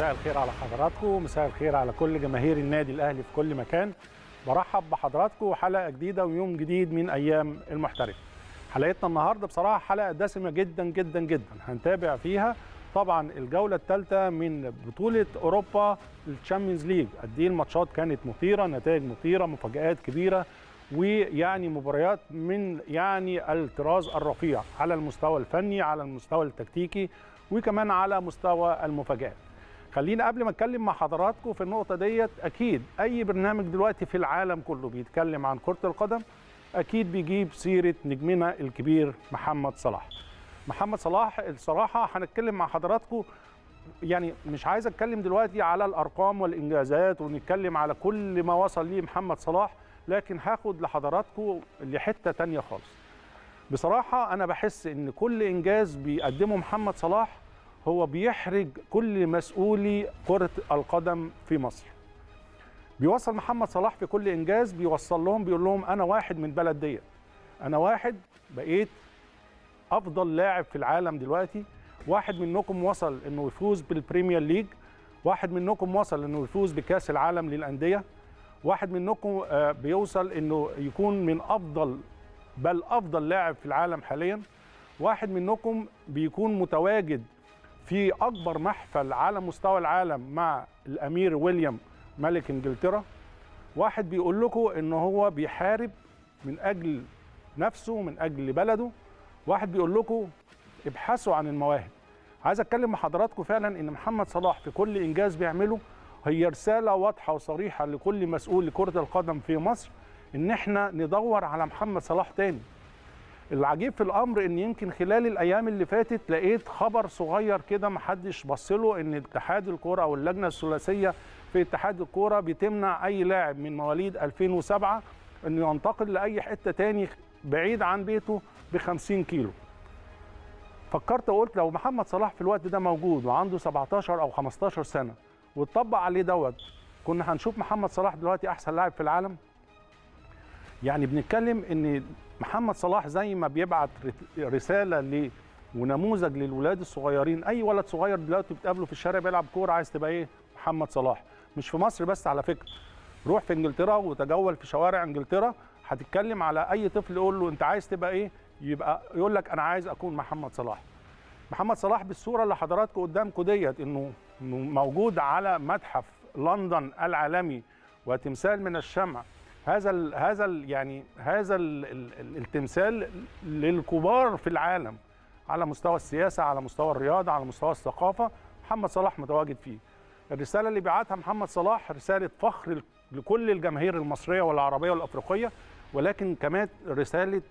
مساء الخير على حضراتكم مساء الخير على كل جماهير النادي الاهلي في كل مكان برحب بحضراتكم حلقه جديده ويوم جديد من ايام المحترف حلقتنا النهارده بصراحه حلقه دسمه جدا جدا جدا هنتابع فيها طبعا الجوله الثالثه من بطوله اوروبا الشامبيونز ليج قد ايه الماتشات كانت مثيره نتائج مثيره مفاجات كبيره ويعني مباريات من يعني الطراز الرفيع على المستوى الفني على المستوى التكتيكي وكمان على مستوى المفاجآت خلينا قبل ما اتكلم مع حضراتكم في النقطه ديت اكيد اي برنامج دلوقتي في العالم كله بيتكلم عن كره القدم اكيد بيجيب سيره نجمنا الكبير محمد صلاح محمد صلاح الصراحه هنتكلم مع حضراتكم يعني مش عايز اتكلم دلوقتي على الارقام والانجازات ونتكلم على كل ما وصل ليه محمد صلاح لكن هاخد لحضراتكم لحته تانية خالص بصراحه انا بحس ان كل انجاز بيقدمه محمد صلاح هو بيحرج كل مسؤولي كره القدم في مصر بيوصل محمد صلاح في كل انجاز بيوصل لهم بيقول لهم انا واحد من بلد ديت انا واحد بقيت افضل لاعب في العالم دلوقتي واحد منكم وصل انه يفوز بالبريمير ليج واحد منكم وصل انه يفوز بكاس العالم للانديه واحد منكم بيوصل انه يكون من افضل بل افضل لاعب في العالم حاليا واحد منكم بيكون متواجد في اكبر محفل على مستوى العالم مع الامير ويليام ملك انجلترا واحد بيقول لكم ان هو بيحارب من اجل نفسه من اجل بلده واحد بيقول لكم ابحثوا عن المواهب عايز اتكلم مع حضراتكم فعلا ان محمد صلاح في كل انجاز بيعمله هي رساله واضحه وصريحه لكل مسؤول لكره القدم في مصر ان احنا ندور على محمد صلاح تاني العجيب في الامر ان يمكن خلال الايام اللي فاتت لقيت خبر صغير كده محدش بص له ان اتحاد الكوره او اللجنه الثلاثيه في اتحاد الكوره بتمنع اي لاعب من مواليد 2007 انه ينتقل لاي حته تاني بعيد عن بيته ب 50 كيلو فكرت وقلت لو محمد صلاح في الوقت ده موجود وعنده 17 او 15 سنه واتطبق عليه دوت كنا هنشوف محمد صلاح دلوقتي احسن لاعب في العالم يعني بنتكلم ان محمد صلاح زي ما بيبعت رساله ل ونموذج للولاد الصغيرين اي ولد صغير دلوقتي بتقابله في الشارع بيلعب كوره عايز تبقى ايه محمد صلاح مش في مصر بس على فكره روح في انجلترا وتجول في شوارع انجلترا هتتكلم على اي طفل يقول له انت عايز تبقى ايه يبقى يقول لك انا عايز اكون محمد صلاح محمد صلاح بالصوره اللي حضراتكم قدامكم ديت انه موجود على متحف لندن العالمي وتمثال من الشمع هذا ال هذا ال يعني هذا ال ال التمثال للكبار في العالم على مستوى السياسه على مستوى الرياضه على مستوى الثقافه محمد صلاح متواجد فيه الرساله اللي بعتها محمد صلاح رساله فخر لكل الجماهير المصريه والعربيه والافريقيه ولكن كمان رساله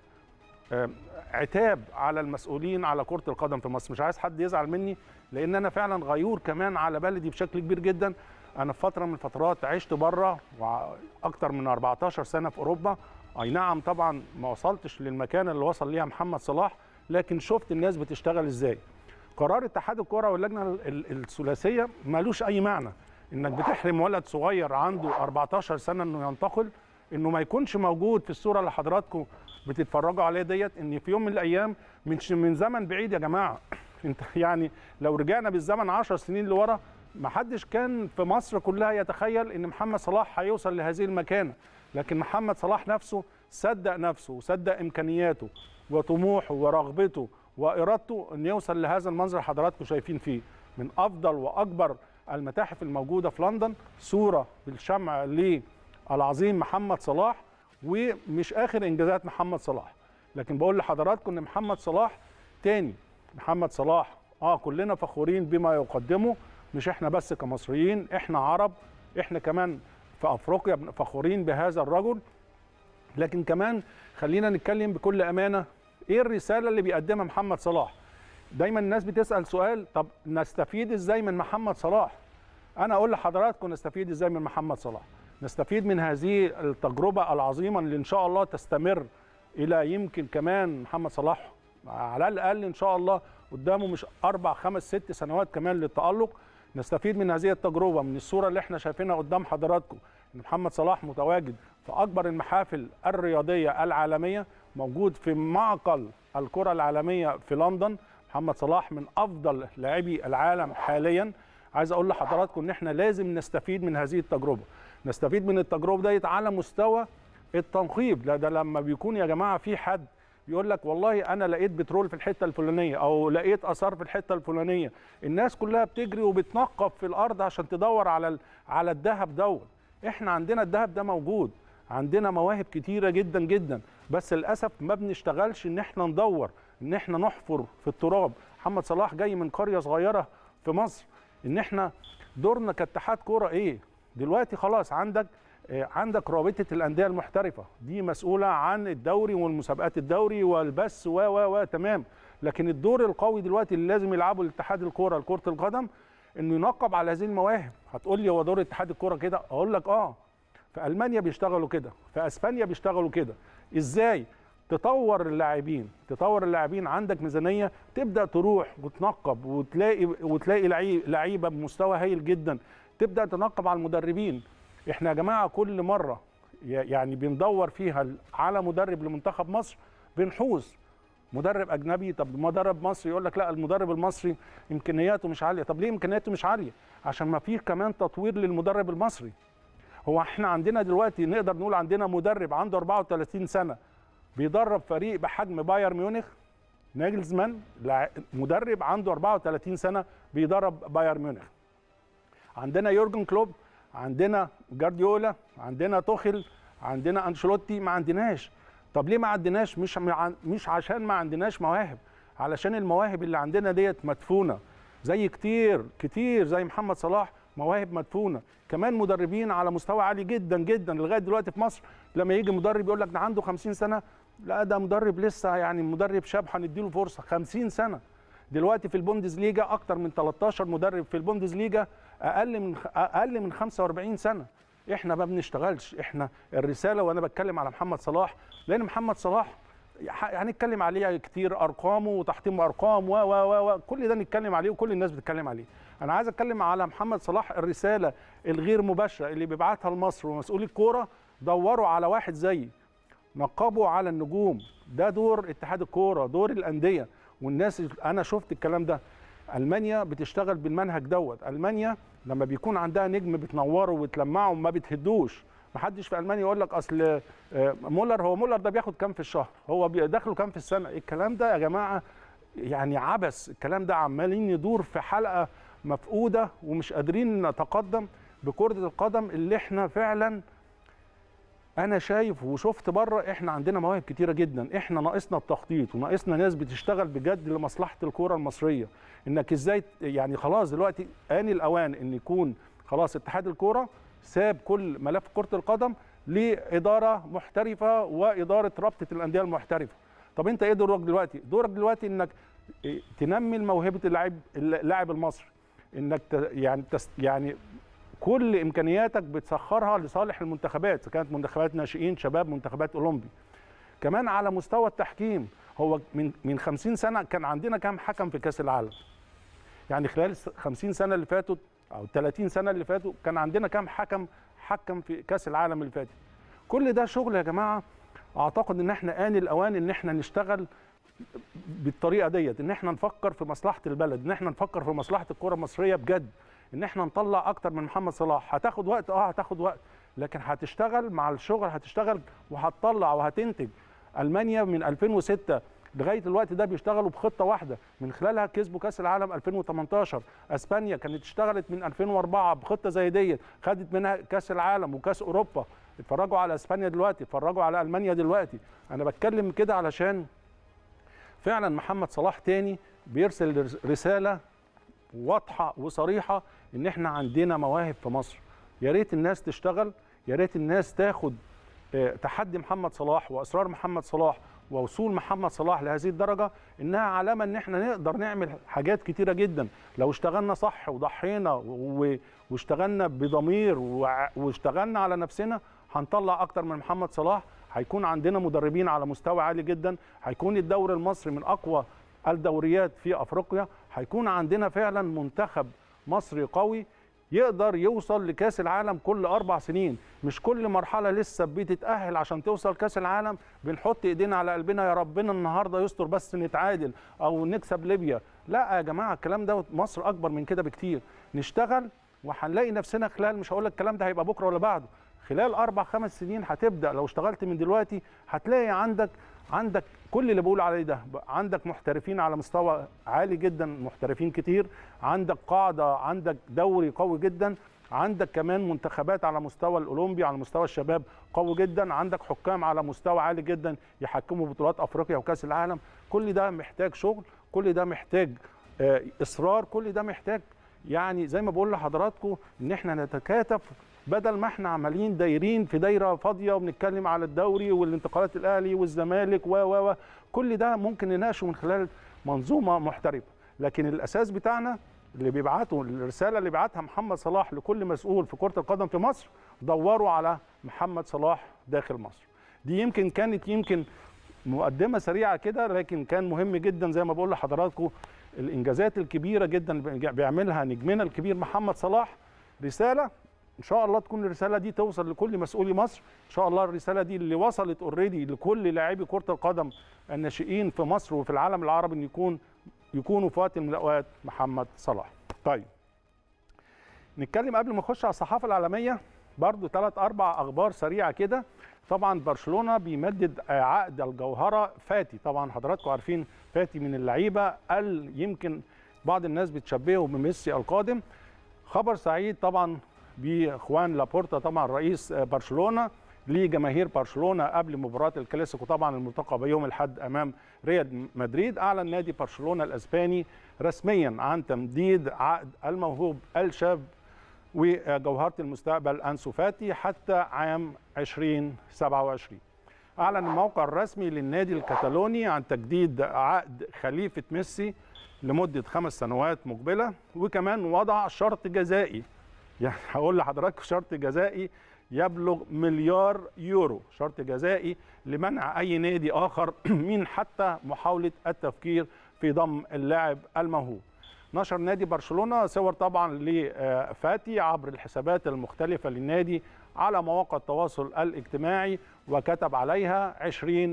عتاب على المسؤولين على كره القدم في مصر مش عايز حد يزعل مني لان انا فعلا غيور كمان على بلدي بشكل كبير جدا انا في فتره من الفترات عشت بره واكثر من 14 سنه في اوروبا اي نعم طبعا ما وصلتش للمكان اللي وصل ليها محمد صلاح لكن شفت الناس بتشتغل ازاي قرار اتحاد الكره واللجنه الثلاثيه مالوش اي معنى انك بتحرم ولد صغير عنده 14 سنه انه ينتقل انه ما يكونش موجود في الصوره اللي حضراتكم بتتفرجوا عليها ديت ان في يوم من الايام من من زمن بعيد يا جماعه انت يعني لو رجعنا بالزمن 10 سنين لورا ما حدش كان في مصر كلها يتخيل ان محمد صلاح هيوصل لهذه المكانه لكن محمد صلاح نفسه صدق نفسه وصدق امكانياته وطموحه ورغبته وارادته ان يوصل لهذا المنظر اللي حضراتكم شايفين فيه من افضل واكبر المتاحف الموجوده في لندن صوره بالشمع للعظيم محمد صلاح ومش اخر انجازات محمد صلاح لكن بقول لحضراتكم ان محمد صلاح تاني محمد صلاح اه كلنا فخورين بما يقدمه مش احنا بس كمصريين احنا عرب احنا كمان في افريقيا فخورين بهذا الرجل لكن كمان خلينا نتكلم بكل امانه ايه الرساله اللي بيقدمها محمد صلاح دايما الناس بتسال سؤال طب نستفيد ازاي من محمد صلاح انا اقول لحضراتكم نستفيد ازاي من محمد صلاح نستفيد من هذه التجربه العظيمه اللي ان شاء الله تستمر الى يمكن كمان محمد صلاح على الاقل ان شاء الله قدامه مش اربع خمس ست سنوات كمان للتالق نستفيد من هذه التجربه من الصوره اللي احنا شايفينها قدام حضراتكم ان محمد صلاح متواجد في اكبر المحافل الرياضيه العالميه موجود في معقل الكره العالميه في لندن محمد صلاح من افضل لاعبي العالم حاليا عايز اقول لحضراتكم ان احنا لازم نستفيد من هذه التجربه نستفيد من التجربه ديت على مستوى التنقيب لا ده لما بيكون يا جماعه في حد يقول لك والله انا لقيت بترول في الحته الفلانيه او لقيت اثار في الحته الفلانيه الناس كلها بتجري وبتنقب في الارض عشان تدور على ال- على الذهب دوت احنا عندنا الذهب ده موجود عندنا مواهب كتيره جدا جدا بس للاسف ما بنشتغلش ان احنا ندور ان احنا نحفر في التراب محمد صلاح جاي من قريه صغيره في مصر ان احنا دورنا كاتحاد كوره ايه دلوقتي خلاص عندك آه، عندك رابطه الانديه المحترفه دي مسؤوله عن الدوري والمسابقات الدوري والبث و و و تمام لكن الدور القوي دلوقتي اللي لازم يلعبه الاتحاد الكوره لكره القدم انه ينقب على هذه المواهب هتقول لي هو دور اتحاد الكوره كده اقول لك اه في المانيا بيشتغلوا كده في اسبانيا بيشتغلوا كده ازاي تطور اللاعبين تطور اللاعبين عندك ميزانيه تبدا تروح وتنقب وتلاقي وتلاقي لعيب- لعيبه بمستوى هايل جدا تبدا تنقب على المدربين احنا يا جماعه كل مره ي- يعني بندور فيها على مدرب لمنتخب مصر بنحوز مدرب اجنبي طب مدرب مصري يقول لك لا المدرب المصري امكانياته مش عاليه طب ليه امكانياته مش عاليه عشان ما فيه كمان تطوير للمدرب المصري هو احنا عندنا دلوقتي نقدر نقول عندنا مدرب عنده 34 سنه بيدرب فريق بحجم بايرن ميونخ ناجلزمان لاع- مدرب عنده 34 سنه بيدرب بايرن ميونخ عندنا يورجن كلوب عندنا جارديولا عندنا توخل عندنا انشيلوتي ما عندناش طب ليه ما عندناش مش مع- مش عشان ما عندناش مواهب علشان المواهب اللي عندنا ديت مدفونه زي كتير كتير زي محمد صلاح مواهب مدفونه كمان مدربين على مستوى عالي جدا جدا لغايه دلوقتي في مصر لما يجي مدرب يقول لك ده عنده 50 سنه لا ده مدرب لسه يعني مدرب شاب هنديله فرصه 50 سنه دلوقتي في البوندسليجا اكتر من 13 مدرب في البوندسليجا اقل من اقل من 45 سنه احنا ما بنشتغلش احنا الرساله وانا بتكلم على محمد صلاح لان محمد صلاح ح- هنتكلم عليه كتير ارقامه وتحطيم ارقام و و و و كل ده نتكلم عليه وكل الناس بتتكلم عليه انا عايز اتكلم على محمد صلاح الرساله الغير مباشره اللي بيبعتها لمصر ومسؤولي الكوره دوروا على واحد زيي نقبوا على النجوم ده دور اتحاد الكوره دور الانديه والناس انا شفت الكلام ده المانيا بتشتغل بالمنهج دوت المانيا لما بيكون عندها نجم بتنوره وتلمعه ما بتهدوش محدش في المانيا يقول لك اصل آه، مولر هو مولر ده بياخد كام في الشهر هو بي- دخله كام في السنه الكلام ده يا جماعه يعني عبث الكلام ده عمالين يدور في حلقه مفقوده ومش قادرين نتقدم بكره القدم اللي احنا فعلا انا شايف وشفت بره احنا عندنا مواهب كتيره جدا احنا ناقصنا التخطيط وناقصنا ناس بتشتغل بجد لمصلحه الكوره المصريه انك ازاي ت- يعني خلاص دلوقتي ان الاوان ان يكون خلاص اتحاد الكوره ساب كل ملف كره القدم لاداره محترفه واداره رابطه الانديه المحترفه طب انت ايه دورك دلوقتي دورك دلوقتي انك إيه، تنمي موهبه اللاعب اللاعب المصري انك ت- يعني تس يعني كل امكانياتك بتسخرها لصالح المنتخبات اذا كانت منتخبات ناشئين شباب منتخبات اولمبي كمان على مستوى التحكيم هو من من 50 سنه كان عندنا كام حكم في كاس العالم يعني خلال الس- 50 سنه اللي فاتوا او 30 سنه اللي فاتوا كان عندنا كام حكم حكم في كاس العالم اللي فاتت كل ده شغل يا جماعه اعتقد ان احنا ان الاوان ان احنا نشتغل بالطريقه ديت ان احنا نفكر في مصلحه البلد ان احنا نفكر في مصلحه الكره المصريه بجد ان احنا نطلع اكتر من محمد صلاح هتاخد وقت اه هتاخد وقت لكن هتشتغل مع الشغل هتشتغل وهتطلع وهتنتج المانيا من 2006 لغايه الوقت ده بيشتغلوا بخطه واحده من خلالها كسبوا كاس العالم 2018 اسبانيا كانت اشتغلت من 2004 بخطه زي ديت خدت منها كاس العالم وكاس اوروبا اتفرجوا على اسبانيا دلوقتي اتفرجوا على المانيا دلوقتي انا بتكلم كده علشان فعلا محمد صلاح تاني بيرسل رساله واضحه وصريحه ان احنا عندنا مواهب في مصر يا ريت الناس تشتغل يا ريت الناس تاخد آه، تحدي محمد صلاح واصرار محمد صلاح ووصول محمد صلاح لهذه الدرجه انها علامه ان احنا نقدر نعمل حاجات كتيره جدا لو اشتغلنا صح وضحينا و- واشتغلنا بضمير وع- واشتغلنا على نفسنا هنطلع اكتر من محمد صلاح هيكون عندنا مدربين على مستوى عالي جدا هيكون الدوري المصري من اقوى الدوريات في افريقيا هيكون عندنا فعلا منتخب مصري قوي يقدر يوصل لكاس العالم كل اربع سنين مش كل مرحله لسه بتتاهل عشان توصل كاس العالم بنحط ايدينا على قلبنا يا ربنا النهارده يستر بس نتعادل او نكسب ليبيا لا يا جماعه الكلام ده مصر اكبر من كده بكتير نشتغل وهنلاقي نفسنا خلال مش هقول لك الكلام ده هيبقى بكره ولا بعده خلال اربع خمس سنين هتبدا لو اشتغلت من دلوقتي هتلاقي عندك عندك كل اللي بقول عليه ده عندك محترفين على مستوى عالي جدا محترفين كتير عندك قاعده عندك دوري قوي جدا عندك كمان منتخبات على مستوى الاولمبي على مستوى الشباب قوي جدا عندك حكام على مستوى عالي جدا يحكموا بطولات افريقيا وكاس العالم كل ده محتاج شغل كل ده محتاج اصرار كل ده محتاج يعني زي ما بقول لحضراتكم ان احنا نتكاتف بدل ما احنا عمالين دايرين في دايره فاضيه وبنتكلم على الدوري والانتقالات الاهلي والزمالك و و كل ده ممكن نناقشه من خلال منظومه محترفه لكن الاساس بتاعنا اللي بيبعته الرساله اللي بعتها محمد صلاح لكل مسؤول في كره القدم في مصر دوروا على محمد صلاح داخل مصر دي يمكن كانت يمكن مقدمه سريعه كده لكن كان مهم جدا زي ما بقول لحضراتكم الانجازات الكبيره جدا اللي بيعملها نجمنا الكبير محمد صلاح رساله ان شاء الله تكون الرساله دي توصل لكل مسؤولي مصر ان شاء الله الرساله دي اللي وصلت اوريدي لكل لاعبي كره القدم الناشئين في مصر وفي العالم العربي ان يكون يكونوا في وقت من الاوقات محمد صلاح طيب نتكلم قبل ما نخش على الصحافه العالميه برضو ثلاث اربع اخبار سريعه كده طبعا برشلونه بيمدد عقد الجوهره فاتي طبعا حضراتكم عارفين فاتي من اللعيبه قال يمكن بعض الناس بتشبهه بميسي القادم خبر سعيد طبعا باخوان لابورتا طبعا رئيس برشلونه لجماهير برشلونه قبل مباراه الكلاسيكو طبعا الملتقى يوم الاحد امام ريال مدريد اعلن نادي برشلونه الاسباني رسميا عن تمديد عقد الموهوب الشاب وجوهره المستقبل انسو فاتي حتى عام 2027 اعلن الموقع الرسمي للنادي الكتالوني عن تجديد عقد خليفه ميسي لمده خمس سنوات مقبله وكمان وضع شرط جزائي يعني هقول لحضراتكم شرط جزائي يبلغ مليار يورو شرط جزائي لمنع اي نادي اخر من حتى محاوله التفكير في ضم اللاعب الموهوب نشر نادي برشلونه صور طبعا لفاتي عبر الحسابات المختلفه للنادي على مواقع التواصل الاجتماعي وكتب عليها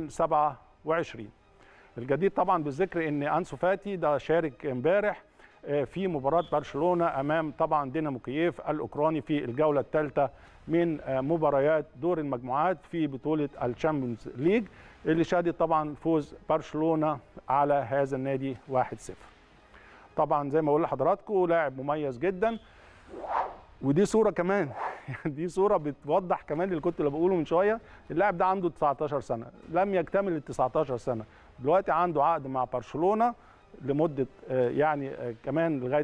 2027 الجديد طبعا بالذكر ان انسو فاتي ده شارك امبارح في مباراه برشلونه امام طبعا دينامو كييف الاوكراني في الجوله الثالثه من مباريات دور المجموعات في بطوله الشامبيونز ليج اللي شهدت طبعا فوز برشلونه على هذا النادي 1-0 طبعا زي ما بقول لحضراتكم لاعب مميز جدا ودي صوره كمان دي صوره بتوضح كمان اللي كنت بقوله من شويه اللاعب ده عنده 19 سنه لم يكتمل ال 19 سنه دلوقتي عنده عقد مع برشلونه لمده يعني كمان لغايه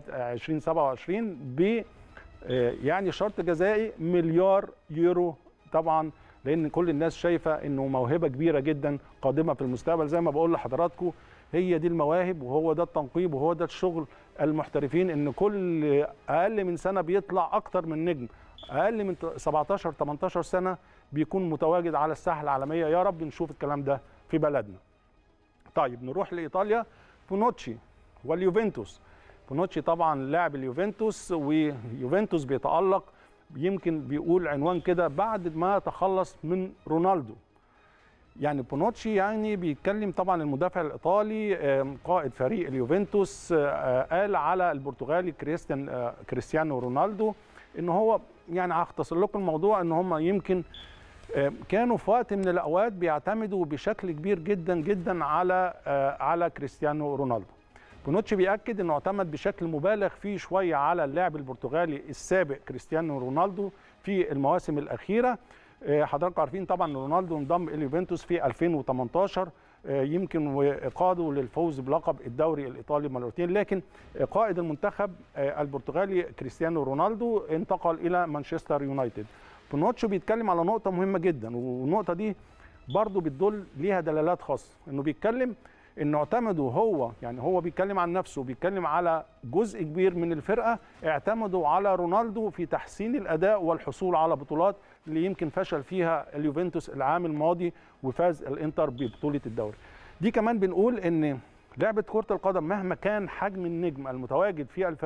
2027 ب يعني شرط جزائي مليار يورو طبعا لان كل الناس شايفه انه موهبه كبيره جدا قادمه في المستقبل زي ما بقول لحضراتكم هي دي المواهب وهو ده التنقيب وهو ده الشغل المحترفين ان كل اقل من سنه بيطلع اكتر من نجم اقل من 17 18 سنه بيكون متواجد على الساحه العالميه يا رب نشوف الكلام ده في بلدنا طيب نروح لايطاليا بونوتشي واليوفنتوس بونوتشي طبعا لاعب اليوفنتوس ويوفنتوس بيتالق يمكن بيقول عنوان كده بعد ما تخلص من رونالدو يعني بونوتشي يعني بيتكلم طبعا المدافع الايطالي قائد فريق اليوفنتوس قال على البرتغالي كريستيان كريستيانو رونالدو ان هو يعني هختصر لكم الموضوع ان هم يمكن كانوا في وقت من الاوقات بيعتمدوا بشكل كبير جدا جدا على على كريستيانو رونالدو بونوتشي بيأكد انه اعتمد بشكل مبالغ فيه شويه على اللاعب البرتغالي السابق كريستيانو رونالدو في المواسم الاخيره حضراتكم عارفين طبعا ان رونالدو انضم اليوفنتوس في 2018 يمكن وقاده للفوز بلقب الدوري الايطالي مرتين لكن قائد المنتخب البرتغالي كريستيانو رونالدو انتقل الى مانشستر يونايتد بونوتشو بيتكلم على نقطه مهمه جدا والنقطه دي برضه بتدل ليها دلالات خاصه انه بيتكلم انه اعتمدوا هو يعني هو بيتكلم عن نفسه بيتكلم على جزء كبير من الفرقه اعتمدوا على رونالدو في تحسين الاداء والحصول على بطولات اللي يمكن فشل فيها اليوفنتوس العام الماضي وفاز الانتر ببطوله الدوري. دي كمان بنقول ان لعبه كره القدم مهما كان حجم النجم المتواجد في الفريق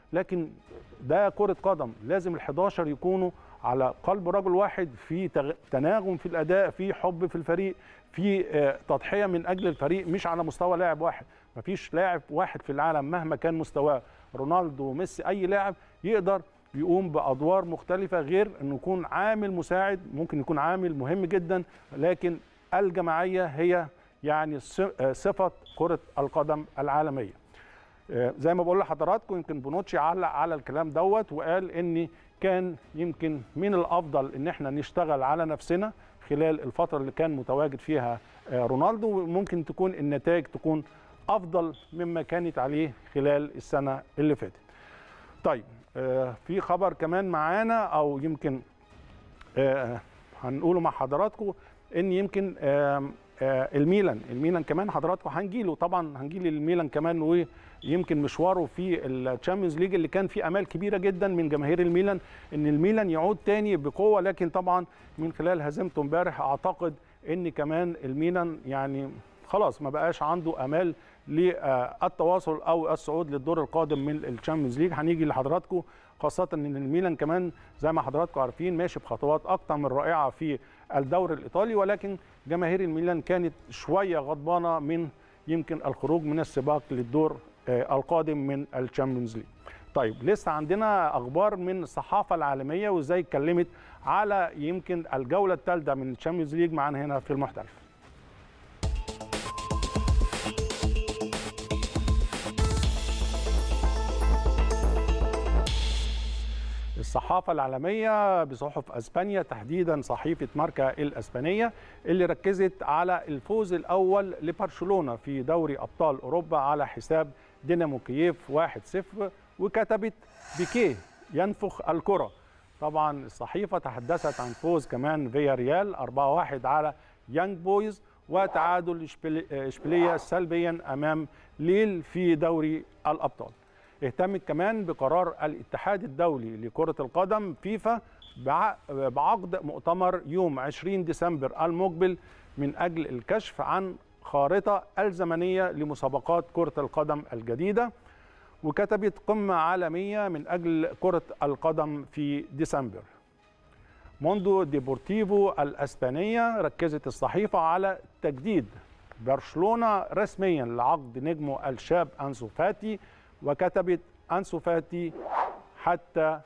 لكن ده كره قدم لازم ال11 يكونوا على قلب رجل واحد في تناغم في الاداء في حب في الفريق في تضحيه من اجل الفريق مش على مستوى لاعب واحد مفيش لاعب واحد في العالم مهما كان مستواه رونالدو ميسي اي لاعب يقدر يقوم بادوار مختلفه غير انه يكون عامل مساعد ممكن يكون عامل مهم جدا لكن الجماعيه هي يعني صفه كره القدم العالميه زي ما بقول لحضراتكم يمكن بونوتشي علق على الكلام دوت وقال ان كان يمكن من الافضل ان احنا نشتغل على نفسنا خلال الفتره اللي كان متواجد فيها رونالدو وممكن تكون النتائج تكون افضل مما كانت عليه خلال السنه اللي فاتت. طيب في خبر كمان معانا او يمكن هنقوله مع حضراتكم ان يمكن الميلان الميلان كمان حضراتكم هنجيله طبعا هنجيل الميلان كمان ويمكن مشواره في الشامبيونز ليج اللي كان فيه امال كبيره جدا من جماهير الميلان ان الميلان يعود تاني بقوه لكن طبعا من خلال هزيمته امبارح اعتقد ان كمان الميلان يعني خلاص ما بقاش عنده امال للتواصل او الصعود للدور القادم من الشامبيونز ليج هنيجي لحضراتكم خاصه ان الميلان كمان زي ما حضراتكم عارفين ماشي بخطوات اكتر من رائعه في الدوري الايطالي ولكن جماهير الميلان كانت شويه غضبانه من يمكن الخروج من السباق للدور القادم من الشامبيونز ليج. طيب لسه عندنا اخبار من الصحافه العالميه وازاي اتكلمت على يمكن الجوله الثالثه من الشامبيونز ليج معانا هنا في المحترف. الصحافة العالمية بصحف أسبانيا تحديدا صحيفة ماركا الأسبانية اللي ركزت على الفوز الأول لبرشلونة في دوري أبطال أوروبا على حساب دينامو كييف 1-0 وكتبت بيكيه ينفخ الكرة طبعا الصحيفة تحدثت عن فوز كمان فيا ريال 4-1 على يانج بويز وتعادل إشبيلية سلبيا أمام ليل في دوري الأبطال اهتمت كمان بقرار الاتحاد الدولي لكرة القدم فيفا بعقد مؤتمر يوم 20 ديسمبر المقبل من أجل الكشف عن خارطة الزمنية لمسابقات كرة القدم الجديدة وكتبت قمة عالمية من أجل كرة القدم في ديسمبر موندو ديبورتيفو الأسبانية ركزت الصحيفة على تجديد برشلونة رسميا لعقد نجمه الشاب أنسو فاتي وكتبت أنسو فاتي حتى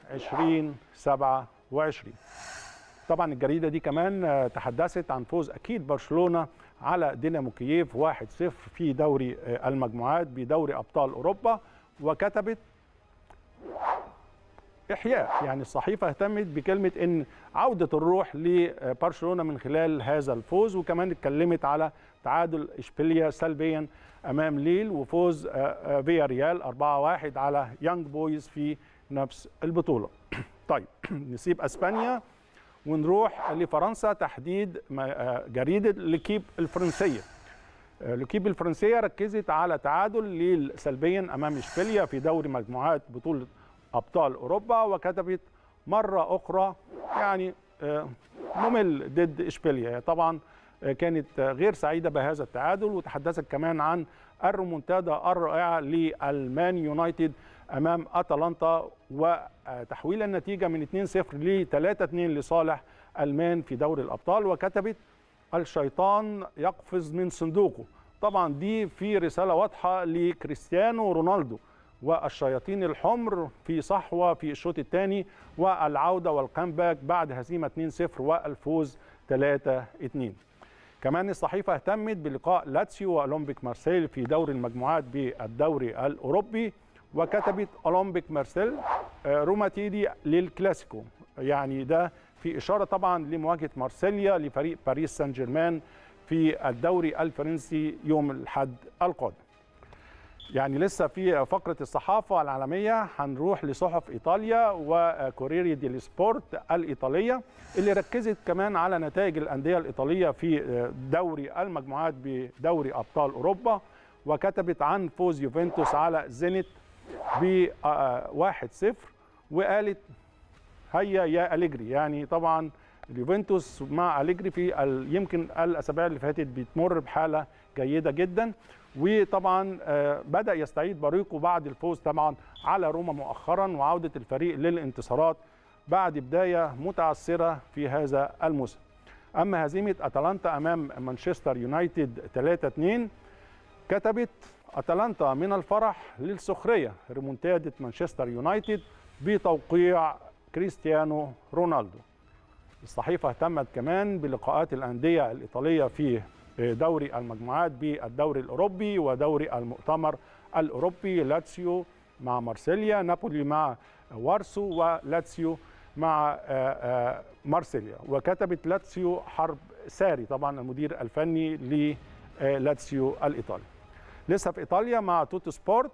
2027 طبعا الجريدة دي كمان تحدثت عن فوز أكيد برشلونة على دينامو كييف 1-0 في دوري المجموعات بدوري أبطال أوروبا وكتبت إحياء يعني الصحيفة اهتمت بكلمة إن عودة الروح لبرشلونة من خلال هذا الفوز وكمان اتكلمت على تعادل إشبيليا سلبيا امام ليل وفوز فيا ريال 4-1 على يانج بويز في نفس البطوله. طيب نسيب اسبانيا ونروح لفرنسا تحديد جريده لكيب الفرنسيه. لكيب الفرنسيه ركزت على تعادل ليل سلبيا امام اشبيليا في دوري مجموعات بطوله ابطال اوروبا وكتبت مره اخرى يعني ممل ضد اشبيليا طبعا كانت غير سعيدة بهذا التعادل وتحدثت كمان عن الريمونتادا الرائعة للمان يونايتد أمام أتلانتا وتحويل النتيجة من 2-0 ل 3-2 لصالح المان في دوري الأبطال وكتبت الشيطان يقفز من صندوقه طبعا دي في رسالة واضحة لكريستيانو رونالدو والشياطين الحمر في صحوة في الشوط الثاني والعودة والكامباك بعد هزيمة 2-0 والفوز 3-2 كمان الصحيفة اهتمت بلقاء لاتسيو وأولمبيك مارسيل في دوري المجموعات بالدوري الأوروبي وكتبت أولمبيك مارسيل روماتيدي للكلاسيكو يعني ده في إشارة طبعا لمواجهة مارسيليا لفريق باريس سان جيرمان في الدوري الفرنسي يوم الحد القادم يعني لسه في فقرة الصحافة العالمية هنروح لصحف إيطاليا وكوريري دي سبورت الإيطالية اللي ركزت كمان على نتائج الأندية الإيطالية في دوري المجموعات بدوري أبطال أوروبا وكتبت عن فوز يوفنتوس على زينت ب 1-0 وقالت هيا يا أليجري يعني طبعا اليوفنتوس مع أليجري في يمكن الأسابيع اللي فاتت بتمر بحالة جيدة جدا وطبعا بدا يستعيد بريقه بعد الفوز طبعا على روما مؤخرا وعوده الفريق للانتصارات بعد بدايه متعثره في هذا الموسم. اما هزيمه اتلانتا امام مانشستر يونايتد 3-2 كتبت اتلانتا من الفرح للسخريه ريمونتاده مانشستر يونايتد بتوقيع كريستيانو رونالدو. الصحيفه اهتمت كمان بلقاءات الانديه الايطاليه في دوري المجموعات بالدوري الاوروبي ودوري المؤتمر الاوروبي لاتسيو مع مارسيليا نابولي مع وارسو ولاتسيو مع مارسيليا وكتبت لاتسيو حرب ساري طبعا المدير الفني للاتسيو الايطالي لسه في ايطاليا مع توتو سبورت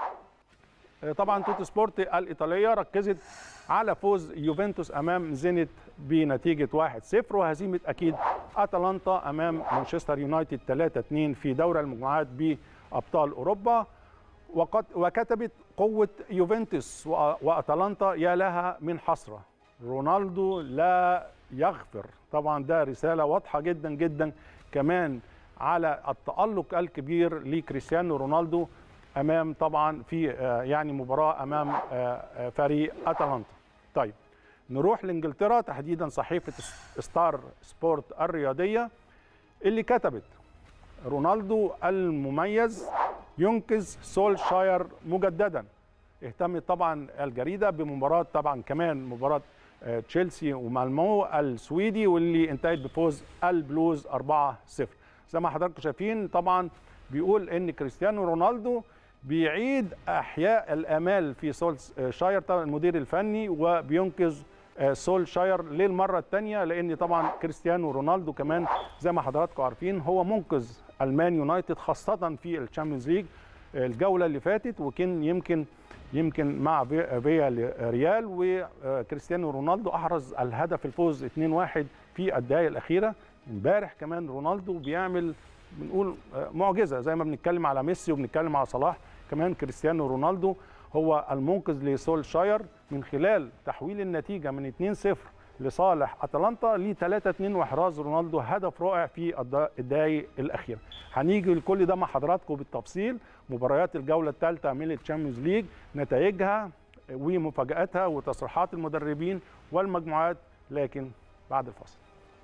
طبعا توتو سبورت الايطاليه ركزت على فوز يوفنتوس امام زينت بنتيجه 1-0 وهزيمه اكيد اتلانتا امام مانشستر يونايتد 3-2 في دوري المجموعات بابطال اوروبا وقد وكتبت قوه يوفنتوس واتلانتا يا لها من حسره رونالدو لا يغفر طبعا ده رساله واضحه جدا جدا كمان على التالق الكبير لكريستيانو رونالدو امام طبعا في يعني مباراه امام فريق اتلانتا طيب نروح لانجلترا تحديدا صحيفه ستار سبورت الرياضيه اللي كتبت رونالدو المميز ينقذ سولشاير مجددا اهتمت طبعا الجريده بمباراه طبعا كمان مباراه تشيلسي ومالمو السويدي واللي انتهت بفوز البلوز 4-0 زي ما حضراتكم شايفين طبعا بيقول ان كريستيانو رونالدو بيعيد احياء الامال في سول شاير طبعا المدير الفني وبينقذ سول شاير للمره الثانيه لان طبعا كريستيانو رونالدو كمان زي ما حضراتكم عارفين هو منقذ المان يونايتد خاصه في الشامبيونز ليج الجوله اللي فاتت وكان يمكن يمكن مع فيا ريال وكريستيانو رونالدو احرز الهدف الفوز 2-1 في الدقائق الاخيره امبارح كمان رونالدو بيعمل بنقول معجزه زي ما بنتكلم على ميسي وبنتكلم على صلاح كمان كريستيانو رونالدو هو المنقذ لسول شاير من خلال تحويل النتيجه من 2-0 لصالح اتلانتا ل 3-2 واحراز رونالدو هدف رائع في الدقائق الاخيره. هنيجي لكل ده مع حضراتكم بالتفصيل مباريات الجوله الثالثه من الشامبيونز ليج نتائجها ومفاجاتها وتصريحات المدربين والمجموعات لكن بعد الفاصل.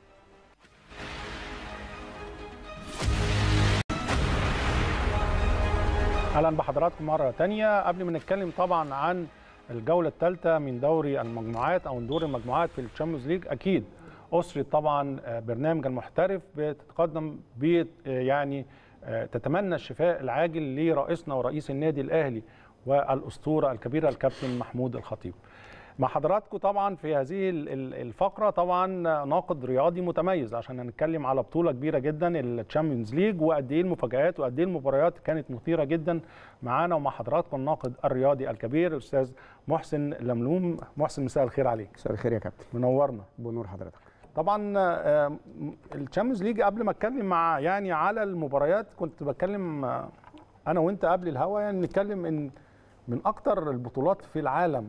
اهلا بحضراتكم مره تانية قبل ما نتكلم طبعا عن الجوله الثالثه من دوري المجموعات او من دور المجموعات في الشامبيونز ليج اكيد اسره طبعا برنامج المحترف بتتقدم ب يعني تتمنى الشفاء العاجل لرئيسنا ورئيس النادي الاهلي والاسطوره الكبيره الكابتن محمود الخطيب. مع حضراتكم طبعا في هذه الفقره طبعا ناقد رياضي متميز عشان هنتكلم على بطوله كبيره جدا الشامبيونز ليج وقد ايه المفاجات وقد ايه المباريات كانت مثيره جدا معانا ومع حضراتكم الناقد الرياضي الكبير الاستاذ محسن لملوم محسن مساء الخير عليك مساء الخير يا كابتن منورنا بنور حضرتك طبعا الشامبيونز ليج قبل ما اتكلم مع يعني على المباريات كنت بتكلم انا وانت قبل الهوا يعني نتكلم ان من اكتر البطولات في العالم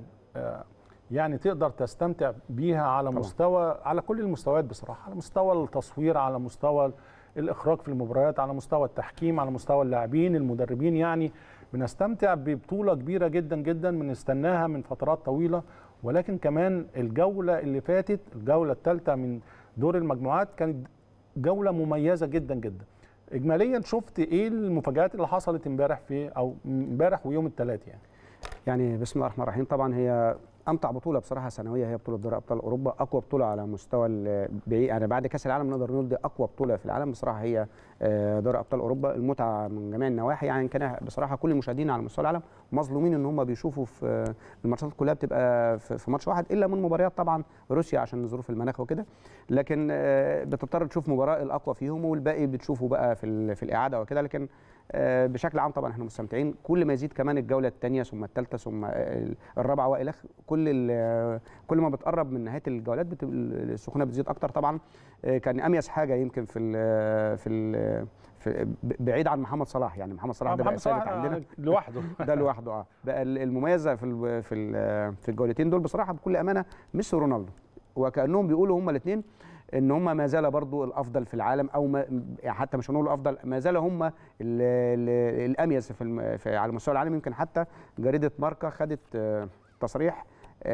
يعني تقدر تستمتع بيها على طبعا. مستوى على كل المستويات بصراحه على مستوى التصوير على مستوى الاخراج في المباريات على مستوى التحكيم على مستوى اللاعبين المدربين يعني بنستمتع ببطوله كبيره جدا جدا بنستناها من فترات طويله ولكن كمان الجوله اللي فاتت الجوله الثالثه من دور المجموعات كانت جوله مميزه جدا جدا اجماليا شفت ايه المفاجات اللي حصلت امبارح في او امبارح ويوم الثلاث يعني يعني بسم الله الرحمن الرحيم طبعا هي امتع بطوله بصراحه سنويه هي بطوله دوري ابطال اوروبا اقوى بطوله على مستوى يعني بعد كاس العالم نقدر نقول دي اقوى بطوله في العالم بصراحه هي دوري ابطال اوروبا المتعه من جميع النواحي يعني كان بصراحه كل المشاهدين على مستوى العالم مظلومين ان هم بيشوفوا في الماتشات كلها بتبقى في ماتش واحد الا من مباريات طبعا روسيا عشان ظروف المناخ وكده لكن بتضطر تشوف مباراه الاقوى فيهم والباقي بتشوفه بقى في في الاعاده وكده لكن بشكل عام طبعا احنا مستمتعين كل ما يزيد كمان الجوله الثانيه ثم الثالثه ثم الرابعه والى كل كل ما بتقرب من نهايه الجولات بت... السخونه بتزيد اكتر طبعا كان اميز حاجه يمكن في ال في ال في بعيد عن محمد صلاح يعني محمد صلاح ده بقى ثابت عندنا لوحده ده لوحده اه بقى المميزه في ال في ال في الجولتين دول بصراحه بكل امانه ميسي ورونالدو وكانهم بيقولوا هما الاثنين ان هم ما زال برضو الافضل في العالم او ما يعني حتى مش هنقول الافضل ما زال هم ال- ال- الاميز في, الم- في على مستوى العالم يمكن حتى جريده ماركا خدت آه، تصريح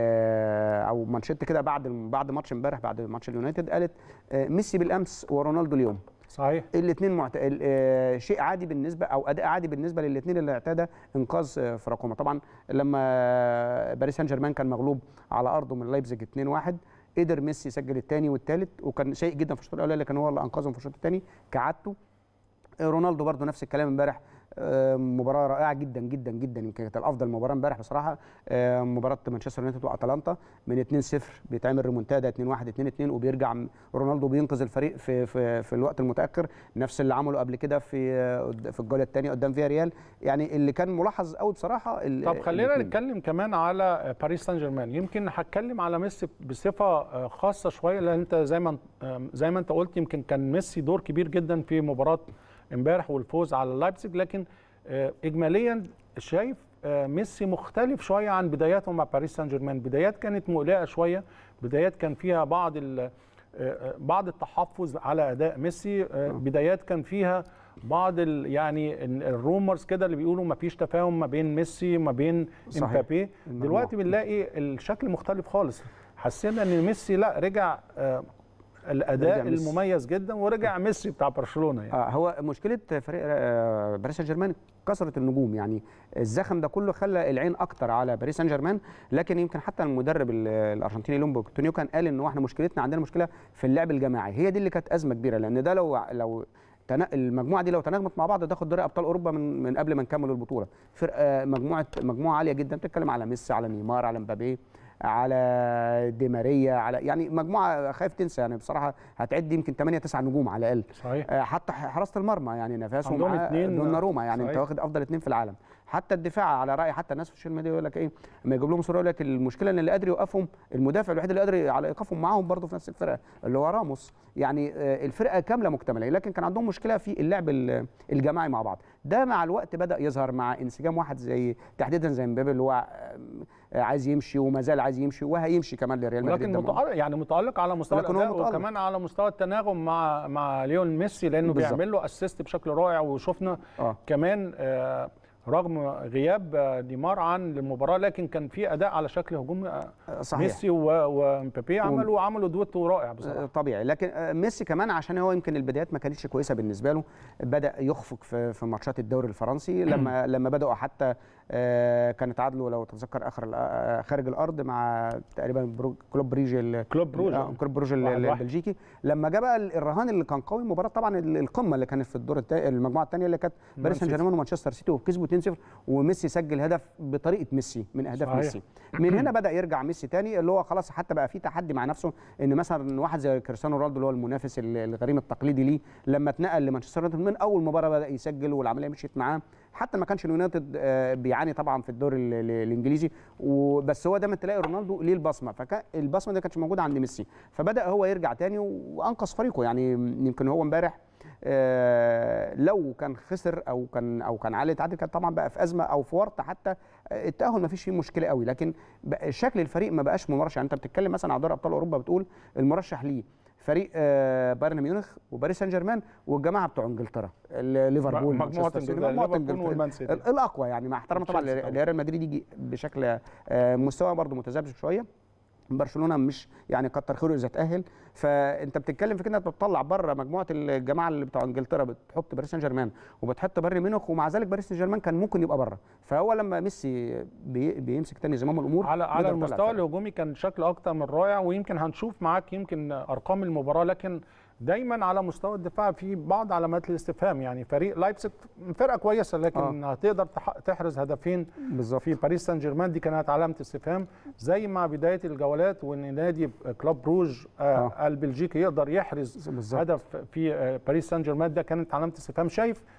آه، او مانشيت كده بعد بعد ماتش امبارح بعد ماتش اليونايتد قالت آه، ميسي بالامس ورونالدو اليوم صحيح الاثنين معت... ال- آه، شيء عادي بالنسبه او اداء عادي بالنسبه للاثنين اللي اعتاد انقاذ آه، فراقهما طبعا لما باريس سان جيرمان كان مغلوب على ارضه من لايبزيج 2-1 قدر ميسي يسجل الثاني والثالث وكان سيء جدا في الشوط الاولاني لكن هو اللي انقذهم في الشوط الثاني كعادته رونالدو برضو نفس الكلام امبارح آه، مباراه رائعه جدا جدا جدا يمكن كانت الافضل مباراه امبارح بصراحه آه، مباراه مانشستر يونايتد واتلانتا من 2-0 بيتعمل ريمونتادا 2-1 2-2 وبيرجع م- رونالدو بينقذ الفريق في في في الوقت المتاخر نفس اللي عمله قبل كده في آه، قد- في الجوله الثانيه قدام فيا ريال يعني اللي كان ملاحظ قوي بصراحه ال- طب خلينا الاتنين. نتكلم كمان على باريس سان جيرمان يمكن هتكلم على ميسي بصفه آه، خاصه شويه لان انت زي ما آه، زي ما انت قلت يمكن كان ميسي دور كبير جدا في مباراه امبارح والفوز على لايبزيج لكن آه، اجماليا شايف آه، ميسي مختلف شويه عن بداياته مع باريس سان جيرمان بدايات كانت مقلقه شويه بدايات كان فيها بعض ال- آه، آه، بعض التحفظ على اداء ميسي آه، بدايات كان فيها بعض ال يعني ال- الرومرز كده اللي بيقولوا ما فيش تفاهم ما بين ميسي وما بين صحيح. امبابي المجموعة. دلوقتي بنلاقي الشكل مختلف خالص حسينا ان ميسي لا رجع آه، الاداء رجع ميسي. المميز جدا ورجع ميسي بتاع برشلونه يعني آه هو مشكله فريق آه، باريس سان جيرمان كثره النجوم يعني الزخم ده كله خلى العين اكتر على باريس سان جيرمان لكن يمكن حتى المدرب ال- الارجنتيني لومبو كوتونيو كان قال ان احنا مشكلتنا عندنا مشكله في اللعب الجماعي هي دي اللي كانت ازمه كبيره لان ده لو لو تنا- المجموعه دي لو تناغمت مع بعض تاخد دوري ابطال اوروبا من من قبل ما نكمل البطوله فرقه مجموعه مجموعه عاليه جدا بتتكلم على ميسي على نيمار على مبابي على دي ماريا على يعني مجموعه خايف تنسى يعني بصراحه هتعد يمكن 8 9 نجوم على الاقل صحيح آه، حتى ح- حراسه المرمى يعني نفاس عندهم ومعاه اتنين، دوناروما يعني انت صحيح. واخد افضل اثنين في العالم حتى الدفاع على راي حتى الناس في السوشيال ميديا يقول لك ايه لما يجيب لهم صوره يقول لك المشكله ان اللي قادر يوقفهم المدافع الوحيد اللي قادر على ايقافهم معاهم برضه في نفس الفرقه اللي هو راموس يعني آه، الفرقه كامله مكتمله لكن كان عندهم مشكله في اللعب ال- الجماعي مع بعض ده مع الوقت بدا يظهر مع انسجام واحد زي تحديدا زي مبابي اللي هو آه، عايز يمشي وما زال عايز يمشي وهيمشي كمان لريال مدريد ولكن ده متعلق يعني متالق على مستوى لكن هو الاداء متألق. وكمان على مستوى التناغم مع مع ليون ميسي لانه بالظبط. بيعمل له اسيست بشكل رائع وشفنا اه كمان آه، رغم غياب آه، نيمار عن المباراه لكن كان في اداء على شكل هجومي آه، صحيح ميسي و- ومبابي عملوا عملوا دويتو رائع بصراحه طبيعي لكن آه، ميسي كمان عشان هو يمكن البدايات ما كانتش كويسه بالنسبه له بدا يخفق في في ماتشات الدوري الفرنسي لما لما بداوا حتى آه، كان اتعادلوا لو تتذكر اخر ال- آه، خارج الارض مع تقريبا برو- كلوب بريج ال- كلوب بروج آه، كلوب بروج ال- واحد واحد. البلجيكي لما جه بقى ال- الرهان اللي كان قوي مباراه طبعا ال- القمه اللي كانت في الدور التا... المجموعه الثانيه اللي كانت باريس سان سيتي. جيرمان ومانشستر سيتي وكسبوا 2-0 وميسي سجل هدف بطريقه ميسي من اهداف صحيح. ميسي من هنا بدا يرجع ميسي تاني اللي هو خلاص حتى بقى في تحدي مع نفسه ان مثلا واحد زي كريستيانو رونالدو اللي هو المنافس ال- الغريم التقليدي ليه لما اتنقل لمانشستر يونايتد من اول مباراه بدا يسجل والعمليه مشيت معاه حتى ما كانش اليونايتد آه، بيعاني طبعا في الدوري ال- ال- الانجليزي وبس هو دايما تلاقي رونالدو ليه البصمه فكان البصمه دي ما كانتش موجوده عند ميسي فبدا هو يرجع تاني وانقذ فريقه يعني يمكن هو امبارح آه، لو كان خسر او كان او كان علي تعادل كان طبعا بقى في ازمه او في ورطه حتى آه، التاهل ما فيش فيه مشكله قوي لكن بقى شكل الفريق ما بقاش مرشح يعني انت بتتكلم مثلا على دوري ابطال اوروبا بتقول المرشح ليه فريق آه، بايرن ميونخ وباريس سان جيرمان والجماعه بتوع انجلترا ال- ليفربول مجموعه مانشستر سيتي، ال- مجموعة ليفربول إنجلترا. والمان سيتي ال- الاقوى يعني مع احترامي طبعا تشيلسي طبعاً. لريال مدريد يجي بشكل آه، مستوى برضه متذبذب شويه برشلونه مش يعني كتر خيره اذا تاهل فانت بتتكلم في كده انت بتطلع بره مجموعه الجماعه اللي بتوع انجلترا بتحط باريس سان جيرمان وبتحط بايرن ميونخ ومع ذلك باريس سان جيرمان كان ممكن يبقى بره فهو لما ميسي بي بيمسك تاني زمام الامور على على بيقدر يطلع المستوى الفرق. الهجومي كان شكل اكتر من رائع ويمكن هنشوف معاك يمكن ارقام المباراه لكن دايما على مستوى الدفاع في بعض علامات الاستفهام يعني فريق لايبزيج فرقه كويسه لكن هتقدر تح- تحرز هدفين بالظبط في باريس سان جيرمان دي كانت علامه استفهام زي مع بدايه الجولات وان نادي كلوب بروج آه آه. البلجيكي يقدر يحرز بالظبط هدف في آه، باريس سان جيرمان ده كانت علامه استفهام شايف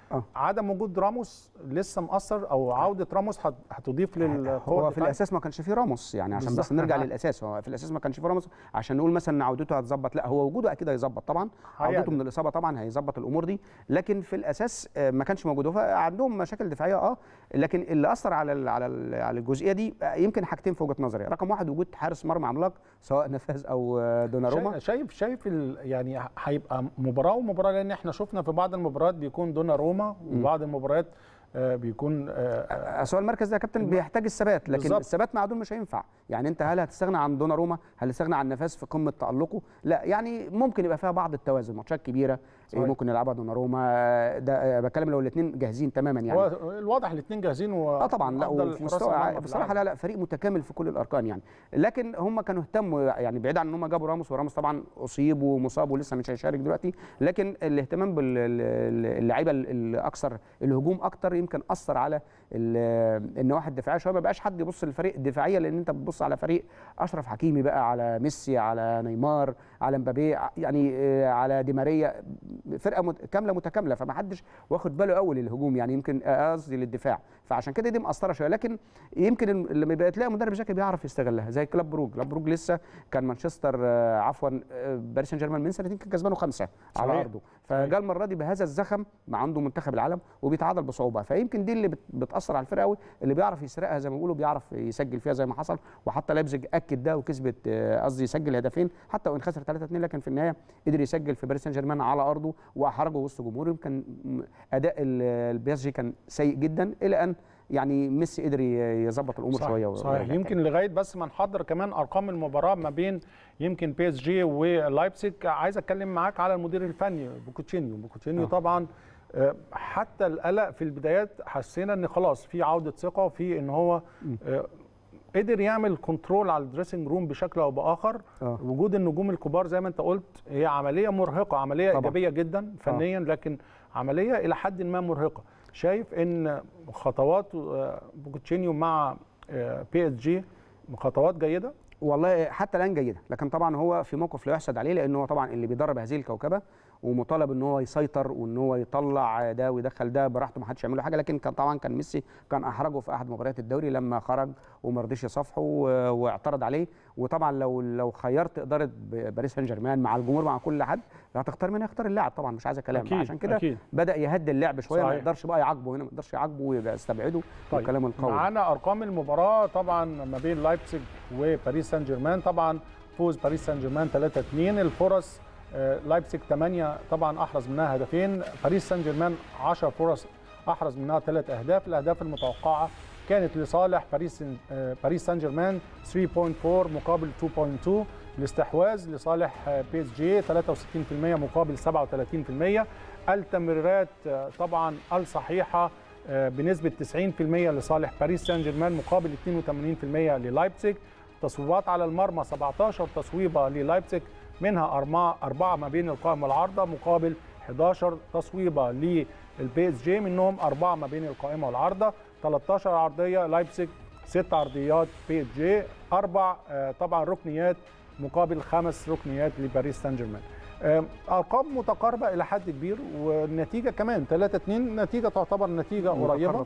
أه. عدم وجود راموس لسه مأثر او عوده راموس هتضيف للقوه هو في الاساس ما كانش فيه راموس يعني عشان بس نرجع للاساس هو في الاساس ما كانش فيه راموس عشان نقول مثلا ان عودته هتظبط لا هو وجوده اكيد هيظبط طبعا عودته من الاصابه طبعا هيظبط الامور دي لكن في الاساس ما كانش موجود فعندهم مشاكل دفاعيه اه لكن اللي اثر على ال على ال على الجزئيه دي يمكن حاجتين في وجهه نظري رقم واحد وجود حارس مرمى عملاق سواء نفاذ او دوناروما شايف شايف يعني هيبقى مباراه ومباراه لان احنا شفنا في بعض المباريات بيكون دوناروما وبعض المباريات بيكون اصل المركز ده يا كابتن بيحتاج الثبات لكن بالزبط. الثبات مع دول مش هينفع يعني انت هل هتستغنى عن دوناروما هل هتستغنى عن نفاس في قمه تالقه لا يعني ممكن يبقى فيها بعض التوازن ماتشات كبيره صحيح. ممكن يلعبها دوناروما ده بتكلم لو الاثنين جاهزين تماما يعني هو الواضح الاثنين جاهزين و اه طبعا لا وفي مستوى بصراحه لا لا فريق متكامل في كل الاركان يعني لكن هم كانوا اهتموا يعني بعيد عن ان هم جابوا راموس وراموس طبعا اصيب ومصاب ولسه مش هيشارك دلوقتي لكن الاهتمام باللعيبه الاكثر الهجوم اكتر يمكن اثر على النواحي الدفاعيه شويه ما بقاش حد يبص للفريق الدفاعيه لان انت بتبص على فريق اشرف حكيمي بقى على ميسي على نيمار على مبابي يعني على دي ماريا فرقه مت... كامله متكامله فما حدش واخد باله قوي للهجوم يعني يمكن قصدي للدفاع فعشان كده دي مأثره شويه لكن يمكن لما يبقى تلاقي مدرب ذكي بيعرف يستغلها زي كلاب بروج كلاب بروج لسه كان مانشستر عفوا باريس سان جيرمان من سنتين كان كسبانه خمسه على ارضه فجاء المره دي بهذا الزخم مع عنده منتخب العالم وبيتعادل بصعوبه فيمكن دي اللي بتاثر على الفرقه قوي اللي بيعرف يسرقها زي ما بيقولوا بيعرف يسجل فيها زي ما حصل وحتى لايبزيج اكد ده وكسبت قصدي يسجل هدفين حتى وان خسر 3 2 لكن في النهايه قدر يسجل في باريس سان جيرمان على ارضه واحرجه وسط جمهوره كان اداء البي اس جي كان سيء جدا الى ان يعني ميسي قدر يظبط الامور صحيح شويه صحيح يمكن لغايه بس ما نحضر كمان ارقام المباراه ما بين يمكن بي اس جي ولايبسيج عايز اتكلم معاك على المدير الفني بوكوتشينيو بوكوتشينيو طبعا حتى القلق في البدايات حسينا ان خلاص في عوده ثقه في ان هو قدر يعمل كنترول على الدريسنج روم بشكل او باخر أوه. وجود النجوم الكبار زي ما انت قلت هي عمليه مرهقه عمليه طبعا. ايجابيه جدا فنيا أوه. لكن عمليه الى حد ما مرهقه شايف ان خطوات بوكوتشينيو مع بي اس جي خطوات جيده والله حتى الان جيده لكن طبعا هو في موقف لا يحسد عليه لان هو طبعا اللي بيدرب هذه الكوكبه ومطالب ان هو يسيطر وان هو يطلع ده ويدخل ده براحته ما حدش يعمل له حاجه لكن كان طبعا كان ميسي كان احرجه في احد مباريات الدوري لما خرج وما رضيش يصافحه واعترض عليه وطبعا لو لو خيرت اداره باريس سان جيرمان مع الجمهور مع كل حد هتختار مين هيختار اللاعب طبعا مش عايز كلام أكيد عشان كده أكيد. بدا يهدي اللعب شويه ما يقدرش بقى يعاقبه هنا ما يقدرش يعاقبه ويبقى يستبعده طيب. والكلام القوي معانا ارقام المباراه طبعا ما بين لايبزيج وباريس سان جيرمان طبعا فوز باريس سان جيرمان 3 2 الفرص لايبزيج 8 طبعا احرز منها هدفين باريس سان جيرمان 10 فرص احرز منها ثلاث اهداف الاهداف المتوقعه كانت لصالح باريس باريس سان جيرمان 3.4 مقابل 2.2 الاستحواذ لصالح بي اس جي 63% مقابل 37% التمريرات طبعا الصحيحه بنسبه 90% لصالح باريس سان جيرمان مقابل 82% للايبزيج تصويبات على المرمى 17 تصويبه للايبزيج منها أربعة, أربعة ما بين القائم والعارضة مقابل 11 تصويبة للبي اس جي منهم أربعة ما بين القائمة والعارضة 13 عرضية لايبسك ست عرضيات بي اس جي أربع طبعا ركنيات مقابل خمس ركنيات لباريس سان جيرمان ارقام متقاربه الى حد كبير والنتيجه كمان 3 2 نتيجه تعتبر نتيجه قريبه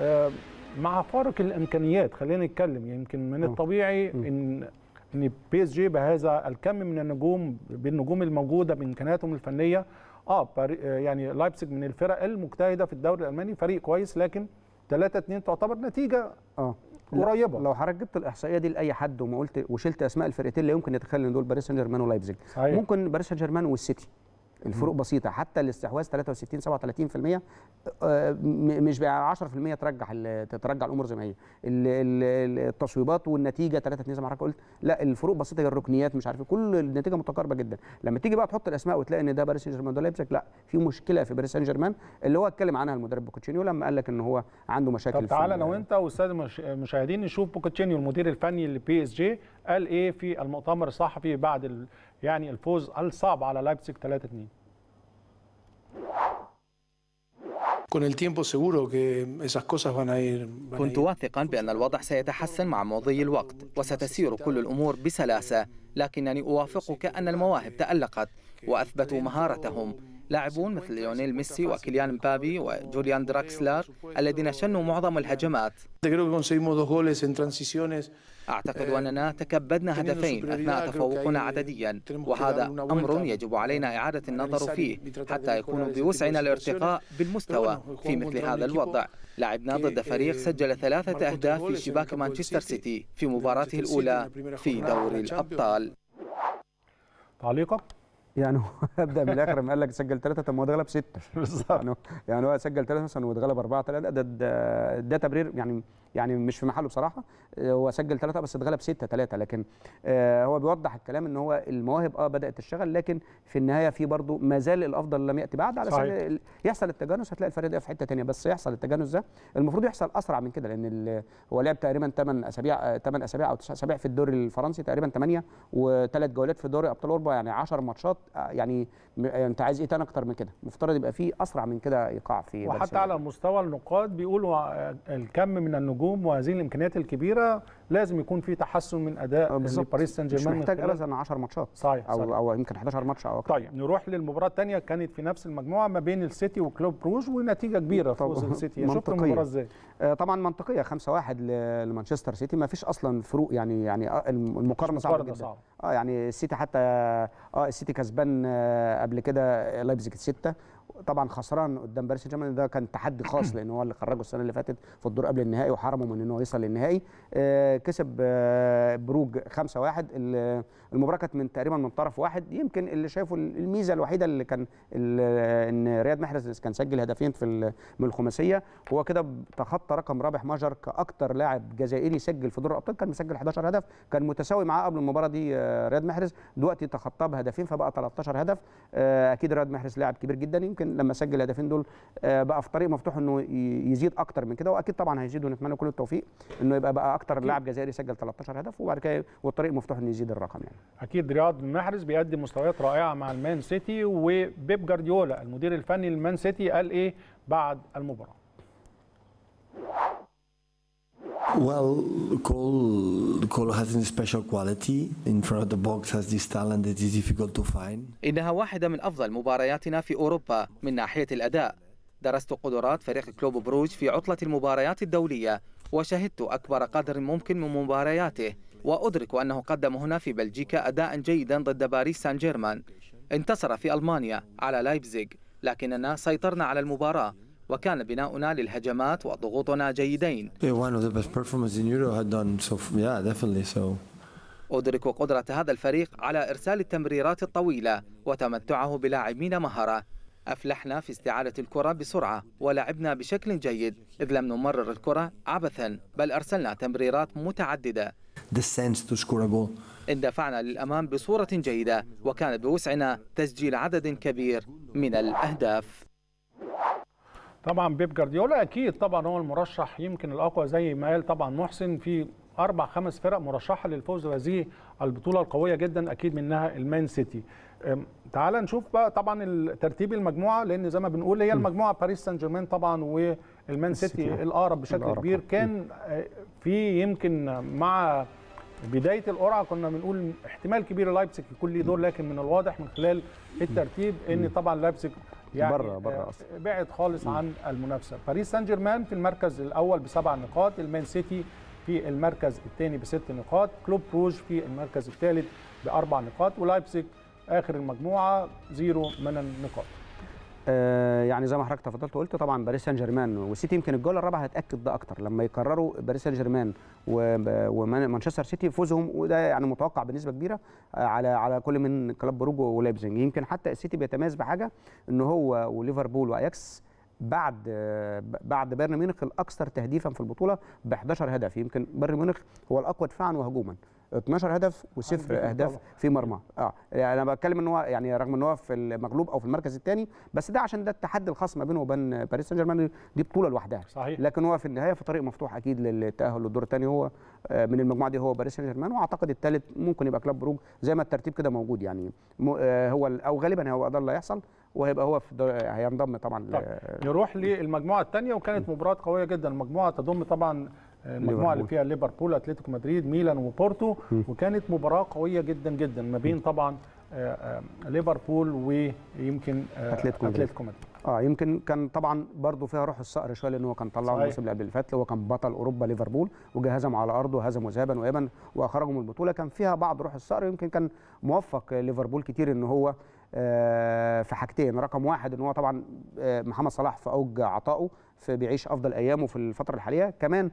مع فارق الامكانيات خلينا نتكلم يمكن من الطبيعي ان ان بي اس جي بهذا الكم من النجوم بالنجوم الموجوده بامكانياتهم الفنيه اه يعني لايبزيج من الفرق المجتهده في الدوري الالماني فريق كويس لكن 3 2 تعتبر نتيجه اه قريبه لو حضرتك جبت الاحصائيه دي لاي حد وما قلت وشلت اسماء الفرقتين لا يمكن يتخيل ان دول باريس سان جيرمان ولايبزيج ممكن باريس سان جيرمان والسيتي الفروق بسيطه حتى الاستحواذ 63 37% مش بقى 10% ترجح تترجع الامور زي ما هي التصويبات والنتيجه 3 2 زي ما حضرتك قلت لا الفروق بسيطه الركنيات مش عارف كل النتيجه متقاربه جدا لما تيجي بقى تحط الاسماء وتلاقي ان ده باريس سان جيرمان ده لايبزيج لا في مشكله في باريس سان جيرمان اللي هو اتكلم عنها المدرب بوكوتشينيو لما قال لك ان هو عنده مشاكل طب تعالى انا وانت والساده المشاهدين نشوف بوكوتشينيو المدير الفني لبي اس جي قال ايه في المؤتمر الصحفي بعد يعني الفوز الصعب على لايبزيج 3 2 Con el tiempo seguro que esas cosas van a ir. Van كنت واثقا بأن الوضع سيتحسن مع مضي الوقت وستسير كل الأمور بسلاسة لكنني أوافقك أن المواهب تألقت وأثبتوا مهارتهم لاعبون مثل ليونيل ميسي وكيليان مبابي وجوليان دراكسلر الذين شنوا معظم الهجمات Creo que conseguimos dos goles en transiciones. أعتقد أننا تكبدنا هدفين أثناء تفوقنا عدديا وهذا أمر يجب علينا إعادة النظر فيه حتى يكون بوسعنا الارتقاء بالمستوى في مثل هذا الوضع لعبنا ضد فريق سجل ثلاثة أهداف في شباك مانشستر سيتي في مباراته الأولى في دوري الأبطال تعليقك يعني هو ابدا من الاخر لما قال لك سجل ثلاثه طب ما هو اتغلب سته بالظبط يعني هو- يعني هو سجل ثلاثه مثلا واتغلب اربعه ثلاثه ده, ده, ده تبرير يعني يعني مش في محله بصراحه آه، هو سجل ثلاثه بس اتغلب سته ثلاثه لكن آه، هو بيوضح الكلام ان هو المواهب اه بدات تشتغل لكن في النهايه في برضه ما زال الافضل لم ياتي بعد على صحيح. سبيل يحصل التجانس هتلاقي الفريق ده في حته ثانيه بس يحصل التجانس ده المفروض يحصل اسرع من كده لان ال- هو لعب تقريبا 8 اسابيع 8 اسابيع او 9 اسابيع في الدوري الفرنسي تقريبا 8 وثلاث جولات في دوري ابطال اوروبا يعني 10 ماتشات آه، يعني م- انت عايز ايه تاني اكتر من كده مفترض يبقى في اسرع من كده ايقاع في وحتى باريس على مستوى النقاط بيقولوا آه، الكم من النجوم وهذه الامكانيات الكبيره لازم يكون في تحسن من آه، اداء بالظبط. باريس سان مش جيرمان من محتاج خلال- ابدا 10 ماتشات صحيح او صحيح. او يمكن 11 ماتش او اكتر طيب نروح للمباراه الثانيه كانت في نفس المجموعه ما بين السيتي وكلوب بروج ونتيجه كبيره فوز طبعاً. السيتي شفت منطقية. المباراه ازاي؟ آه، طبعا منطقيه 5-1 ل- لمانشستر سيتي ما فيش اصلا فروق يعني يعني آه، الم- المقارنه صعبه مقارنة جدا صعبة. اه يعني السيتي حتى اه السيتي كسبان آه، قبل كده لايبزيج 6 طبعا خسران قدام باريس سان جيرمان ده كان تحدي خاص لان هو اللي خرجه السنه اللي فاتت في الدور قبل النهائي وحرمه من ان هو يوصل للنهائي آه، كسب آه، بروج 5-1 ال- المباراه كانت من تقريبا من طرف واحد يمكن اللي شايفه الميزه الوحيده اللي كان ال- ان رياض محرز كان سجل هدفين في ال- من الخماسيه هو كده تخطى رقم رابح ماجر كاكتر لاعب جزائري سجل في دور الابطال كان مسجل 11 هدف كان متساوي معاه قبل المباراه دي آه، رياض محرز دلوقتي تخطاه بهدفين فبقى 13 هدف آه، اكيد رياض محرز لاعب كبير جدا يمكن لما سجل الهدفين دول آه، بقى في طريق مفتوح انه ي- يزيد اكتر من كده واكيد طبعا هيزيد ونتمنى كل التوفيق انه يبقى بقى اكتر لاعب جزائري سجل 13 هدف وبعد كده والطريق مفتوح انه يزيد الرقم يعني اكيد رياض محرز بيقدم مستويات رائعه مع المان سيتي وبيب جارديولا المدير الفني للمان سيتي قال ايه بعد المباراه Well, Cole, Cole has a special quality in front of the box, has this talent that is difficult to find. إنها واحدة من أفضل مبارياتنا في أوروبا من ناحية الأداء درست قدرات فريق كلوب بروج في عطلة المباريات الدولية وشهدت أكبر قدر ممكن من مبارياته وأدرك أنه قدم هنا في بلجيكا أداء جيدا ضد باريس سان جيرمان انتصر في ألمانيا على لايبزيغ لكننا سيطرنا على المباراة وكان بناؤنا للهجمات وضغوطنا جيدين Yeah, one of the best performances in Euro had done so. f- Yeah, definitely. So أدرك قدرة هذا الفريق على إرسال التمريرات الطويلة وتمتعه بلاعبين مهرة أفلحنا في استعادة الكرة بسرعة ولعبنا بشكل جيد إذ لم نمرر الكرة عبثا بل أرسلنا تمريرات متعددة the sense to score a goal. اندفعنا للأمام بصورة جيدة وكان بوسعنا تسجيل عدد كبير من الأهداف طبعا بيب جارديولا اكيد طبعا هو المرشح يمكن الاقوى زي ما قال طبعا محسن في اربع خمس فرق مرشحه للفوز بهذه البطوله القويه جدا اكيد منها المان سيتي أم، تعال نشوف بقى طبعا ترتيب المجموعه لان زي ما بنقول هي المجموعه باريس سان جيرمان طبعا والمان سيتي السيتي. الاقرب بشكل الأقرب. كبير كان آه، في يمكن مع بدايه القرعه كنا بنقول احتمال كبير لايبزيج يكون ليه دور لكن من الواضح من خلال الترتيب ان طبعا لايبزيج يعني بره- بره آه، أصلاً. بعد خالص عن المنافسه باريس سان جيرمان في المركز الاول بسبع نقاط المان سيتي في المركز الثاني بست نقاط كلوب بروج في المركز الثالث باربع نقاط ولايبزيج اخر المجموعه زيرو من النقاط آه، يعني زي ما حضرتك تفضلت وقلت طبعا باريس سان جيرمان والسيتي يمكن الجوله الرابعه هتاكد ده اكتر لما يكرروا باريس سان جيرمان وب- ومانشستر سيتي فوزهم وده يعني متوقع بنسبه كبيره آه، على على كل من كلوب بروج ولايبزيج يمكن حتى السيتي بيتميز بحاجه ان هو وليفربول واياكس بعد آه، بعد بايرن ميونخ الاكثر تهديفا في البطوله ب 11 هدف يمكن بايرن ميونخ هو الاقوى دفاعا وهجوما 12 هدف وصفر عندك اهداف طبعا. في مرمى اه يعني انا بتكلم ان هو يعني رغم ان هو في المغلوب او في المركز الثاني بس ده عشان ده التحدي الخاص ما بينه وبين باريس سان جيرمان دي بطوله لوحدها صحيح. لكن هو في النهايه في طريق مفتوح اكيد للتاهل للدور الثاني هو آه، من المجموعه دي هو باريس سان جيرمان واعتقد الثالث ممكن يبقى كلاب بروج زي ما الترتيب كده موجود يعني م- آه، هو ال- او غالبا هو ده اللي هيحصل وهيبقى هو في الدور- هينضم طبعا طب ل- نروح للمجموعه الثانيه وكانت مباراه قويه جدا المجموعه تضم طبعا المجموعه اللي ليفربول. فيها ليفربول اتلتيكو مدريد ميلان وبورتو وكانت مباراه قويه جدا جدا ما بين طبعا آه، آه، ليفربول ويمكن آه، أتلتيكو مدريد. اتلتيكو مدريد اه يمكن كان طبعا برضه فيها روح الصقر شويه لان هو كان طلعه صحيح. الموسم اللي قبل اللي فات هو كان بطل اوروبا ليفربول وجهزهم على ارضه هزموا ذهابا وايابا واخرجوا من البطوله كان فيها بعض روح الصقر يمكن كان موفق ليفربول كتير ان هو آه، في حاجتين رقم واحد ان هو طبعا آه، محمد صلاح في اوج عطائه في بيعيش افضل ايامه في الفتره الحاليه كمان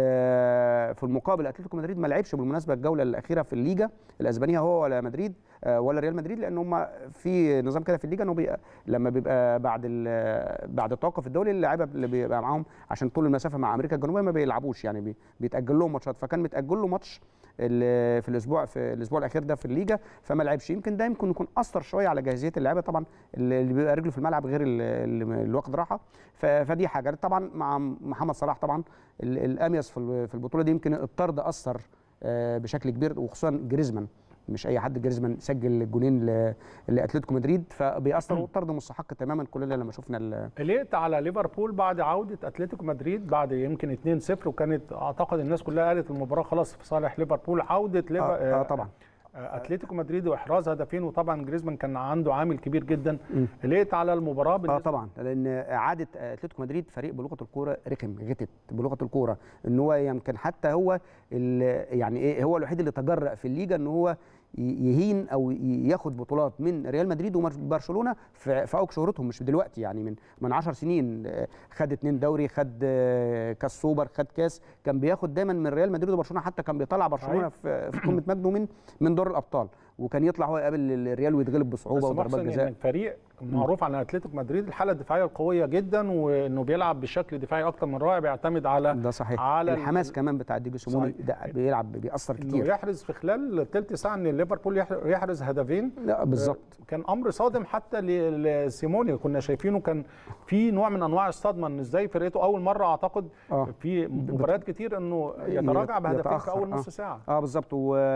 آه، في المقابل اتلتيكو مدريد ما لعبش بالمناسبه الجوله الاخيره في الليجا الاسبانيه هو ولا مدريد آه، ولا ريال مدريد لان هم في نظام كده في الليجا انه بيبقى لما بيبقى بعد ال- بعد التوقف الدولي اللعيبه اللي بيبقى معاهم عشان طول المسافه مع امريكا الجنوبيه ما بيلعبوش يعني بي- بيتاجل لهم ماتشات فكان متاجل له ماتش ال- في الاسبوع في الاسبوع الاخير ده في الليجا فما لعبش يمكن ده يمكن يكون اثر شويه على جاهزيه اللعيبه طبعا اللي اللي بيبقى رجله في الملعب غير اللي اللي واخد راحه ف- فدي حاجه طبعا مع محمد صلاح طبعا ال- الاميز في ال- في البطوله دي يمكن الطرد اثر آه، بشكل كبير وخصوصا جريزمان مش اي حد جريزمان سجل الجونين ل- لاتلتيكو مدريد فبيأثر والطرد مستحق تماما كلنا لما شفنا ال- قلقت على ليفربول بعد عوده اتلتيكو مدريد بعد يمكن 2-0 وكانت اعتقد الناس كلها قالت المباراه خلاص في صالح ليفربول عوده ليفر آه, اه طبعا آه، اتلتيكو مدريد واحراز هدفين وطبعا جريزمان كان عنده عامل كبير جدا قلقت على المباراه اه بالنسبه طبعا لان اعاده اتلتيكو مدريد فريق بلغه الكوره رخم غتت بلغه الكوره ان هو يمكن حتى هو ال- يعني ايه هو الوحيد اللي تجرأ في الليجا ان هو ي- يهين او ي- ياخد بطولات من ريال مدريد وبرشلونه في في اوج شهرتهم مش دلوقتي يعني من من 10 سنين آه، خد اتنين دوري خد آه، كاس سوبر خد كاس كان بياخد دايما من ريال مدريد وبرشلونه حتى كان بيطلع برشلونه في في قمه مجده من من دور الابطال وكان يطلع هو يقابل الريال ويتغلب بصعوبه بس وضربات محسن جزاء انك فريق معروف عن اتلتيكو مدريد الحاله الدفاعيه القويه جدا وانه بيلعب بشكل دفاعي اكتر من رائع بيعتمد على ده صحيح على ال- الحماس كمان بتاع ديجو سيموني صحيح. ده بيلعب بيأثر انه كتير يحرز في خلال ثلث ساعه ان ليفربول يح- يحرز هدفين لا بالظبط كان امر صادم حتى ل- لسيموني كنا شايفينه كان في نوع من انواع الصدمه ان ازاي فرقته اول مره اعتقد آه. في مباريات كتير انه يتراجع بهدفين في يتأخر، اول آه. نص ساعه اه بالظبط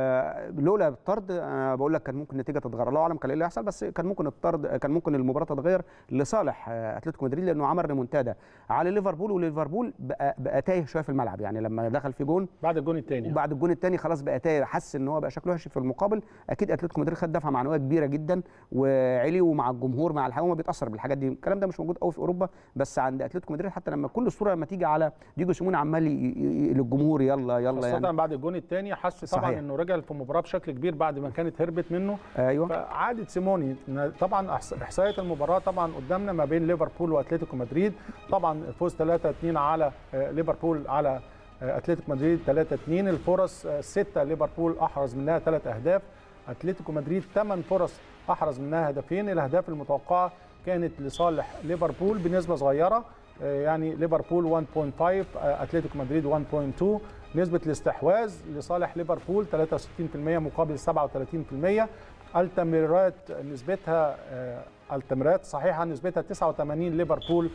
ولولا الطرد انا بقول لك كان ممكن النتيجه تتغير الله اعلم كان ايه اللي هيحصل بس كان ممكن الطرد كان ممكن المباراه تتغير لصالح آه، اتلتيكو مدريد لانه عمل ريمونتادا على ليفربول وليفربول بقى, بقى تايه شويه في الملعب يعني لما دخل في جون بعد الجون الثاني وبعد الجون الثاني خلاص بقى تايه حس ان هو بقى شكله وحش في المقابل اكيد اتلتيكو مدريد خد دفعه معنويه كبيره جدا وعلي ومع الجمهور مع الحكومه بيتاثر بالحاجات دي الكلام ده مش موجود قوي في اوروبا بس عند اتلتيكو مدريد حتى لما كل الصوره لما تيجي على ديجو سيموني عمال ي- ي- ي- للجمهور يلا يلا خاصة يعني بعد الجون الثاني حس طبعا صحيح. انه رجع في المباراه بشكل كبير بعد ما كانت هربت منه ايوه فعادة سيموني طبعا إحص- احصائيه المباراه طبعا قدامنا ما بين ليفربول واتلتيكو مدريد طبعا فوز 3 2 على آه، ليفربول على آه، اتلتيكو مدريد 3 2 الفرص 6 ليفربول احرز منها 3 اهداف اتلتيكو مدريد 8 فرص احرز منها هدفين الاهداف المتوقعه كانت لصالح ليفربول بنسبه صغيره آه، يعني ليفربول 1.5 آه، اتلتيكو مدريد 1.2 نسبة الاستحواذ لصالح ليفربول 63% مقابل 37% التمريرات نسبتها آه، التمريرات صحيحة نسبتها 89 ليفربول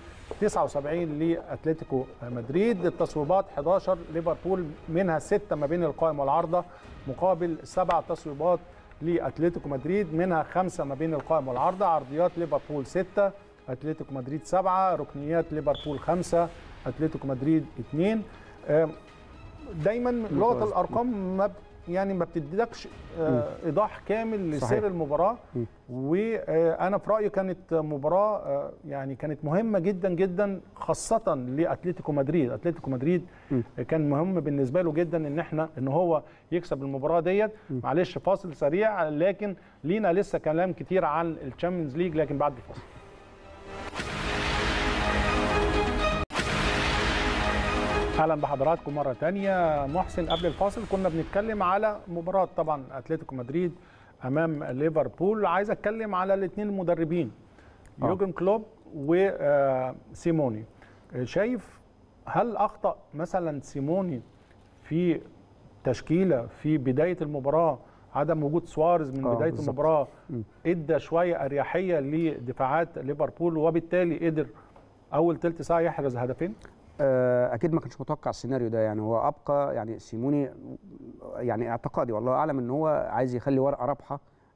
79 لأتلتيكو مدريد التصويبات 11 ليفربول منها 6 ما بين القائم والعارضة مقابل 7 تصويبات لأتلتيكو مدريد منها 5 ما بين القائم والعارضة عرضيات ليفربول 6 أتلتيكو مدريد 7 ركنيات ليفربول 5 أتلتيكو مدريد 2 آه، دايما لغه ممتاز. الارقام ما ب- يعني ما بتديلكش آه، ايضاح كامل لسير صحيح. المباراه مم. وانا في رايي كانت مباراه آه، يعني كانت مهمه جدا جدا خاصه لاتلتيكو مدريد اتلتيكو مدريد مم. كان مهم بالنسبه له جدا ان احنا ان هو يكسب المباراه ديت معلش فاصل سريع لكن لينا لسه كلام كتير عن الشامبيونز ليج لكن بعد الفاصل اهلا بحضراتكم مره تانية محسن قبل الفاصل كنا بنتكلم على مباراه طبعا اتلتيكو مدريد امام ليفربول عايز اتكلم على الاثنين المدربين آه. يوجن كلوب وسيموني شايف هل اخطا مثلا سيموني في تشكيله في بدايه المباراه عدم وجود سوارز من آه، بدايه بالظبط. المباراه م. ادى شويه اريحيه لدفاعات ليفربول وبالتالي قدر اول ثلث ساعه يحرز هدفين آه، اكيد ما كانش متوقع السيناريو ده يعني هو ابقى يعني سيموني يعني اعتقادي والله اعلم ان هو عايز يخلي ورقه رابحه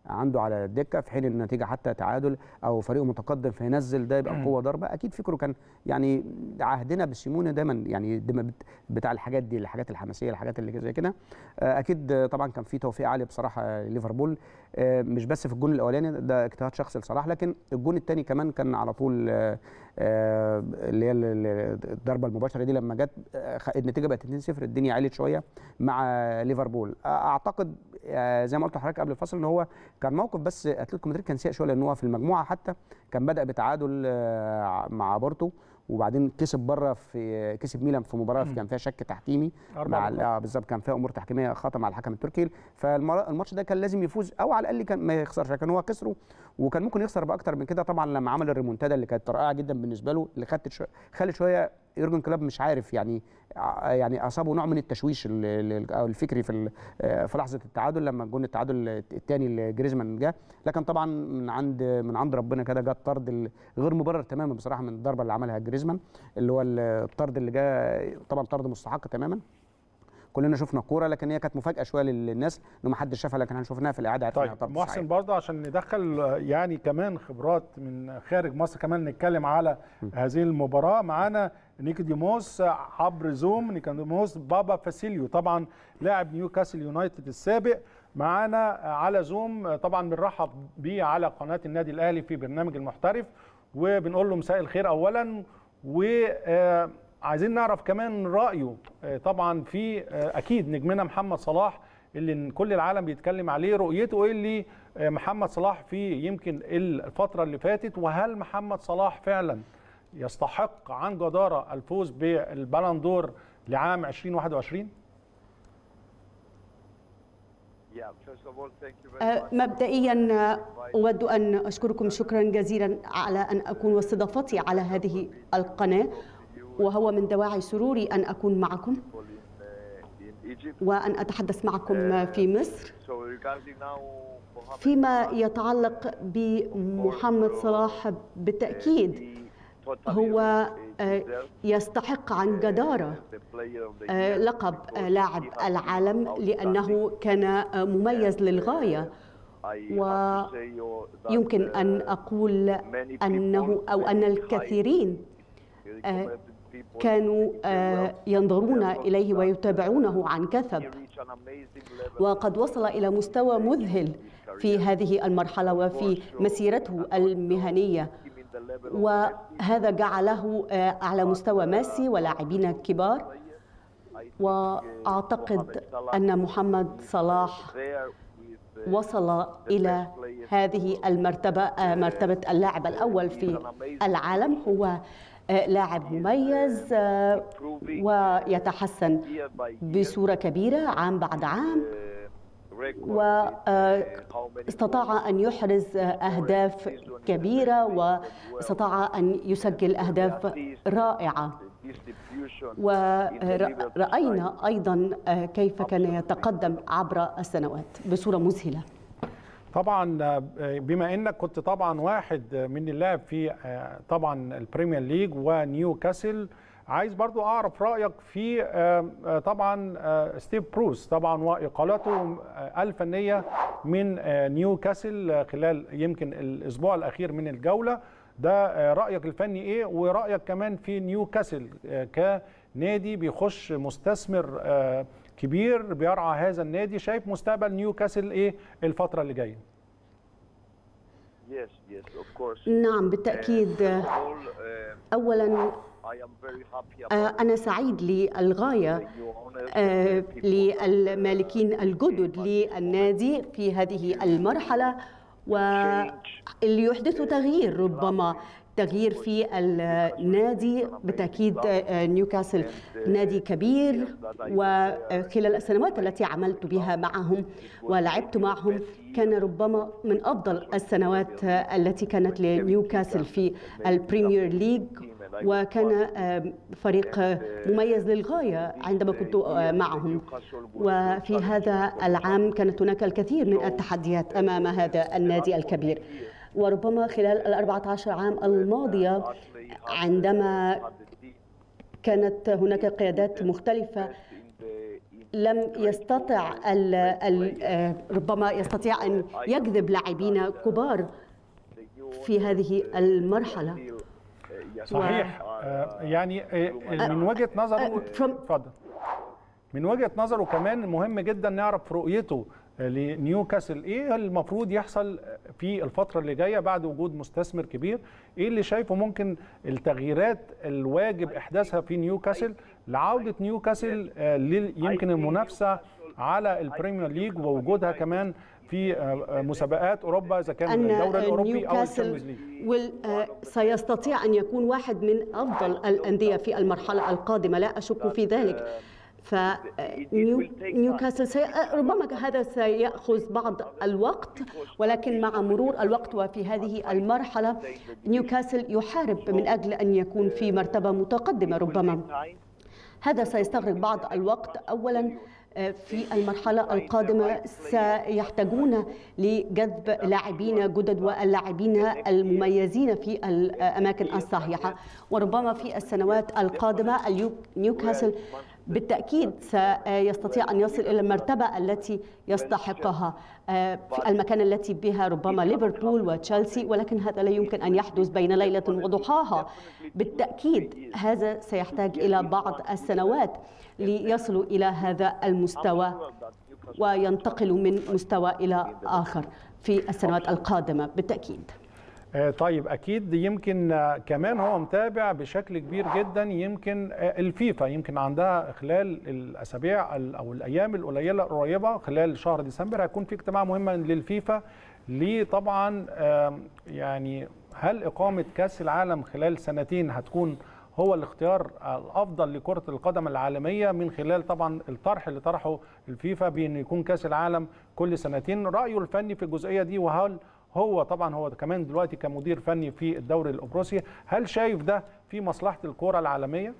عنده على الدكه في حين ان النتيجه حتى تعادل او فريقه متقدم فينزل ده يبقى قوه ضربه اكيد فكره كان يعني عهدنا بسيمونه دايما يعني دايما بت- بتاع الحاجات دي الحاجات الحماسيه الحاجات اللي زي كده آه، اكيد آه، طبعا كان في توفيق عالي بصراحه آه، ليفربول آه، مش بس في الجون الاولاني ده اجتهاد شخصي لصلاح لكن الجون الثاني كمان كان على طول آه، آه، اللي هي ال- ال- الضربه المباشره دي لما جت آه، خ- النتيجه بقت 2-0 الدنيا علت شويه مع ليفربول آه، اعتقد آه، زي ما قلت لحضرتك قبل الفصل ان هو كان موقف بس اتلتيكو مدريد كان سيء شويه لان هو في المجموعه حتى كان بدا بتعادل آه، مع بورتو وبعدين كسب بره في كسب ميلان في مباراه كان فيها شك تحكيمي أربعة مع نقاط. اه بالظبط كان فيها امور تحكيميه خطا مع الحكم التركي فالماتش ده كان لازم يفوز او على الاقل كان ما يخسرش لكن هو خسره وكان ممكن يخسر باكتر من كده طبعا لما عمل الريمونتادا اللي كانت رائعه جدا بالنسبه له اللي خدت شو... خلت شويه يورجن كلوب مش عارف يعني ع- يعني اصابه نوع من التشويش ال- ال- او الفكري في ال- آه، في لحظه التعادل لما جون التعادل الثاني اللي جريزمان جه لكن طبعا من عند من عند ربنا كده جه الطرد ال- غير مبرر تماما بصراحه من الضربه اللي عملها جريزمان اللي هو الطرد اللي جه طبعا طرد مستحق تماما كلنا شفنا الكوره لكن هي كانت مفاجاه شويه للناس انه ما حدش شافها لكن هنشوفها في الاعاده عرفنا إنها طيب طرد محسن صحيح. برضه عشان ندخل آه، يعني كمان خبرات من خارج مصر كمان نتكلم على هذه المباراه معانا نيكوديموس عبر زوم نيكوديموس بابا فاسيليو طبعا لاعب نيوكاسل يونايتد السابق معانا على زوم طبعا بنرحب بيه على قناه النادي الاهلي في برنامج المحترف وبنقول له مساء الخير اولا وعايزين نعرف كمان رايه آه، طبعا في آه، اكيد نجمنا محمد صلاح اللي كل العالم بيتكلم عليه رؤيته ايه اللي آه، محمد صلاح في يمكن الفتره اللي فاتت وهل محمد صلاح فعلا يستحق عن جداره الفوز بالبالندور لعام 2021 آه، مبدئيا آه، أود أن أشكركم شكرا جزيلا على أن أكون واستضافتي على هذه القناة وهو من دواعي سروري أن أكون معكم وأن أتحدث معكم في مصر فيما يتعلق بمحمد صلاح بالتأكيد هو آه، يستحق عن جدارة آه، لقب آه، لاعب العالم لأنه كان آه، مميز للغاية ويمكن أن أقول أنه أو أن الكثيرين آه، كانوا آه، ينظرون إليه ويتابعونه عن كثب وقد وصل إلى مستوى مذهل في هذه المرحلة وفي مسيرته المهنية وهذا جعله آه، على مستوى ميسي ولاعبين الكبار وأعتقد أن محمد صلاح وصل إلى هذه المرتبة آه، مرتبة اللاعب الأول في العالم هو آه، لاعب مميز آه، ويتحسن بصورة كبيرة عام بعد عام واستطاع أن يحرز أهداف كبيرة واستطاع أن يسجل أهداف رائعة ورأينا أيضا كيف كان يتقدم عبر السنوات بصورة مذهلة طبعا آه، بما انك كنت طبعا واحد من اللعب في آه، طبعا البريمير ليج ونيوكاسل عايز برضو اعرف رايك في آه، آه، طبعا آه، ستيف بروس طبعا واقالته آه، الفنيه من آه، نيوكاسل آه، خلال يمكن الاسبوع الاخير من الجوله ده آه، رايك الفني ايه ورايك كمان في نيوكاسل آه، كنادي بيخش مستثمر آه، كبير بيرعى هذا النادي شايف مستقبل نيوكاسل ايه الفتره اللي جايه نعم بالتأكيد أولا آه، أنا سعيد للغاية آه، للمالكين الجدد للنادي في هذه المرحلة واللي يحدث تغيير ربما تغيير في النادي بالتأكيد آه، نيوكاسل نادي كبير وخلال السنوات التي عملت بها معهم ولعبت معهم كان ربما من أفضل السنوات آه، التي كانت لنيوكاسل في البريمير ليج وكان آه، فريق آه، مميز للغاية عندما كنت آه، معهم وفي هذا العام كانت هناك الكثير من التحديات أمام هذا النادي الكبير وربما خلال الأربعة عشر عام الماضية عندما كانت هناك قيادات مختلفة لم يستطع ال ال ربما يستطيع ان يجذب لاعبين كبار في هذه المرحله صحيح آه يعني آه من وجهه نظره اتفضل من وجهه نظره كمان مهم جدا نعرف رؤيته لنيوكاسل ايه المفروض يحصل في الفتره اللي جايه بعد وجود مستثمر كبير ايه اللي شايفه ممكن التغييرات الواجب احداثها في نيوكاسل لعوده نيوكاسل يمكن المنافسه على البريمير ليج ووجودها كمان في مسابقات اوروبا اذا كان الدوري الاوروبي او الشامبيونز ليج سيستطيع ان يكون واحد من افضل الانديه في المرحله القادمه لا اشك في ذلك فنيوكاسل سي... ربما هذا سيأخذ بعض الوقت ولكن مع مرور الوقت وفي هذه المرحلة نيوكاسل يحارب من أجل أن يكون في مرتبة متقدمة ربما هذا سيستغرق بعض الوقت أولا في المرحلة القادمة سيحتاجون لجذب لاعبين جدد واللاعبين المميزين في الأماكن الصحيحة وربما في السنوات القادمة نيوكاسل بالتأكيد سيستطيع أن يصل إلى المرتبة التي يستحقها في المكان التي بها ربما ليفربول وتشيلسي ولكن هذا لا يمكن أن يحدث بين ليلة وضحاها بالتأكيد هذا سيحتاج إلى بعض السنوات ليصلوا إلى هذا المستوى وينتقلوا من مستوى إلى آخر في السنوات القادمة بالتأكيد طيب اكيد يمكن كمان هو متابع بشكل كبير جدا يمكن الفيفا يمكن عندها خلال الاسابيع او الايام القليله القريبه خلال شهر ديسمبر هيكون في اجتماع مهم للفيفا ليه طبعا يعني هل اقامه كاس العالم خلال سنتين هتكون هو الاختيار الافضل لكره القدم العالميه من خلال طبعا الطرح اللي طرحه الفيفا بان يكون كاس العالم كل سنتين رايه الفني في الجزئيه دي وهل هو طبعا هو كمان دلوقتي كمدير فني في الدوري القبرصي هل شايف ده في مصلحه الكره العالميه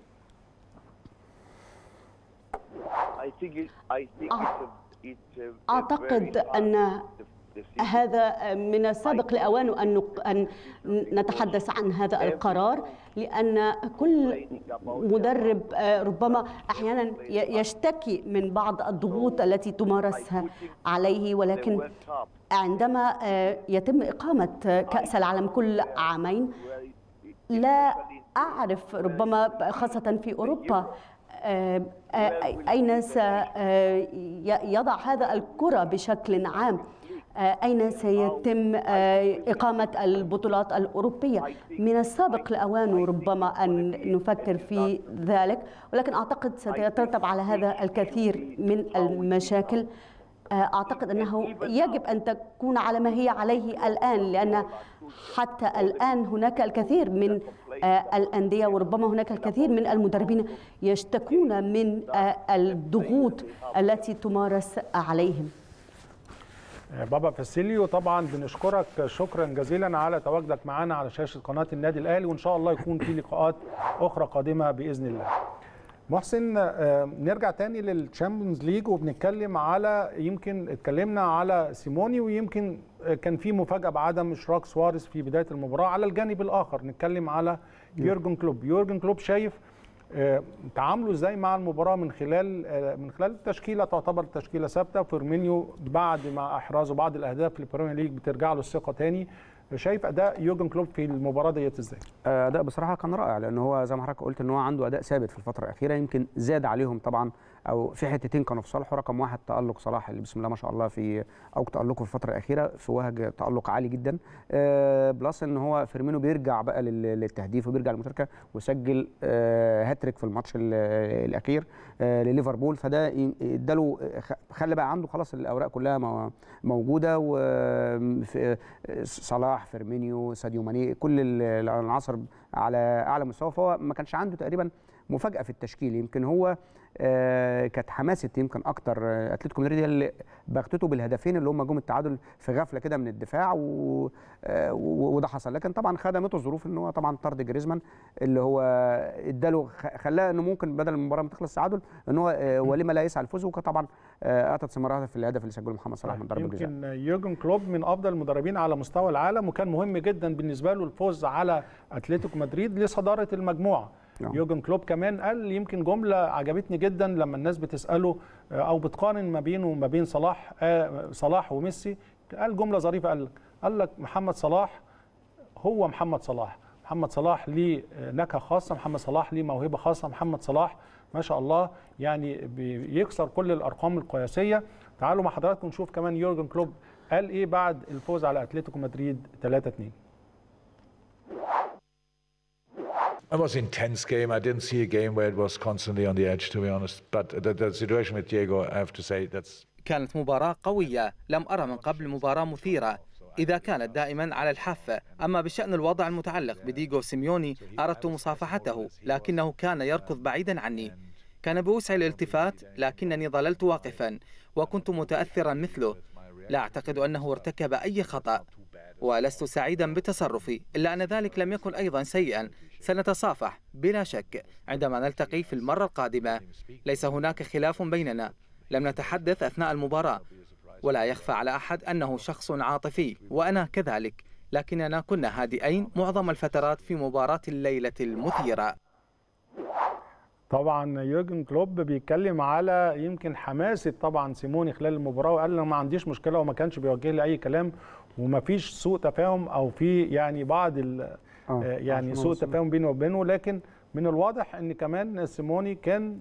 اعتقد ان هذا من السابق لأوانه أن أن نتحدث عن هذا القرار لأن كل مدرب ربما أحيانا يشتكي من بعض الضغوط التي تمارس عليه ولكن عندما يتم إقامة كأس العالم كل عامين لا أعرف ربما خاصة في أوروبا أين سيضع هذا الكرة بشكل عام أين سيتم إقامة البطولات الأوروبية من السابق لأوانه ربما أن نفكر في ذلك ولكن أعتقد سيترتب على هذا الكثير من المشاكل أعتقد أنه يجب أن تكون على ما هي عليه الآن لأن حتى الآن هناك الكثير من الأندية وربما هناك الكثير من المدربين يشتكون من الضغوط التي تمارس عليهم بابا فاسيليو طبعا بنشكرك شكرا جزيلا على تواجدك معنا على شاشه قناه النادي الاهلي وان شاء الله يكون في لقاءات اخرى قادمه باذن الله. محسن نرجع تاني للتشامبيونز ليج وبنتكلم على يمكن اتكلمنا على سيموني ويمكن كان في مفاجاه بعدم اشراك سواريز في بدايه المباراه على الجانب الاخر نتكلم على يورجن كلوب يورجن كلوب شايف تعاملوا ازاي مع المباراه من خلال من خلال تشكيله تعتبر تشكيله ثابته فيرمينيو بعد ما احرزوا بعض الاهداف في البريمير ليج بترجع له الثقه تاني شايف اداء يورجن كلوب في المباراه ديت ازاي؟ اداء بصراحه كان رائع لان هو زي ما حضرتك قلت ان هو عنده اداء ثابت في الفتره الاخيره يمكن زاد عليهم طبعا او في حتتين كانوا في صالحه رقم واحد تالق صلاح اللي بسم الله ما شاء الله في او تالقه في الفتره الاخيره في وهج تالق عالي جدا أه بلس ان هو فيرمينو بيرجع بقى للتهديف وبيرجع للمشاركه وسجل أه هاتريك في الماتش الاخير أه لليفربول فده اداله خلى بقى عنده خلاص الاوراق كلها موجوده صلاح فيرمينيو ساديو ماني كل العناصر على اعلى مستوى فهو ما كانش عنده تقريبا مفاجاه في التشكيل يمكن هو آه كانت حماسه يمكن اكتر آه اتلتيكو مدريد هي اللي بغتته بالهدفين اللي هم جم التعادل في غفله كده من الدفاع و آه وده حصل لكن طبعا خدمته الظروف ان هو طبعا طرد جريزمان اللي هو اداله خلاه انه ممكن بدل المباراه ما تخلص تعادل ان هو آه ولما لا يسعى الفوز وطبعا آه اتت ثمارها في الهدف اللي سجله محمد صلاح من ضربه الجزاء يمكن يورجن كلوب من افضل المدربين على مستوى العالم وكان مهم جدا بالنسبه له الفوز على اتلتيكو مدريد لصداره المجموعه نعم. يورجن كلوب كمان قال يمكن جمله عجبتني جدا لما الناس بتساله آه، او بتقارن ما بينه وما بين صلاح آه، صلاح وميسي قال جمله ظريفه قال لك قال لك محمد صلاح هو محمد صلاح محمد صلاح ليه نكهه خاصه محمد صلاح ليه موهبه خاصه محمد صلاح ما شاء الله يعني بيكسر كل الارقام القياسيه تعالوا مع حضراتكم نشوف كمان يورجن كلوب قال ايه بعد الفوز على اتلتيكو مدريد 3 2 It was an intense game. I didn't see a game where it was constantly on the edge, to be honest. But the, the situation with Diego, I have to say, that's كانت مباراة قوية لم أرى من قبل مباراة مثيرة إذا كانت دائما على الحافة أما بشأن الوضع المتعلق بديغو سيميوني أردت مصافحته لكنه كان يركض بعيدا عني كان بوسعي الالتفات لكنني ظللت واقفا وكنت متأثرا مثله لا أعتقد أنه ارتكب أي خطأ ولست سعيدا بتصرفي إلا أن ذلك لم يكن أيضا سيئا سنتصافح بلا شك عندما نلتقي في المرة القادمة ليس هناك خلاف بيننا لم نتحدث أثناء المباراة ولا يخفى على أحد أنه شخص عاطفي وأنا كذلك لكننا كنا هادئين معظم الفترات في مباراة الليلة المثيرة طبعا يورجن كلوب بيتكلم على يمكن حماسه طبعا سيموني خلال المباراه وقال انا ما عنديش مشكله وما كانش بيوجه لي اي كلام وما فيش سوء تفاهم او في يعني بعض ال- آه، آه، يعني عشان سوء أوصل. تفاهم بينه وبينه لكن من الواضح ان كمان سيموني كان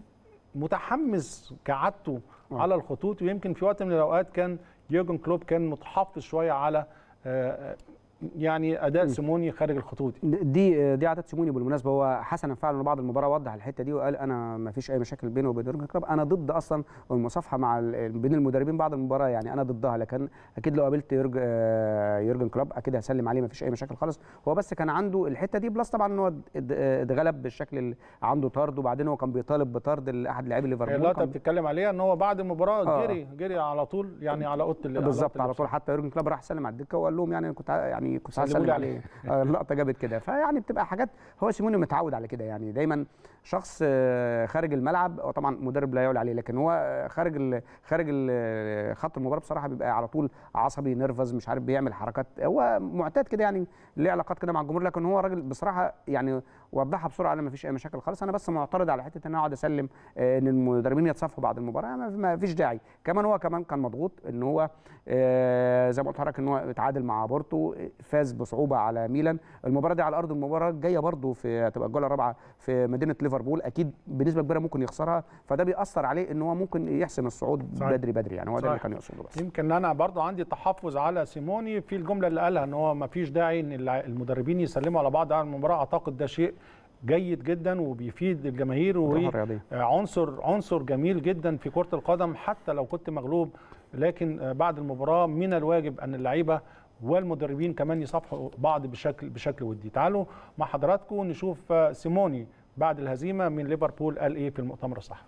متحمس كعادته آه. على الخطوط ويمكن في وقت من الاوقات كان يورجن كلوب كان متحفظ شويه على آه، يعني اداء سيموني خارج الخطوط دي دي عادات سيموني بالمناسبه هو حسنا فعلا بعد المباراه وضح الحته دي وقال انا ما فيش اي مشاكل بينه وبين يورجن كلوب انا ضد اصلا المصافحه مع ال- بين المدربين بعد المباراه يعني انا ضدها لكن اكيد لو قابلت يورج آه، يورجن كلوب اكيد هسلم عليه ما فيش اي مشاكل خالص هو بس كان عنده الحته دي بلس طبعا ان هو ات- اتغلب بالشكل اللي عنده طرد وبعدين هو كان بيطالب بطرد احد لاعبي ليفربول اللقطه كان- بتتكلم عليها ان هو بعد المباراه آه. جري جري على طول يعني على اوضه ال- بالظبط أوضة على طول اللبس. حتى يورجن كلوب راح سلم على الدكه وقال لهم يعني كنت ع- يعني كنت عايز سلموا لي اسلم عليه آه، اللقطه جابت كده فيعني بتبقى حاجات هو سيموني متعود على كده يعني دايما شخص آه، خارج الملعب هو طبعا مدرب لا يعلى عليه لكن هو آه، خارج ال خارج ال خط المباراه بصراحه بيبقى على طول عصبي نرفز مش عارف بيعمل حركات هو معتاد كده يعني ليه علاقات كده مع الجمهور لكن هو راجل بصراحه يعني وضحها بسرعه قال ما فيش اي مشاكل خالص انا بس معترض على حته ان انا اقعد اسلم آه، ان المدربين يتصافحوا بعد المباراه ما- ما فيش داعي كمان هو كمان كان مضغوط ان هو آه، زي ما قلت لحضرتك ان هو اتعادل مع بورتو فاز بصعوبه على ميلان المباراه دي على ارض المباراه الجايه برضه في هتبقى الجوله الرابعه في مدينه ليفربول اكيد بنسبه كبيره ممكن يخسرها فده بيأثر عليه ان هو ممكن يحسم الصعود صحيح. بدري بدري يعني هو ده اللي صحيح. كان يقصده بس يمكن انا برضو عندي تحفظ على سيموني في الجمله اللي قالها ان هو ما فيش داعي ان الع- المدربين يسلموا على بعض على المباراه اعتقد ده شيء جيد جدا وبيفيد الجماهير الروح الرياضيه وعنصر عنصر جميل جدا في كره القدم حتى لو كنت مغلوب لكن آه، بعد المباراه من الواجب ان اللعيبه والمدربين كمان يصافحوا بعض بشكل بشكل ودي تعالوا مع حضراتكم نشوف آه، سيموني بعد الهزيمه من ليفربول قال ايه في المؤتمر الصحفي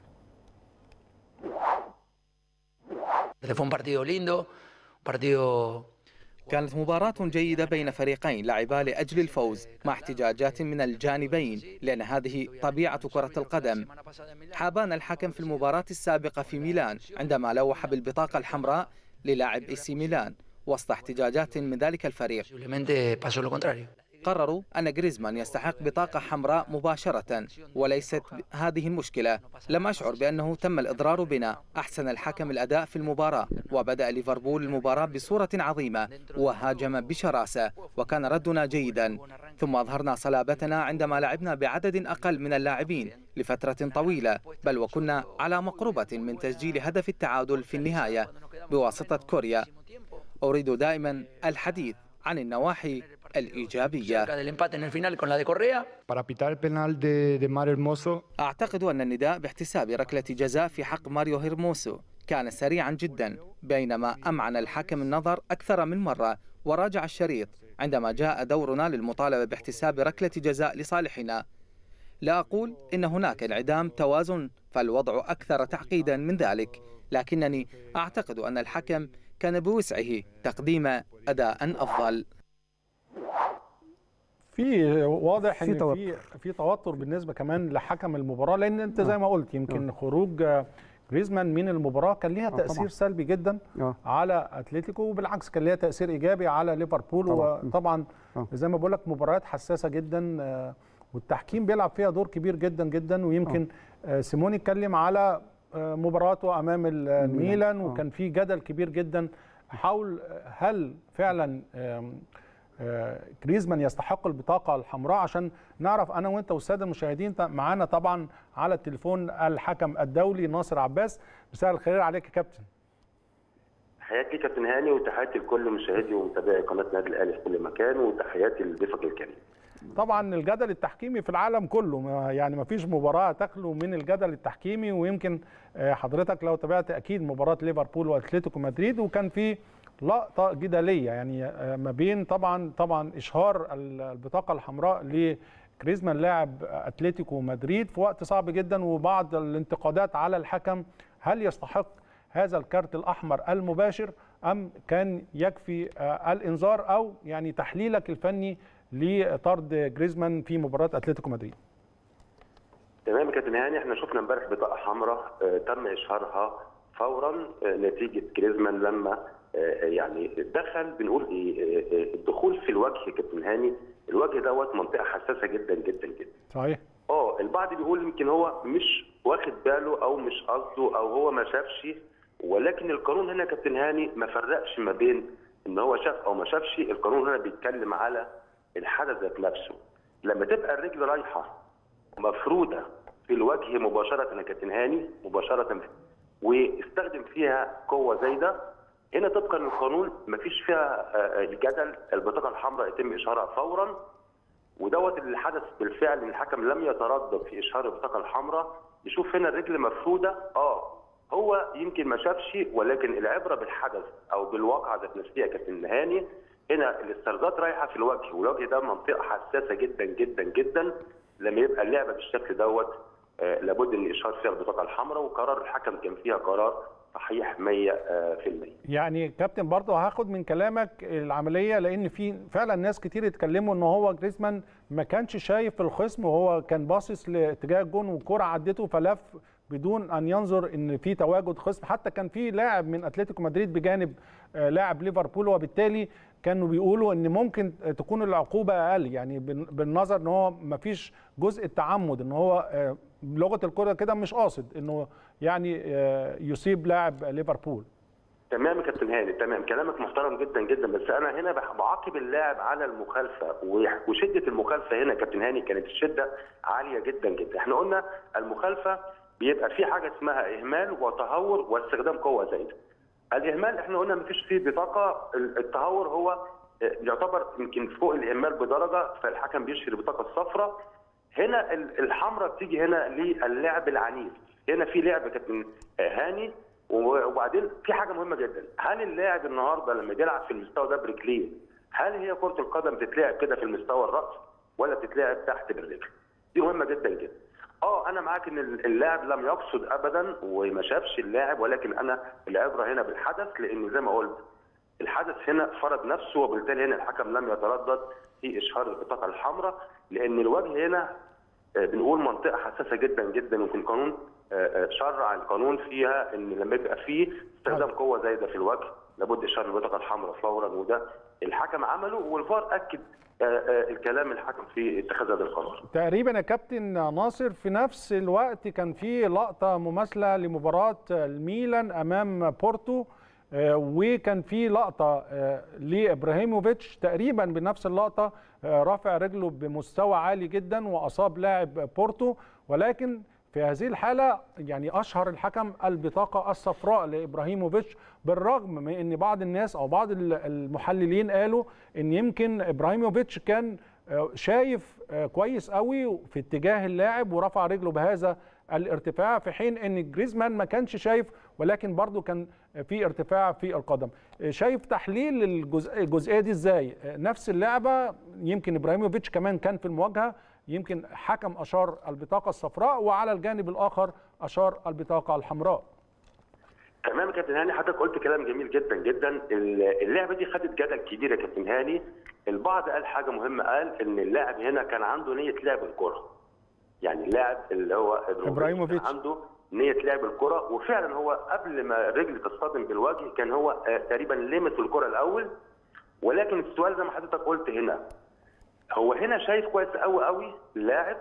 Fue un partido lindo, un partido كانت مباراة جيدة بين فريقين لعبا لأجل الفوز مع احتجاجات من الجانبين لأن هذه طبيعة كرة القدم حابان الحكم في المباراة السابقة في ميلان عندما لوح بالبطاقة الحمراء للاعب اي سي ميلان وسط احتجاجات من ذلك الفريق posiblemente pasó lo contrario. قرروا أن جريزمان يستحق بطاقة حمراء مباشرة وليست هذه المشكلة لم أشعر بأنه تم الإضرار بنا أحسن الحكم الأداء في المباراة وبدأ ليفربول المباراة بصورة عظيمة وهاجم بشراسة وكان ردنا جيدا ثم أظهرنا صلابتنا عندما لعبنا بعدد أقل من اللاعبين لفترة طويلة بل وكنا على مقربة من تسجيل هدف التعادل في النهاية بواسطة كوريا أريد دائما الحديث عن النواحي الإيجابية Cerca del empate en el final con la de Correa. Para pitar el penal de, de Mario Hermoso, أعتقد أن النداء باحتساب ركلة جزاء في حق ماريو هيرموسو كان سريعا جدا بينما أمعن الحكم النظر أكثر من مرة وراجع الشريط عندما جاء دورنا للمطالبة باحتساب ركلة جزاء لصالحنا لا أقول إن هناك انعدام توازن فالوضع أكثر تعقيدا من ذلك لكنني أعتقد أن الحكم كان بوسعه تقديم أداء أفضل في واضح في ان توتر. في في توتر بالنسبه كمان لحكم المباراه لان انت زي ما قلت يمكن خروج آه، جريزمان من المباراه كان ليها آه، تاثير طبعاً. سلبي جدا اه على اتلتيكو وبالعكس كان ليها تاثير ايجابي على ليفربول طبعاً. وطبعا آه. زي ما بقول لك مباريات حساسه جدا آه، والتحكيم بيلعب فيها دور كبير جدا جدا ويمكن آه، سيموني اتكلم على آه، مباراته امام ال- الميلان وكان في جدل كبير جدا حول آه، هل فعلا آم، آه، جريزمان يستحق البطاقه الحمراء عشان نعرف انا وانت والساده المشاهدين ط- معانا طبعا على التليفون الحكم الدولي ناصر عباس مساء الخير عليك يا كابتن تحياتي كابتن هاني وتحياتي لكل مشاهدي ومتابعي قناه نادي الاهلي في كل مكان وتحياتي لضيفك الكريم. طبعا الجدل التحكيمي في العالم كله ما- يعني ما فيش مباراه تخلو من الجدل التحكيمي ويمكن آه، حضرتك لو تابعت اكيد مباراه ليفربول واتلتيكو مدريد وكان في لقطه جدليه يعني آه، ما بين طبعا طبعا اشهار ال- البطاقه الحمراء لكريزمان لاعب اتلتيكو مدريد في وقت صعب جدا وبعض الانتقادات على الحكم هل يستحق هذا الكارت الاحمر المباشر ام كان يكفي آه، الانذار او يعني تحليلك الفني لطرد جريزمان في مباراه اتلتيكو مدريد تمام يا كابتن هاني احنا شفنا امبارح بطاقه حمراء آه، تم اشهارها فورا آه، نتيجه جريزمان لما آه، يعني دخل بنقول ايه آه، آه، الدخول في الوجه يا كابتن هاني الوجه دوت منطقه حساسه جدا جدا جدا. صحيح اه البعض بيقول يمكن هو مش واخد باله او مش قصده او هو ما شافش ولكن القانون هنا يا كابتن هاني ما فرقش ما بين ان هو شاف او ما شافش القانون هنا بيتكلم على الحدث ذات نفسه لما تبقى الرجل رايحه مفروده في الوجه مباشره يا كابتن هاني مباشره واستخدم فيها قوه زايده هنا طبقا للقانون مفيش فيها آه، الجدل البطاقه الحمراء يتم اشهارها فورا ودوت اللي حدث بالفعل ان الحكم لم يتردد في اشهار البطاقه الحمراء نشوف هنا الرجل مفروده اه هو يمكن ما شافش ولكن العبره بالحدث او بالواقع ذات نفسها كابتن هاني هنا الاسترداد رايحه في الوجه والوجه ده منطقه حساسه جدا جدا جدا لما يبقى اللعبه بالشكل دوت آه لابد ان اشهار فيها البطاقه الحمراء وقرار الحكم كان فيها قرار صحيح 100% آه في المية. يعني كابتن برضه هاخد من كلامك العمليه لان في فعلا ناس كتير اتكلموا ان هو جريزمان ما كانش شايف الخصم وهو كان باصص لاتجاه الجون والكره عدته فلف بدون ان ينظر ان في تواجد خصم حتى كان في لاعب من اتلتيكو مدريد بجانب آه، لاعب ليفربول وبالتالي كانوا بيقولوا ان ممكن تكون العقوبه اقل يعني بال- بالنظر ان هو ما فيش جزء التعمد ان هو آه، لغه الكره كده مش قاصد انه يعني آه، يصيب لاعب ليفربول تمام يا كابتن هاني تمام كلامك محترم جدا جدا بس انا هنا بح- بعاقب اللاعب على المخالفه و- وشده المخالفه هنا يا كابتن هاني كانت الشده عاليه جدا جدا احنا قلنا المخالفه بيبقى في حاجه اسمها اهمال وتهور واستخدام قوه زايده الاهمال احنا قلنا مفيش فيه بطاقه ال- التهور هو آه، يعتبر يمكن فوق الاهمال بدرجه فالحكم بيشهر البطاقه الصفراء هنا ال- الحمراء بتيجي هنا للعب العنيف هنا في لعب كابتن هاني وبعدين في حاجه مهمه جدا هل اللاعب النهارده لما بيلعب في المستوى ده برجليه هل هي كره القدم بتتلعب كده في المستوى الراس ولا بتتلعب تحت بالرجل دي مهمه جدا جدا اه انا معاك ان اللاعب لم يقصد ابدا وما شافش اللاعب ولكن انا العبره هنا بالحدث لان زي ما قلت الحدث هنا فرض نفسه وبالتالي هنا الحكم لم يتردد في اشهار البطاقه الحمراء لان الوجه هنا آه، بنقول منطقه حساسه جدا جدا وفي القانون آه، آه، شرع القانون فيها ان لما يبقى فيه استخدام قوه زايده في الوجه لابد اشهار البطاقه الحمراء فورا وده الحكم عمله والفار اكد آه، آه، الكلام الحكم في اتخاذ هذا القرار تقريبا يا كابتن ناصر في نفس الوقت كان في لقطة مماثلة لمباراة الميلان أمام بورتو آه، وكان في لقطة آه، لإبراهيموفيتش تقريبا بنفس اللقطة آه، رافع رجله بمستوى عالي جدا وأصاب لاعب بورتو ولكن في هذه الحالة يعني أشهر الحكم البطاقة الصفراء لإبراهيموفيتش بالرغم من أن بعض الناس أو بعض المحللين قالوا أن يمكن إبراهيموفيتش كان آه، شايف آه، كويس قوي في اتجاه اللاعب ورفع رجله بهذا الارتفاع في حين ان جريزمان ما كانش شايف ولكن برضو كان في ارتفاع في القدم آه، شايف تحليل الجزء- الجزئيه دي ازاي آه، نفس اللعبه يمكن ابراهيموفيتش كمان كان في المواجهه يمكن حكم اشار البطاقه الصفراء وعلى الجانب الاخر اشار البطاقه الحمراء تمام يا كابتن هاني حضرتك قلت كلام جميل جدا جدا اللعبه دي خدت جدل كبير يا كابتن هاني البعض قال حاجه مهمه قال ان اللاعب هنا كان عنده نيه لعب الكره يعني اللاعب اللي هو إبراهيموفيتش. كان عنده نيه لعب الكره وفعلا هو قبل ما الرجل تصطدم بالوجه كان هو آه، تقريبا لمس الكره الاول ولكن السؤال زي ما حضرتك قلت هنا هو هنا شايف كويس قوي قوي اللاعب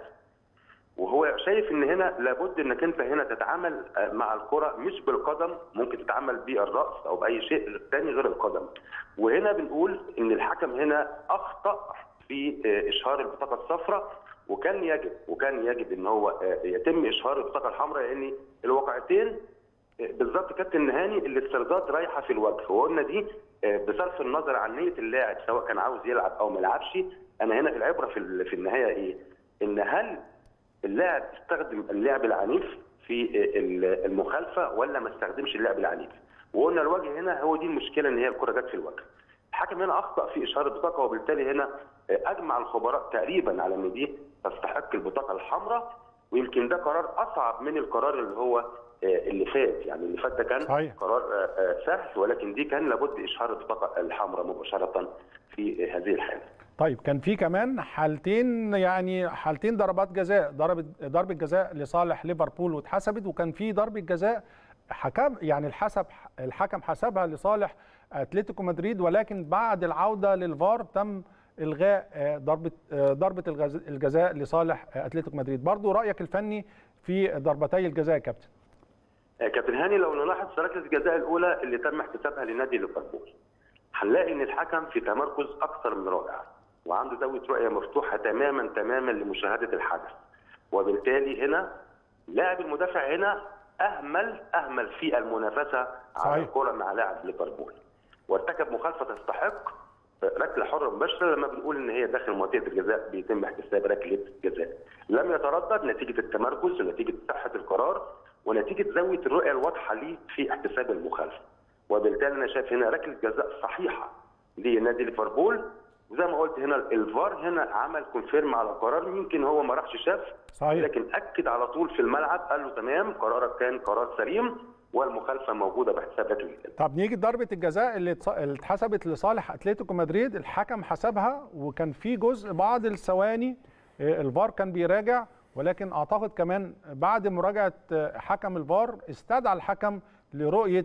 وهو شايف ان هنا لابد انك انت هنا تتعامل مع الكره مش بالقدم ممكن تتعامل بالراس او باي شيء ثاني غير القدم وهنا بنقول ان الحكم هنا اخطا في اشهار البطاقه الصفراء وكان يجب وكان يجب ان هو يتم اشهار البطاقه الحمراء لان الواقعتين بالظبط كابتن نهاني الاسترداد رايحه في الوجه وقلنا دي بصرف النظر عن نيه اللاعب سواء كان عاوز يلعب او ما يلعبش انا هنا في العبره في في النهايه ايه؟ ان هل اللاعب استخدم اللعب العنيف في المخالفه ولا ما استخدمش اللعب العنيف؟ وقلنا الوجه هنا هو دي المشكله ان هي الكره جت في الوجه. الحكم هنا اخطا في اشاره البطاقه وبالتالي هنا اجمع الخبراء تقريبا على ان دي تستحق البطاقه الحمراء ويمكن ده قرار اصعب من القرار اللي هو اللي فات يعني اللي فات ده كان صحيح. قرار سهل ولكن دي كان لابد اشهار البطاقه الحمراء مباشره في هذه الحاله. طيب كان في كمان حالتين يعني حالتين ضربات جزاء ضربه ضربه جزاء لصالح ليفربول واتحسبت وكان في ضربه جزاء حكم يعني الحسب الحكم حسبها لصالح اتلتيكو مدريد ولكن بعد العوده للفار تم الغاء ضربه ضربه الجزاء لصالح اتلتيكو مدريد برضو رايك الفني في ضربتي الجزاء يا كابتن كابتن هاني لو نلاحظ في ركله الجزاء الاولى اللي تم احتسابها لنادي ليفربول هنلاقي ان الحكم في تمركز اكثر من رائع وعنده زاويه رؤيه مفتوحه تماما تماما لمشاهده الحدث وبالتالي هنا لاعب المدافع هنا اهمل اهمل في المنافسه على الكره مع لاعب ليفربول وارتكب مخالفه تستحق ركله حره مباشره لما بنقول ان هي داخل منطقه الجزاء بيتم احتساب ركله جزاء لم يتردد نتيجه التمركز ونتيجه صحه القرار ونتيجه زاويه الرؤيه الواضحه ليه في احتساب المخالفه وبالتالي انا شايف هنا ركله جزاء صحيحه لنادي ليفربول وزي ما قلت هنا الفار هنا عمل كونفيرم على القرار يمكن هو ما راحش شاف صحيح. لكن اكد على طول في الملعب قال له تمام قرارك كان قرار سليم والمخالفه موجوده باحتساب ركله الجزاء. طب نيجي ضربه الجزاء اللي اتحسبت لصالح اتلتيكو مدريد الحكم حسبها وكان في جزء بعض الثواني الفار كان بيراجع ولكن اعتقد كمان بعد مراجعه حكم الفار استدعى الحكم لرؤيه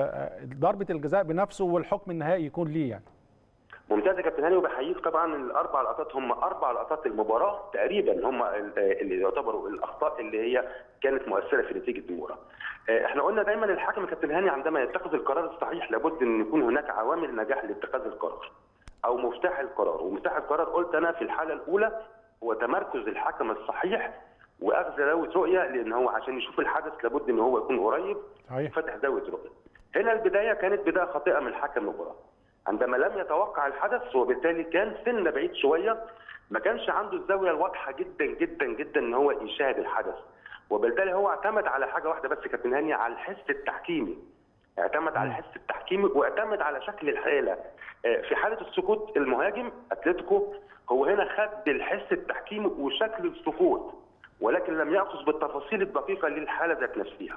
ضربه الجزاء بنفسه والحكم النهائي يكون ليه يعني. ممتاز يا كابتن هاني وبحييك طبعا الاربع لقطات هم اربع لقطات المباراه تقريبا هم اللي يعتبروا الاخطاء اللي هي كانت مؤثره في نتيجه المباراه. احنا قلنا دايما الحكم يا كابتن هاني عندما يتخذ القرار الصحيح لابد ان يكون هناك عوامل نجاح لاتخاذ القرار او مفتاح القرار ومفتاح القرار قلت انا في الحاله الاولى هو تمركز الحكم الصحيح واخذ زاويه رؤيه لان هو عشان يشوف الحدث لابد ان هو يكون قريب فتح زاويه رؤيه. هنا البدايه كانت بدايه خاطئه من حكم المباراه. عندما لم يتوقع الحدث وبالتالي كان سنه بعيد شويه ما كانش عنده الزاويه الواضحه جدا جدا جدا ان هو يشاهد الحدث وبالتالي هو اعتمد على حاجه واحده بس كابتن هاني على الحس التحكيمي اعتمد على الحس التحكيمي واعتمد على شكل الحاله في حاله السقوط المهاجم اتلتيكو هو هنا خد الحس التحكيمي وشكل السقوط ولكن لم ياخذ بالتفاصيل الدقيقه للحاله ذات نفسها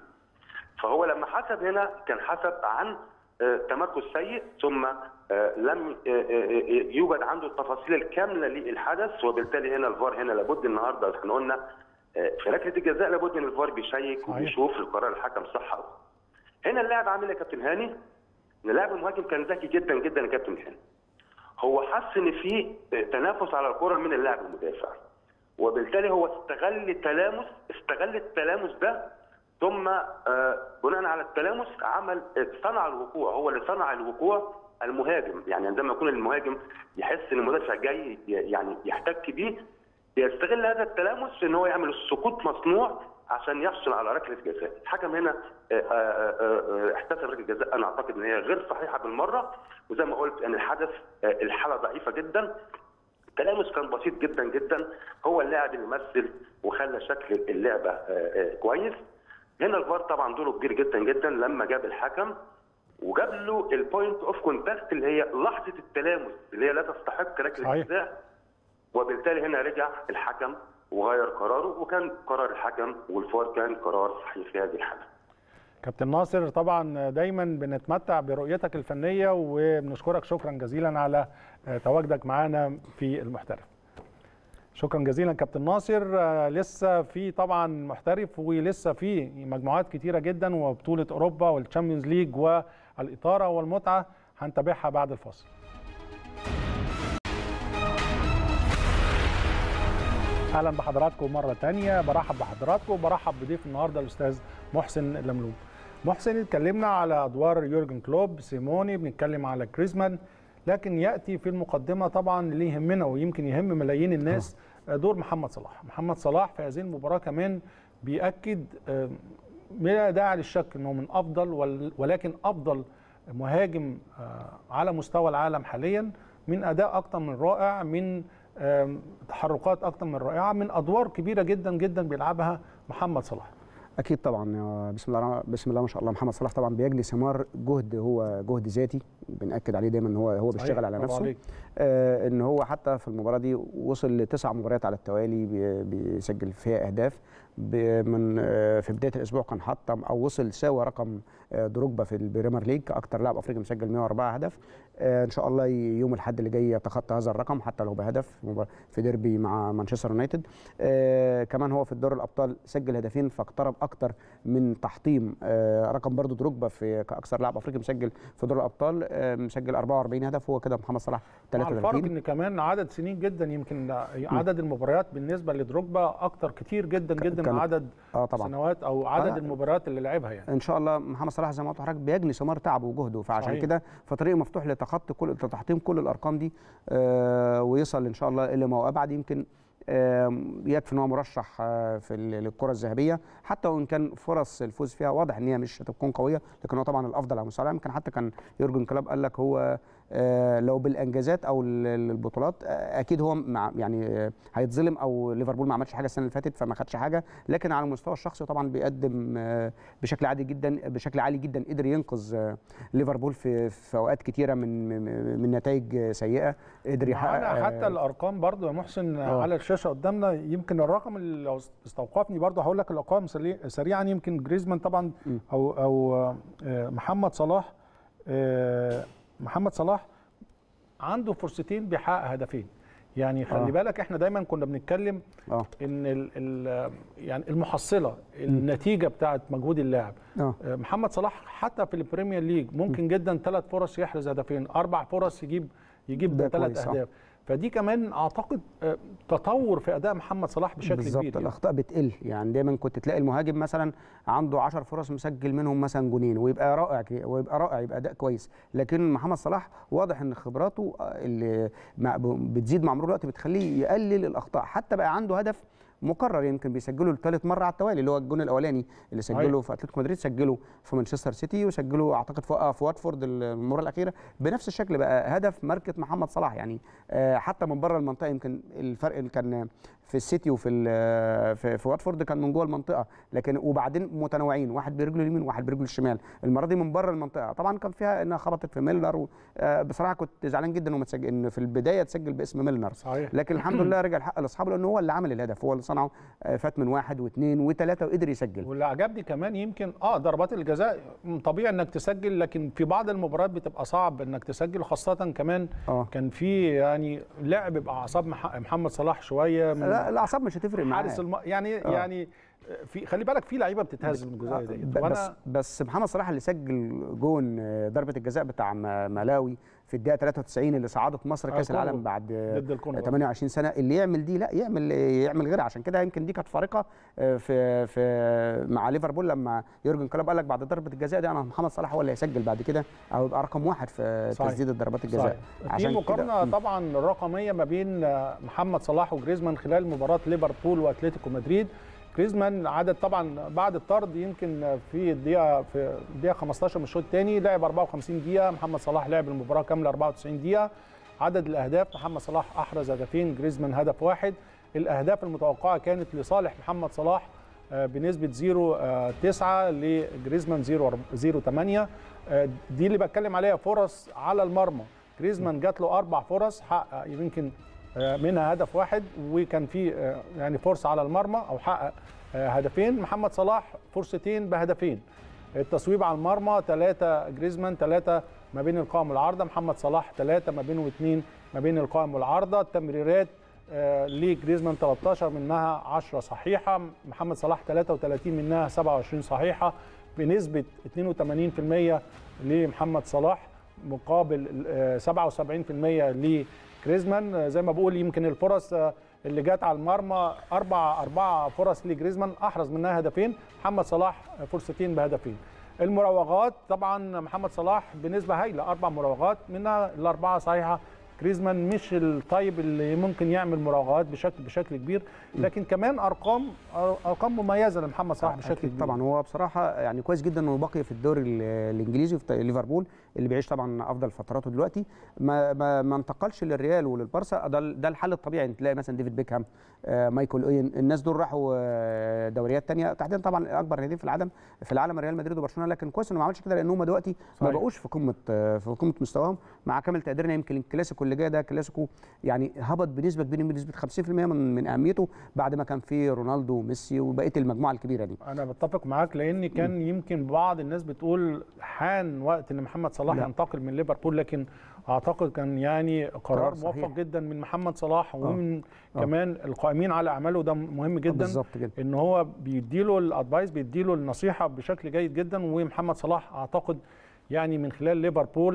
فهو لما حسب هنا كان حسب عن تمركز سيء ثم لم يوجد عنده التفاصيل الكامله للحدث وبالتالي هنا الفار هنا لابد النهارده احنا قلنا في ركله الجزاء لابد ان الفار بيشيك وبيشوف القرار الحكم صح او هنا اللاعب عامل ايه يا كابتن هاني؟ ان اللاعب المهاجم كان ذكي جدا جدا يا كابتن هاني هو حس ان في تنافس على الكره من اللاعب المدافع وبالتالي هو استغل التلامس استغل التلامس ده ثم بناء على التلامس عمل صنع الوقوع هو اللي صنع الوقوع المهاجم يعني عندما يكون المهاجم يحس ان المدافع جاي يعني يحتك بيه يستغل هذا التلامس في ان هو يعمل السقوط مصنوع عشان يحصل على ركله جزاء الحكم هنا احتسب ركله جزاء انا اعتقد ان هي غير صحيحه بالمره وزي ما قلت ان الحدث الحاله ضعيفه جدا التلامس كان بسيط جدا جدا هو اللاعب اللي مثل وخلى شكل اللعبه كويس هنا الفار طبعا دوره كبير جدا جدا لما جاب الحكم وجاب له البوينت اوف كونتاكت اللي هي لحظه التلامس اللي هي لا تستحق ركله جزاء وبالتالي هنا رجع الحكم وغير قراره وكان قرار الحكم والفار كان قرار صحيح في هذه الحاله. كابتن ناصر طبعا دايما بنتمتع برؤيتك الفنيه وبنشكرك شكرا جزيلا على تواجدك معنا في المحترف. شكرا جزيلا كابتن ناصر لسه في طبعا محترف ولسه في مجموعات كتيره جدا وبطوله اوروبا والتشامبيونز ليج والاثاره والمتعه هنتابعها بعد الفاصل اهلا بحضراتكم مره تانية برحب بحضراتكم وبرحب بضيف النهارده الاستاذ محسن لملوم محسن اتكلمنا على ادوار يورجن كلوب سيموني بنتكلم على كريزمان لكن ياتي في المقدمه طبعا اللي يهمنا ويمكن يهم ملايين الناس دور محمد صلاح محمد صلاح في هذه المباراه كمان بيأكد لا داعي للشك انه من افضل ولكن افضل مهاجم على مستوى العالم حاليا من اداء اكتر من رائع من تحركات اكتر من رائعه من ادوار كبيره جدا جدا بيلعبها محمد صلاح اكيد طبعا بسم الله بسم الله ما شاء الله محمد صلاح طبعا بيجني ثمار جهد هو جهد ذاتي بناكد عليه دايما ان هو هو بيشتغل على نفسه آه ان هو حتى في المباراه دي وصل لتسع مباريات على التوالي بيسجل فيها اهداف من آه في بدايه الاسبوع كان حطم او وصل ساوى رقم آه دروجبا في البريمير ليج اكتر لاعب افريقي مسجل 104 هدف ان شاء الله يوم الاحد اللي جاي يتخطى هذا الرقم حتى لو بهدف في ديربي مع مانشستر يونايتد كمان هو في الدور الابطال سجل هدفين فاقترب اكتر من تحطيم رقم برضو دروجبا في كاكثر لاعب افريقي مسجل في دور الابطال مسجل 44 هدف هو كده محمد صلاح 33 الفرق ان كمان عدد سنين جدا يمكن عدد المباريات بالنسبه لدروجبا اكتر كتير جدا جدا من عدد آه طبعا. سنوات او عدد آه المباريات اللي لعبها يعني ان شاء الله محمد صلاح زي ما قلت لحضرتك بيجني ثمار تعبه وجهده فعشان كده فطريق مفتوح لتخطي كل لتحطيم كل الارقام دي آه ويصل ان شاء الله الى ما ابعد يمكن يكفي ان هو مرشح في للكره الذهبيه حتى وان كان فرص الفوز فيها واضح ان هي مش هتكون قويه لكن هو طبعا الافضل على مستوى العالم يمكن حتى كان يورجن كلوب قال لك هو لو بالانجازات او البطولات اكيد هو مع يعني هيتظلم او ليفربول ما عملش حاجه السنه اللي فاتت فما خدش حاجه لكن على المستوى الشخصي طبعا بيقدم بشكل عادي جدا بشكل عالي جدا قدر ينقذ ليفربول في في اوقات كتيره من من نتائج سيئه قدر يحقق حتى الارقام برضو يا محسن أوه. على الشاشه قدامنا يمكن الرقم اللي لو استوقفني برضو هقول لك الارقام سريعا يمكن جريزمان طبعا او او محمد صلاح محمد صلاح عنده فرصتين بيحقق هدفين يعني خلي آه. بالك احنا دايما كنا بنتكلم آه. ان ال ال يعني المحصله النتيجه بتاعت مجهود اللاعب آه. محمد صلاح حتى في البريمير ليج ممكن م. جدا ثلاث فرص يحرز هدفين اربع فرص يجيب يجيب ثلاث اهداف فدي كمان اعتقد تطور في اداء محمد صلاح بشكل بالزبط كبير يعني. الاخطاء بتقل يعني دايما كنت تلاقي المهاجم مثلا عنده 10 فرص مسجل منهم مثلا جونين ويبقى رائع ويبقى رائع يبقى اداء كويس لكن محمد صلاح واضح ان خبراته اللي بتزيد مع مرور الوقت بتخليه يقلل الاخطاء حتى بقى عنده هدف مكرر يمكن بيسجله لثالث مره على التوالي اللي هو الجون الاولاني اللي سجله في اتلتيكو مدريد سجله في مانشستر سيتي وسجله اعتقد في في واتفورد المباراه الاخيره بنفس الشكل بقى هدف ماركه محمد صلاح يعني حتى من بره المنطقه يمكن الفرق اللي كان في السيتي وفي في, في واتفورد كان من جوه المنطقه لكن وبعدين متنوعين واحد برجله اليمين وواحد برجله الشمال المره دي من بره المنطقه طبعا كان فيها انها خبطت في ميلنر بصراحه كنت زعلان جدا انه ان في البدايه تسجل باسم ميلنر صحيح. لكن الحمد لله رجع الحق لاصحابه لان هو اللي عمل الهدف هو اللي صنعه فات من واحد واثنين وثلاثه وقدر يسجل واللي عجبني كمان يمكن اه ضربات الجزاء طبيعي انك تسجل لكن في بعض المباريات بتبقى صعب انك تسجل خاصه كمان آه. كان في يعني لعب باعصاب محمد صلاح شويه لا الاعصاب مش هتفرق معاه حارس الم... يعني آه. يعني في خلي بالك في لعيبه بتتهز من الجزئيه دي بس بس محمد صلاح اللي سجل جون ضربه الجزاء بتاع ملاوي في الدقيقه 93 اللي صعدت مصر كاس العالم بعد 28 سنه اللي يعمل دي لا يعمل يعمل غيرها عشان كده يمكن دي كانت فارقه في في مع ليفربول لما يورجن كلوب قال لك بعد ضربه الجزاء دي انا محمد صلاح هو اللي هيسجل بعد كده او يبقى رقم واحد في تسديد ضربات الجزاء عشان في مقارنه طبعا رقميه ما بين محمد صلاح وجريزمان خلال مباراه ليفربول واتلتيكو مدريد جريزمان عدد طبعا بعد الطرد يمكن في الدقيقه في الدقيقه 15 من الشوط الثاني لعب 54 دقيقه محمد صلاح لعب المباراه كامله 94 دقيقه عدد الاهداف محمد صلاح احرز هدفين جريزمان هدف واحد الاهداف المتوقعه كانت لصالح محمد صلاح بنسبه 0.9 لجريزمان 0.8 دي اللي بتكلم عليها فرص على المرمى جريزمان جات له اربع فرص حقق يمكن منها هدف واحد وكان في يعني فرصه على المرمى او حقق هدفين محمد صلاح فرصتين بهدفين التصويب على المرمى ثلاثه جريزمان ثلاثه ما بين القائم والعارضه محمد صلاح ثلاثه ما بينه واثنين ما بين القائم والعارضه التمريرات لجريزمان 13 منها 10 صحيحه محمد صلاح 33 منها 27 صحيحه بنسبه 82% لمحمد صلاح مقابل 77% ل كريزمان زي ما بقول يمكن الفرص اللي جت على المرمى اربع اربع فرص لجريزمان احرز منها هدفين محمد صلاح فرصتين بهدفين المراوغات طبعا محمد صلاح بنسبه هائله اربع مراوغات منها الاربعه صحيحه جريزمان مش الطيب اللي ممكن يعمل مراوغات بشكل بشكل كبير لكن كمان ارقام ارقام مميزه لمحمد صلاح بشكل أكيد كبير طبعا هو بصراحه يعني كويس جدا انه بقي في الدوري ال- الانجليزي في ليفربول اللي بيعيش طبعا افضل فتراته دلوقتي ما ما, ما انتقلش للريال وللبارسا ده ال- ده الحل الطبيعي انت تلاقي مثلا ديفيد بيكهام آه، مايكل اوين الناس دول راحوا آه، دوريات تانية تحديدا طبعا اكبر ناديين في العالم في العالم ريال مدريد وبرشلونه لكن كويس انه ما عملش كده لان هم دلوقتي ما صحيح. بقوش في قمه آه، في قمه مستواهم مع كامل تقديرنا يمكن الكلاسيكو اللي جاي ده كلاسيكو يعني هبط بنسبه كبيره بنسبه 50% من من اهميته بعد ما كان في رونالدو وميسي وبقيه المجموعه الكبيره دي انا بتفق معاك لان كان يمكن بعض الناس بتقول حان وقت ان محمد صلاح لا. ينتقل من ليفربول لكن اعتقد كان يعني قرار قرار موفق صحيح. جدا من محمد صلاح ومن آه. كمان القائمين على اعماله ده مهم جدا بالظبط كده ان هو بيديله الادفايس بيديله النصيحه بشكل جيد جدا ومحمد صلاح اعتقد يعني من خلال ليفربول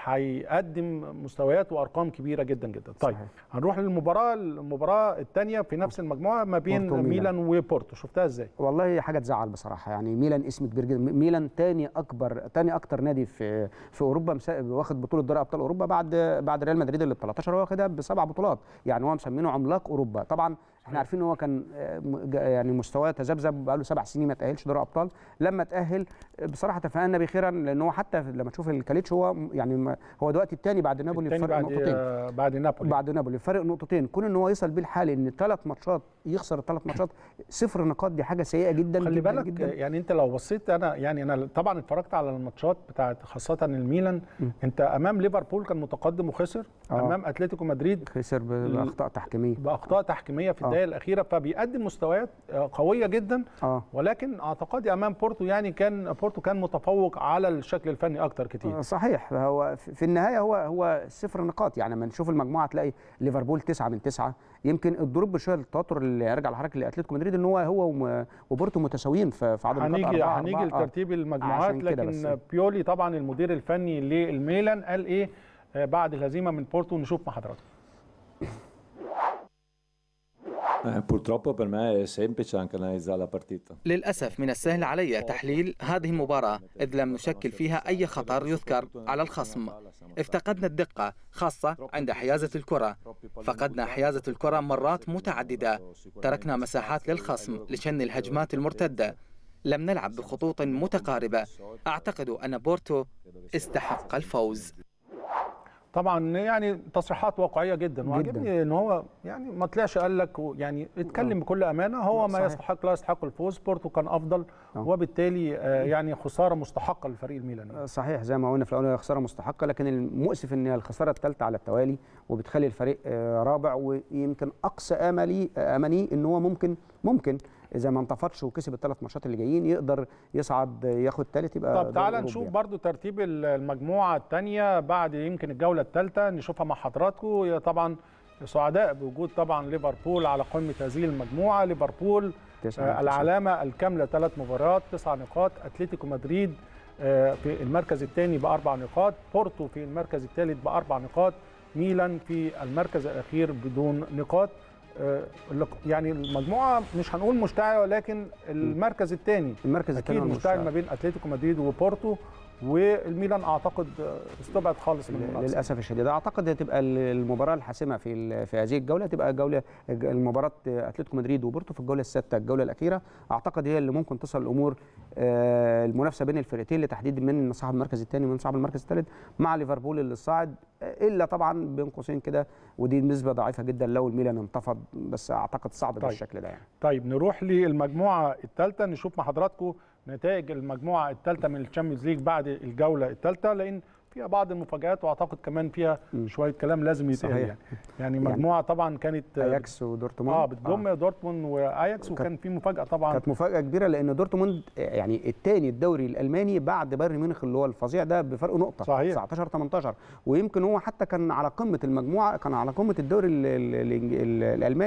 هيقدم مستويات وارقام كبيره جدا جدا طيب صحيح. هنروح للمباراه المباراه الثانيه في نفس المجموعه ما بين بورتو وميلان. ميلان وبورتو شفتها ازاي والله حاجه تزعل بصراحه يعني ميلان اسم كبير جدا ميلان تاني اكبر تاني اكتر نادي في في اوروبا مسا- واخد بطوله دوري ابطال اوروبا بعد بعد ريال مدريد اللي ب 13 هو واخدها بسبع بطولات يعني هو مسمينه عملاق اوروبا طبعا احنا عارفين ان هو كان آه، م- جا- يعني مستواه تذبذب بقاله سبع سنين ما تاهلش دوري ابطال لما تاهل آه، بصراحه تفائلنا بخيرا لان هو حتى لما تشوف الكاليتش هو م- يعني ما- هو دلوقتي الثاني بعد نابولي التاني بفرق بعد نقطتين آه، بعد نابولي بعد نابولي فرق نقطتين كون ان هو يوصل بيه الحال ان ثلاث ماتشات يخسر الثلاث ماتشات صفر نقاط دي حاجه سيئه جدا خلي جدا بالك جدا يعني انت لو بصيت انا يعني انا طبعا اتفرجت على الماتشات بتاعت خاصه الميلان انت امام ليفربول كان متقدم وخسر آه. امام اتلتيكو مدريد خسر ب- باخطاء تحكيميه باخطاء تحكيميه في آه. الدقائق الاخيره فبيقدم مستويات آه، قويه جدا اه ولكن اعتقادي امام بورتو يعني كان بورتو كان متفوق على الشكل الفني اكتر كتير صحيح هو في في النهايه هو هو صفر نقاط يعني لما نشوف المجموعه تلاقي ليفربول تسعة من تسعة يمكن الضروب بشويه التوتر اللي يرجع لحضرتك لاتلتيكو مدريد ان هو هو وم- وبورتو متساويين في في عدد النقاط هنيجي أربعة- هنيجي أربعة. آه. لترتيب المجموعات عشان كده بس. لكن بيولي طبعا المدير الفني للميلان قال ايه آه، بعد الهزيمه من بورتو نشوف مع حضراتكم Eh, Purtroppo per me è semplice anche analizzare la partita. للأسف من السهل علي تحليل هذه المباراة إذ لم نشكل فيها أي خطر يذكر على الخصم افتقدنا الدقة خاصة عند حيازة الكرة فقدنا حيازة الكرة مرات متعددة تركنا مساحات للخصم لشن الهجمات المرتدة لم نلعب بخطوط متقاربة أعتقد أن بورتو استحق الفوز طبعا يعني تصريحات واقعيه جدا وعجبني ان هو يعني ما طلعش قال لك يعني اتكلم بكل امانه هو ما صحيح. يستحق لا يستحق الفوز بورتو كان افضل آه. وبالتالي آه، يعني خساره مستحقه للفريق الميلاني صحيح زي ما قلنا في الاول هي خساره مستحقه لكن المؤسف ان هي الخساره الثالثه على التوالي وبتخلي الفريق آه، رابع ويمكن اقصى املي امني ان هو ممكن ممكن اذا ما انتفضش وكسب الثلاث ماتشات اللي جايين يقدر يصعد آه، ياخد ثالث يبقى طب دوري تعالى أوروبي نشوف يعني. برضو ترتيب المجموعه الثانيه بعد يمكن الجوله الثالثه نشوفها مع حضراتكم هي طبعا سعداء بوجود طبعا ليفربول على قمه هذه المجموعه ليفربول تسعة آه، تسعة. العلامه الكامله ثلاث مباريات تسع نقاط اتلتيكو مدريد آه، في المركز الثاني باربع نقاط بورتو في المركز الثالث باربع نقاط ميلان في المركز الاخير بدون نقاط آه، اللق- يعني المجموعه مش هنقول مشتعله ولكن المركز الثاني المركز الثاني اكيد هو مشتعل المشتعل. ما بين اتلتيكو مدريد وبورتو والميلان اعتقد آه، استبعد خالص من المنافسه للاسف الشديد اعتقد هتبقى المباراه الحاسمه في ال- في هذه الجوله تبقى جوله المباراه اتلتيكو مدريد وبورتو في الجوله السادسه الجوله الاخيره اعتقد هي اللي ممكن تصل الامور آه، المنافسه بين الفرقتين لتحديد من صاحب المركز الثاني ومن صاحب المركز الثالث مع ليفربول اللي صاعد آه، الا طبعا بين قوسين كده ودي نسبه ضعيفه جدا لو الميلان انتفض بس اعتقد صعب طيب. بالشكل ده يعني طيب نروح للمجموعه الثالثه نشوف مع حضراتكم نتائج المجموعه الثالثه من الشامبيونز ليج بعد الجوله الثالثه لان فيها بعض المفاجآت واعتقد كمان فيها شويه كلام لازم يتقال صحيح. يعني يعني مجموعه طبعا كانت اياكس ودورتموند اه بتضم دورتموند واياكس وكان في مفاجاه طبعا كانت مفاجاه كبيره لان دورتموند يعني الثاني الدوري الالماني بعد بايرن ميونخ اللي هو الفظيع ده بفرق نقطه صحيح. 19 18 ويمكن هو حتى كان على قمه المجموعه كان على قمه الدوري ال ال ال ال الالماني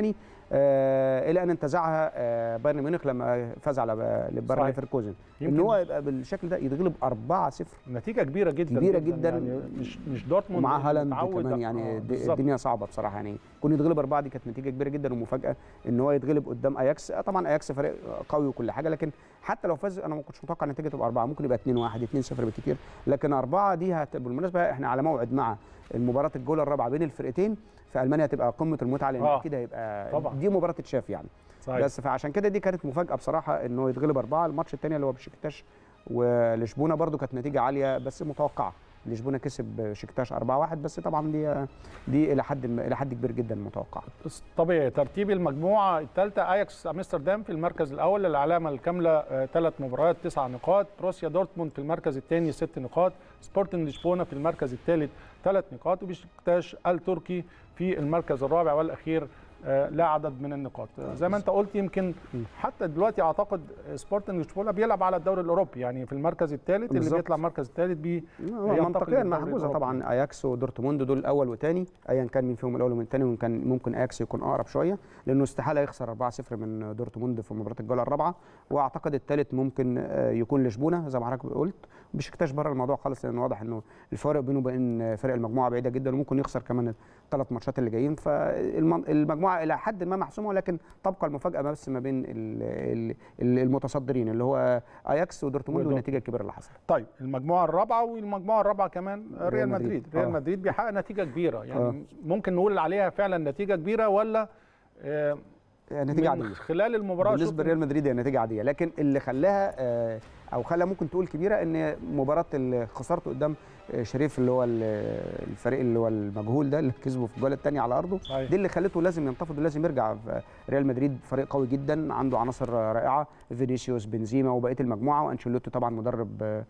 آه الى ان انتزعها آه بايرن ميونخ لما فاز على بايرن صحيح. ليفركوزن ان يمكن- هو يبقى بالشكل ده يتغلب 4-0 نتيجه كبيره جدا كبيرة جداً. يعني مش مش دورتموند ومع هالاند متعود- كمان يعني آه، د- بالظبط. الدنيا صعبه بصراحه يعني كون يتغلب اربعه دي كانت نتيجه كبيره جدا ومفاجاه ان هو يتغلب قدام اياكس آه، طبعا اياكس فريق قوي وكل حاجه لكن حتى لو فاز انا ما كنتش متوقع النتيجه تبقى اربعه ممكن يبقى 2 1 2 0 بالكثير لكن اربعه دي هت... بالمناسبه احنا على موعد مع المباراه الجوله الرابعه بين الفرقتين في المانيا هتبقى قمه المتعه لان آه. اكيد هيبقى طبعاً. دي مباراه تتشاف يعني صحيح. بس فعشان كده دي كانت مفاجاه بصراحه انه يتغلب اربعه الماتش الثاني اللي هو بشكتاش ولشبونه برده كانت نتيجه عاليه بس متوقعه لشبونه كسب شكتاش 4-1 بس طبعا دي دي الى حد الى حد كبير جدا متوقعه بس طبيعي ترتيب المجموعه الثالثه اياكس امستردام في المركز الاول العلامه الكامله ثلاث مباريات تسع نقاط بروسيا دورتموند في المركز الثاني ست نقاط سبورتنج لشبونه في المركز الثالث ثلاث نقاط وبشكتاش التركي في المركز الرابع والاخير آه، لا عدد من النقاط آه، زي ما انت قلت يمكن حتى دلوقتي اعتقد سبورتنج لشبونه بيلعب على الدوري الاوروبي يعني في المركز الثالث اللي بالظبط. بيطلع المركز الثالث بي هو ينتقل منطقيا للدوري محجوزه الأوروبي. طبعا اياكس ودورتموند دول اول وثاني ايا كان مين فيهم الاول ومن الثاني وكان ممكن اياكس يكون اقرب شويه لانه استحاله يخسر 4-0 من دورتموند في مباراه الجوله الرابعه واعتقد الثالث ممكن آه، يكون لشبونه زي ما حضرتك قلت بشكتاش بره الموضوع خالص لان واضح انه الفارق بينه وبين فرق المجموعه بعيده جدا وممكن يخسر كمان الثلاث ماتشات اللي جايين فالمجموعه الى حد ما محسومه ولكن تبقى المفاجاه بس ما بين ال- ال- ال- المتصدرين اللي هو اياكس ودورتموند ودورتموند. والنتيجه الكبيره اللي حصلت طيب المجموعه الرابعه والمجموعه الرابعه كمان ريال ريال مدريد مدريد. ريال آه. مدريد بيحقق نتيجه كبيره يعني آه. ممكن نقول عليها فعلا نتيجه كبيره ولا آه، نتيجه من عاديه خلال المباراه بالنسبه شفنا- لريال مدريد هي نتيجه عاديه لكن اللي خلاها آه، او خلى ممكن تقول كبيره ان مباراه اللي خسرته قدام آه، شريف اللي هو ال- الفريق اللي هو المجهول ده اللي كسبه في الجوله الثانيه على ارضه صحيح. دي اللي خلته لازم ينتفض ولازم يرجع في ريال مدريد فريق قوي جدا عنده عناصر رائعه فينيسيوس بنزيما وبقيه المجموعه وانشيلوتي طبعا مدرب آه،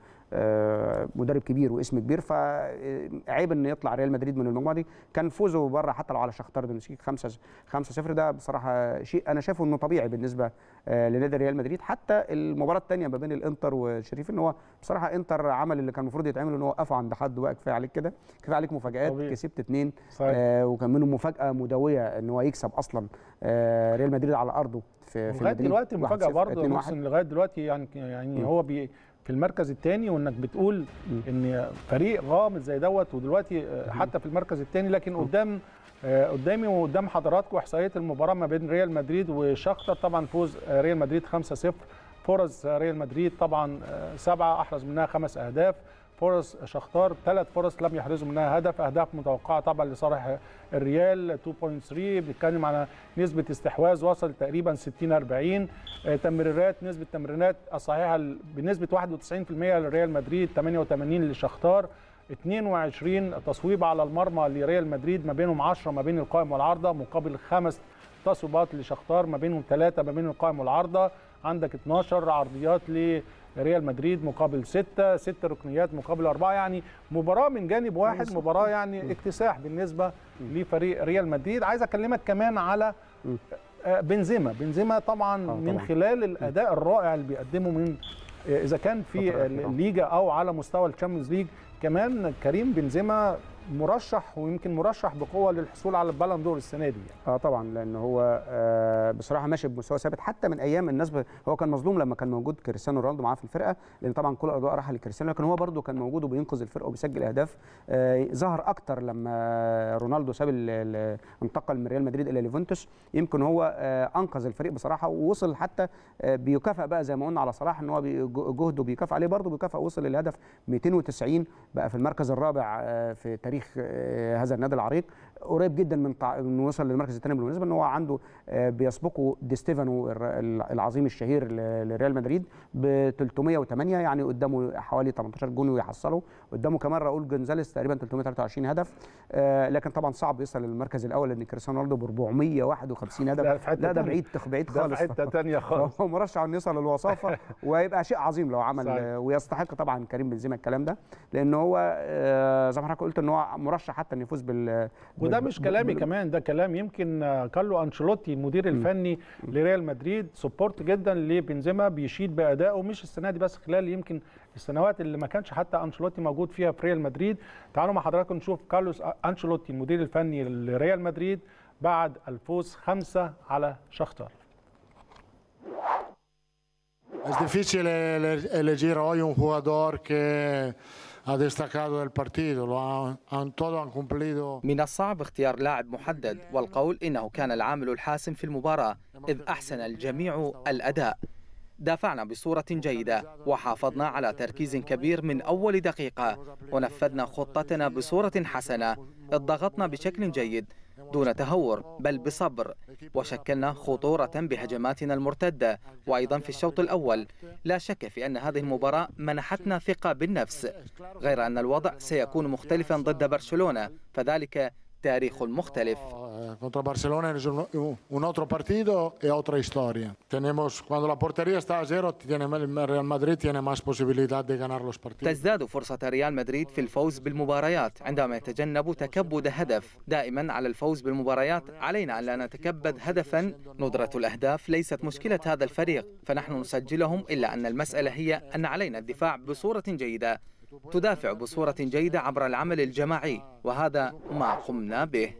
آه، مدرب كبير واسم كبير فعيب ان يطلع ريال مدريد من المجموعه دي كان فوزه بره حتى لو على شختار دونسكيك 5 5 0 ده بصراحه شيء انا شايفه انه طبيعي بالنسبه آه، لنادي ريال مدريد حتى المباراه الثانيه ما بين الانتر وشريف ان هو بصراحه انتر عمل اللي كان المفروض يتعمل ان هو وقفوا عند حد بقى كفايه عليك كده كفايه عليك مفاجات طبيعي. كسبت اثنين صحيح. آه وكان منهم مفاجاه مدويه ان هو يكسب اصلا آه ريال مدريد على ارضه في في لغايه مدريد دلوقتي 1-0 مفاجاه برضه يا 2-1. محسن لغايه دلوقتي يعني يعني مم. هو بي في المركز الثاني وانك بتقول ان فريق غامض زي دوت ودلوقتي آه، حتى في المركز الثاني لكن قدام آه، قدامي وقدام حضراتكم احصائيه المباراه ما بين ريال مدريد وشختر طبعا فوز آه، ريال مدريد 5-0 فرص آه، ريال مدريد طبعا آه، سبعه احرز منها خمس اهداف فرص شختار ثلاث فرص لم يحرزوا منها هدف اهداف متوقعه طبعا لصالح الريال 2.3 بنتكلم على نسبه استحواذ وصل تقريبا 60 40 آه، تمريرات نسبه تمريرات الصحيحه بنسبه 91% لريال مدريد 88 لشختار 22 تصويب على المرمى لريال مدريد ما بينهم 10 ما بين القائم والعارضه مقابل خمس تصويبات لشختار ما بينهم ثلاثه ما بين القائم والعارضه عندك 12 عرضيات لريال مدريد مقابل 6 6 ركنيات مقابل 4 يعني مباراه من جانب واحد مباراه يعني اكتساح بالنسبه لفريق ريال مدريد عايز اكلمك كمان على آه، بنزيما بنزيما طبعا من طبعاً. خلال الاداء الرائع اللي بيقدمه من آه، اذا كان في فترة أخيرة. الليجا او على مستوى الشامبيونز ليج كمان كريم بنزيما مرشح ويمكن مرشح بقوه للحصول على البالون دور السنه دي يعني. اه طبعا لان هو آه بصراحه ماشي بمستوى ثابت حتى من ايام الناس ب... هو كان مظلوم لما كان موجود كريستيانو رونالدو معاه في الفرقه لان طبعا كل الاضواء راح لكريستيانو لكن هو برده كان موجود وبينقذ الفرقه وبيسجل اهداف آه ظهر اكتر لما رونالدو ساب ال... ال... انتقل من ريال مدريد الى ليفونتوس يمكن هو آه انقذ الفريق بصراحه ووصل حتى آه بيكافئ بقى زي ما قلنا على صلاح ان هو بي- جهده بيكافئ عليه برده بيكافئ وصل للهدف 290 بقى في المركز الرابع آه في تاريخ آه هذا النادي العريق قريب جدا من تع... انه وصل للمركز الثاني بالمناسبه ان هو عنده آه، بيسبقه دي ستيفانو الر- العظيم الشهير ل- لريال مدريد ب 308 يعني قدامه حوالي 18 جون ويحصله قدامه كمان راؤول جونزاليس تقريبا 323 هدف آه، لكن طبعا صعب يوصل للمركز الاول لان كريستيانو رونالدو ب 451 هدف لا، في حتة لا ده تانية. بعيد بعيد ده في خالص حته ثانيه خالص هو مرشح انه يوصل للوصافه وهيبقى شيء عظيم لو عمل صحيح. آه، ويستحق طبعا كريم بنزيما الكلام ده لان هو آه، زي ما حضرتك قلت ان هو مرشح حتى انه يفوز بال وده بال- مش بال- كلامي بال- كمان ده كلام يمكن آه، كارلو انشيلوتي المدير الفني لريال مدريد سبورت جدا لبنزيما بيشيد بادائه مش السنه دي بس خلال يمكن السنوات اللي ما كانش حتى انشيلوتي موجود فيها في ريال مدريد تعالوا مع حضراتكم نشوف كارلوس انشيلوتي المدير الفني لريال مدريد بعد الفوز خمسة على شختار Es difícil ele- elegir hoy un jugador que ha destacado del partido, lo han, han- todo han cumplido. من الصعب اختيار لاعب محدد والقول إنه كان العامل الحاسم في المباراة إذ أحسن الجميع الأداء دافعنا بصورة جيدة وحافظنا على تركيز كبير من أول دقيقة ونفذنا خطتنا بصورة حسنة اضغطنا بشكل جيد دون تهور بل بصبر وشكلنا خطورة بهجماتنا المرتدة وأيضا في الشوط الأول لا شك في أن هذه المباراة منحتنا ثقة بالنفس غير أن الوضع سيكون مختلفا ضد برشلونة فذلك تاريخ مختلف Eh, Contra Barcelona es un, un otro partido y otra historia. Tenemos, cuando la portería está a cero, tiene, el Real Madrid tiene más posibilidad de ganar los partidos. تزداد فرصة ريال مدريد في الفوز بالمباريات عندما يتجنب تكبد هدف دائما على الفوز بالمباريات علينا أن لا نتكبد هدفا ندرة الأهداف ليست مشكلة هذا الفريق فنحن نسجلهم إلا أن المسألة هي أن علينا الدفاع بصورة جيدة تدافع بصورة جيدة عبر العمل الجماعي وهذا ما قمنا به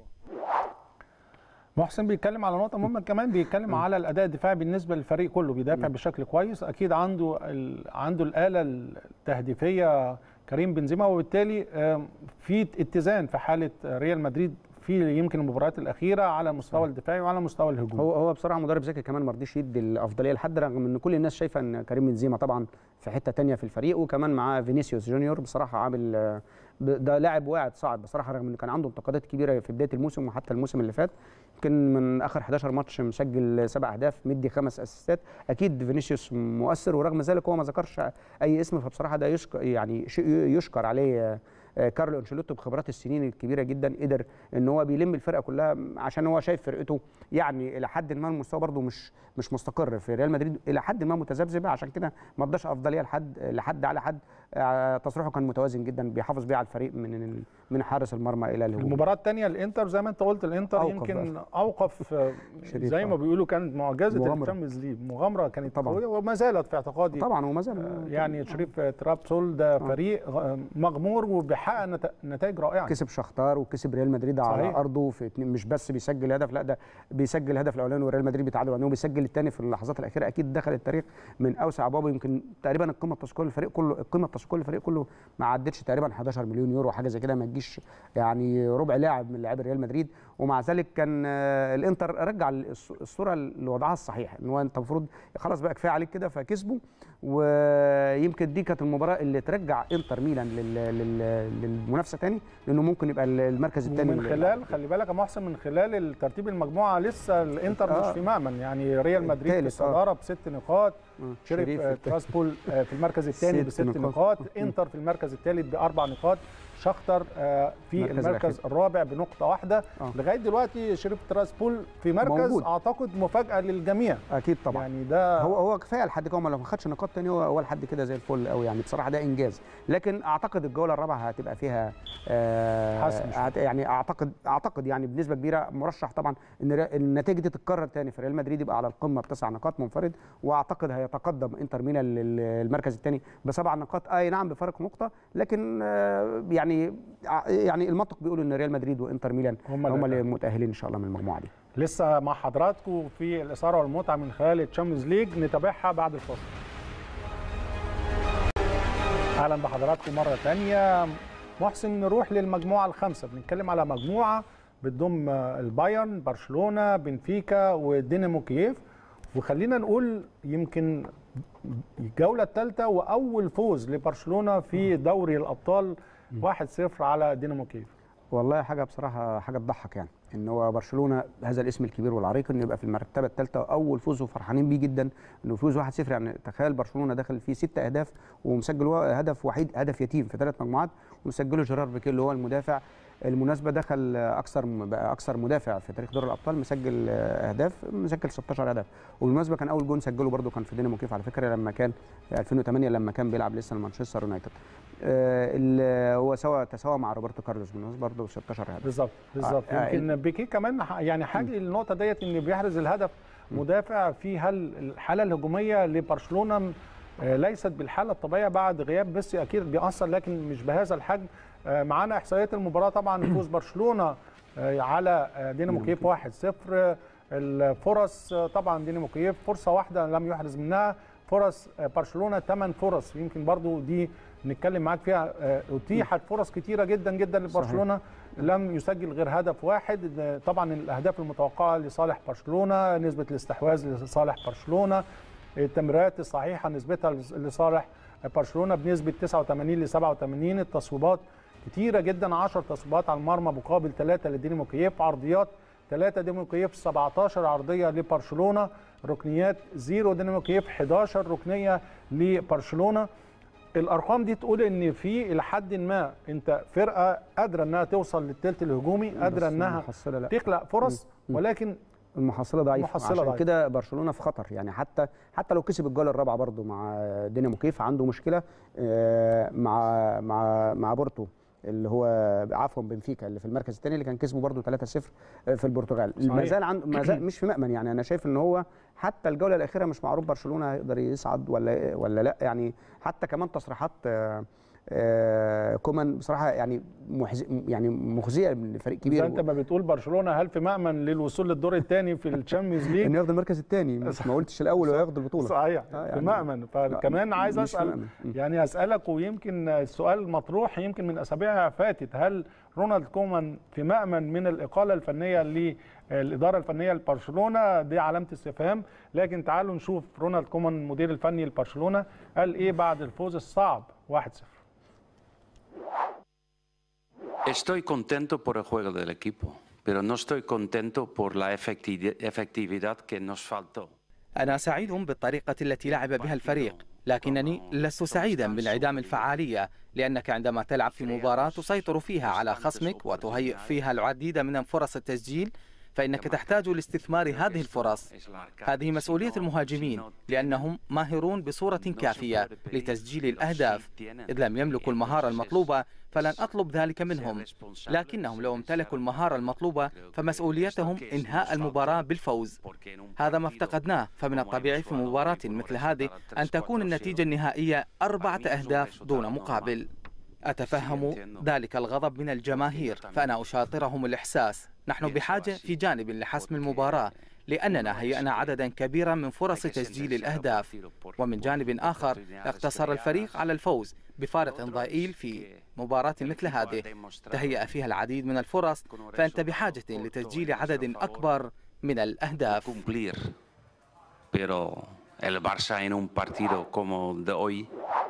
محسن بيتكلم على نقطة مهمة كمان بيتكلم على الأداء الدفاعي بالنسبة للفريق كله بيدافع بشكل كويس أكيد عنده ال... عنده الآلة التهديفية كريم بنزيما وبالتالي آم، في اتزان في حالة ريال مدريد في يمكن المباريات الأخيرة على المستوى الدفاعي وعلى مستوى الهجوم هو هو بصراحه مدرب ذكي كمان ما رضيش يدي الافضليه لحد رغم ان كل الناس شايفه ان كريم بنزيما طبعا في حته تانية في الفريق وكمان معاه فينيسيوس جونيور بصراحه عامل آه، ب- ده لاعب واعد صاعد بصراحه رغم انه كان عنده انتقادات كبيره في بدايه الموسم وحتى الموسم اللي فات يمكن من اخر 11 ماتش مسجل سبع اهداف مدي خمس اسيستات اكيد فينيسيوس مؤثر ورغم ذلك هو ما ذكرش اي اسم فبصراحه ده يشكر يعني شيء يشكر عليه آه، آه، كارلو انشيلوتي بخبرات السنين الكبيره جدا قدر ان هو بيلم الفرقه كلها عشان هو شايف فرقته يعني الى حد ما المستوى برده مش مش مستقر في ريال مدريد الى حد ما متذبذبه عشان كده ما اداش افضليه لحد لحد على حد آه، تصريحه كان متوازن جدا بيحافظ بيه على الفريق من من حارس المرمى الى الهجوم المباراة الثانية الانتر زي ما انت قلت الانتر أوقف يمكن بقى. اوقف آه، شريف، زي ما آه. بيقولوا كانت معجزة مغامرة. الشامبيونز ليج مغامرة كانت طبعاً. قوية وما زالت في اعتقادي طبعا وما زال آه، يعني شريف ترابسول ده فريق آه، مغمور وبيحقق نت- نتائج رائعة كسب شختار وكسب ريال مدريد على صحيح. ارضه في اتنين مش بس بيسجل هدف لا ده بيسجل الهدف الاولاني وريال مدريد بيتعادل وبعدين بيسجل الثاني في اللحظات الاخيره اكيد دخل التاريخ من اوسع ابوابه يمكن تقريبا القيمه التسويقيه للفريق كله القيمه التسويقيه للفريق كله ما عدتش تقريبا 11 مليون يورو حاجه زي كده ما تجيش يعني ربع لاعب من لاعبي ريال مدريد ومع ذلك كان آه، الانتر رجع الص- الصوره لوضعها الصحيح ان هو انت المفروض خلاص بقى كفايه عليك كده فكسبوا ويمكن دي كانت المباراه اللي ترجع انتر ميلان لل- لل- للمنافسه تاني لانه ممكن يبقى المركز الثاني من خلال خلي بالك يا محسن من خلال ترتيب المجموعه لسه الانتر مش آه. في مأمن يعني ريال مدريد في الثالث، آه. الصداره بست نقاط آه، شريف شريف آه، الت- تراسبول آه، في المركز الثاني ست بست نقاط. نقاط انتر في المركز الثالث باربع نقاط شختر آه، في المركز المركز الأخير. الرابع بنقطه واحده آه. لغايه دلوقتي شريف تراسبول في مركز موجود. اعتقد مفاجاه للجميع اكيد طبعا يعني ده هو هو كفايه لحد كده هو لو ما خدش نقاط تاني هو هو لحد كده زي الفل قوي يعني بصراحه ده انجاز لكن اعتقد الجوله الرابعه هتبقى فيها آه حسم شوية. هت- يعني اعتقد اعتقد يعني بنسبه كبيره مرشح طبعا ان ر- النتائج دي تتكرر تاني في ريال مدريد يبقى على القمه بتسع نقاط منفرد واعتقد هيتقدم انتر ميلان للمركز الثاني بسبع نقاط اي نعم بفارق نقطه لكن آه يعني ع- يعني المنطق بيقول ان ريال مدريد وانتر ميلان هم هم اللي- اللي متاهلين ان شاء الله من المجموعه دي لسه مع حضراتكم في الاثاره والمتعه من خلال الشامبيونز ليج نتابعها بعد الفاصل اهلا بحضراتكم مره ثانيه محسن نروح للمجموعه الخامسه بنتكلم على مجموعه بتضم البايرن برشلونه بنفيكا ودينامو كييف وخلينا نقول يمكن الجوله الثالثه واول فوز لبرشلونه في دوري الابطال 1-0 على دينامو كييف والله حاجه بصراحه حاجه تضحك يعني ان هو برشلونه هذا الاسم الكبير والعريق انه يبقى في المرتبه الثالثه اول فوز وفرحانين بيه جدا انه فوز 1-0 يعني تخيل برشلونه دخل فيه ست اهداف ومسجل هو هدف وحيد هدف يتيم في ثلاث مجموعات ومسجله جيرار بيكيه اللي هو المدافع المناسبه دخل اكثر بقى اكثر مدافع في تاريخ دوري الابطال مسجل اهداف مسجل 16 هدف وبالمناسبه كان اول جون سجله برده كان في دينامو كيف على فكره لما كان 2008 لما كان بيلعب لسه لمانشستر يونايتد آه، ال- هو سوا تساوى مع روبرتو كارلوس بالمناسبه برده 16 هدف بالظبط بالظبط آه، يمكن بيكيه كمان ح- يعني حاجه للنقطه ديت ان بيحرز الهدف مدافع في هل الحاله الهجوميه لبرشلونه م- آه، ليست بالحاله الطبيعيه بعد غياب ميسي اكيد بيأثر لكن مش بهذا الحجم آه، معانا احصائيات المباراه طبعا فوز برشلونه على دينامو كييف 1-0 الفرص طبعا دينامو كييف فرصه واحده لم يحرز منها فرص برشلونه 8 فرص يمكن برضو دي نتكلم معاك فيها اتيحت فرص كتيره جدا جدا لبرشلونه لم يسجل غير هدف واحد طبعا الاهداف المتوقعه لصالح برشلونه نسبه الاستحواذ لصالح برشلونه التمريرات الصحيحه نسبتها لصالح برشلونه بنسبه 89 ل 87 التصويبات كتيره جدا 10 تصويبات على المرمى مقابل 3 لدينامو كييف عرضيات 3 دينامو كييف 17 عرضيه لبرشلونه ركنيات 0 دينامو كييف 11 ركنيه لبرشلونه الارقام دي تقول ان في الى حد ما انت فرقه قادره انها توصل للثلث الهجومي قادره انها تخلق فرص ولكن المحصله ضعيفه المحصلة عشان ضعيفة. كده برشلونه في خطر يعني حتى حتى لو كسب الجوله الرابعه برضو مع دينامو كيف عنده مشكله آه، مع مع مع بورتو اللي هو عفوا بنفيكا اللي في المركز الثاني اللي كان كسبه برضو 3-0 في البرتغال صحيح. ما زال عنده ما زال مش في مأمن يعني انا شايف ان هو حتى الجوله الاخيره مش معروف برشلونه هيقدر يصعد ولا ولا لا يعني حتى كمان تصريحات آه، آه، كومان بصراحه يعني محز... يعني مخزيه من فريق زي كبير انت ما بتقول برشلونه هل في مامن للوصول للدور الثاني في الشامبيونز ليج انه ياخد المركز الثاني مش ما قلتش الاول وياخد البطوله صحيح آه، في يعني مأمن فكمان عايز مش في اسال مأمن. م. يعني اسالك ويمكن السؤال مطروح يمكن من اسابيع فاتت هل رونالد كومان في مأمن من الاقاله الفنيه للاداره الفنيه لبرشلونه دي علامه استفهام لكن تعالوا نشوف رونالد كومان المدير الفني لبرشلونه قال ايه بعد الفوز الصعب 1-0 Estoy contento por el juego del equipo, pero no estoy contento por la efectivi- efectividad que nos faltó. أنا سعيد بالطريقة التي لعب بها الفريق لكنني لست سعيدا بانعدام الفعالية لأنك عندما تلعب في مباراة تسيطر فيها على خصمك وتهيئ فيها العديد من فرص التسجيل فإنك تحتاج لاستثمار هذه الفرص هذه مسؤولية المهاجمين لأنهم ماهرون بصورة كافية لتسجيل الأهداف إذ لم يملكوا المهارة المطلوبة فلن أطلب ذلك منهم لكنهم لو امتلكوا المهارة المطلوبة فمسؤوليتهم إنهاء المباراة بالفوز هذا ما افتقدناه فمن الطبيعي في مباراة مثل هذه أن تكون النتيجة النهائية أربعة أهداف دون مقابل أتفهم ذلك الغضب من الجماهير فأنا أشاطرهم الإحساس نحن بحاجة في جانب لحسم المباراة لأننا هيأنا عددا كبيرا من فرص تسجيل الأهداف ومن جانب آخر اقتصر الفريق على الفوز بفارق ضئيل في مباراة مثل هذه تهيأ فيها العديد من الفرص فأنت بحاجة لتسجيل عدد أكبر من الأهداف Cumplir. Pero el Barça en un partido como de hoy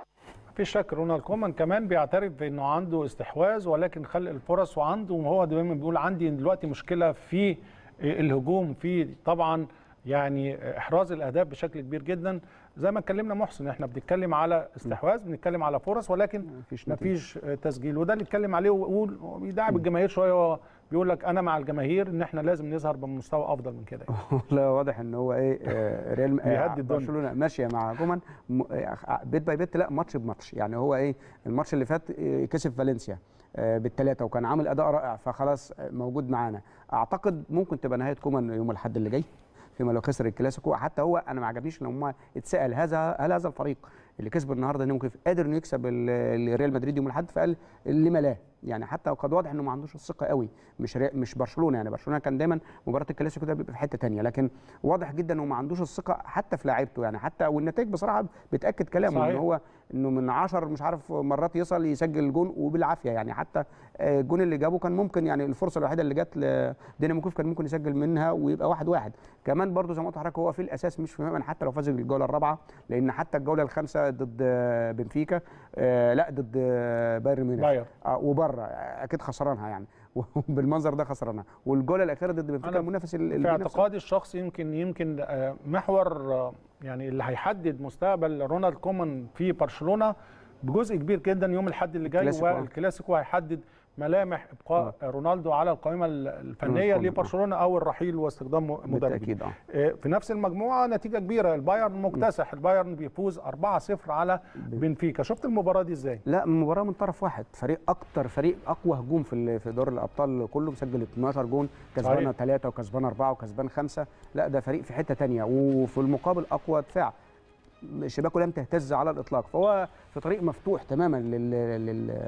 في شك رونالد كومان كمان بيعترف بانه عنده استحواذ ولكن خلق الفرص وعنده وهو دايما بيقول عندي دلوقتي مشكله في الهجوم في طبعا يعني احراز الاهداف بشكل كبير جدا زي ما اتكلمنا محسن احنا بنتكلم على استحواذ بنتكلم على فرص ولكن مفيش تسجيل وده اللي اتكلم عليه ويقول بيدعم الجماهير شويه هو بيقول لك انا مع الجماهير ان احنا لازم نظهر بمستوى افضل من كده لا واضح ان هو ايه آه، ريال بيهدي آه، الدنيا. برشلونه ماشيه مع كومان م- آه، بيت باي بيت لا ماتش بماتش يعني هو ايه الماتش اللي فات آه، كسب فالنسيا آه، بالثلاثه وكان عامل اداء رائع فخلاص آه، موجود معانا اعتقد ممكن تبقى نهايه كومان يوم الاحد اللي جاي فيما لو خسر الكلاسيكو حتى هو انا ما عجبنيش ان هم اتسال هذا هل هذا الفريق اللي كسب النهارده انه كيف قادر انه يكسب ال- الريال مدريد يوم الاحد فقال لما لا يعني حتى وقد واضح انه ما عندوش الثقه قوي مش ري- مش برشلونه يعني برشلونه كان دايما مباراه الكلاسيكو ده بيبقى في حته تانية لكن واضح جدا انه ما عندوش الثقه حتى في لعيبته يعني حتى والنتائج بصراحه بتاكد كلامه ان صحيح. هو انه من 10 مش عارف مرات يصل يسجل جون وبالعافيه يعني حتى آه، الجون اللي جابه كان ممكن يعني الفرصه الوحيده اللي جت لدينامو كيف كان ممكن يسجل منها ويبقى واحد واحد كمان برضو زي ما قلت لحضرتك هو في الاساس مش في مأمن حتى لو فاز بالجوله الرابعه لان حتى الجوله الخامسه ضد آه، بنفيكا آه، لا ضد آه، بايرن ميونخ بايرن. آه، وبره آه، اكيد خسرانها يعني وبالمنظر ده خسرانها والجوله الاخيره ضد بنفيكا أنا المنافس ال- في اللي بينافس- اعتقادي الشخصي يمكن يمكن آه، محور آه، يعني اللي هيحدد مستقبل رونالد كومان في برشلونه بجزء كبير جدا يوم الاحد اللي جاي الكلاسيكو، آه. والكلاسيكو هيحدد ملامح ابقاء رونالدو على القائمه الفنيه رونالدو، آه. لبرشلونه او الرحيل واستخدام مدرب بالتاكيد اه آه، في نفس المجموعه نتيجه كبيره البايرن مكتسح البايرن بيفوز 4-0 على بنفيكا شفت المباراه دي ازاي لا مباراه من طرف واحد فريق اكتر فريق اقوى هجوم في ال- في دوري الابطال كله مسجل 12 جون كسبانه صحيح. ثلاثه وكسبان اربعه وكسبان خمسه لا ده فريق في حته تانية وفي المقابل اقوى دفاع شباكه لم تهتز على الاطلاق فهو في طريق مفتوح تماما لل, لل...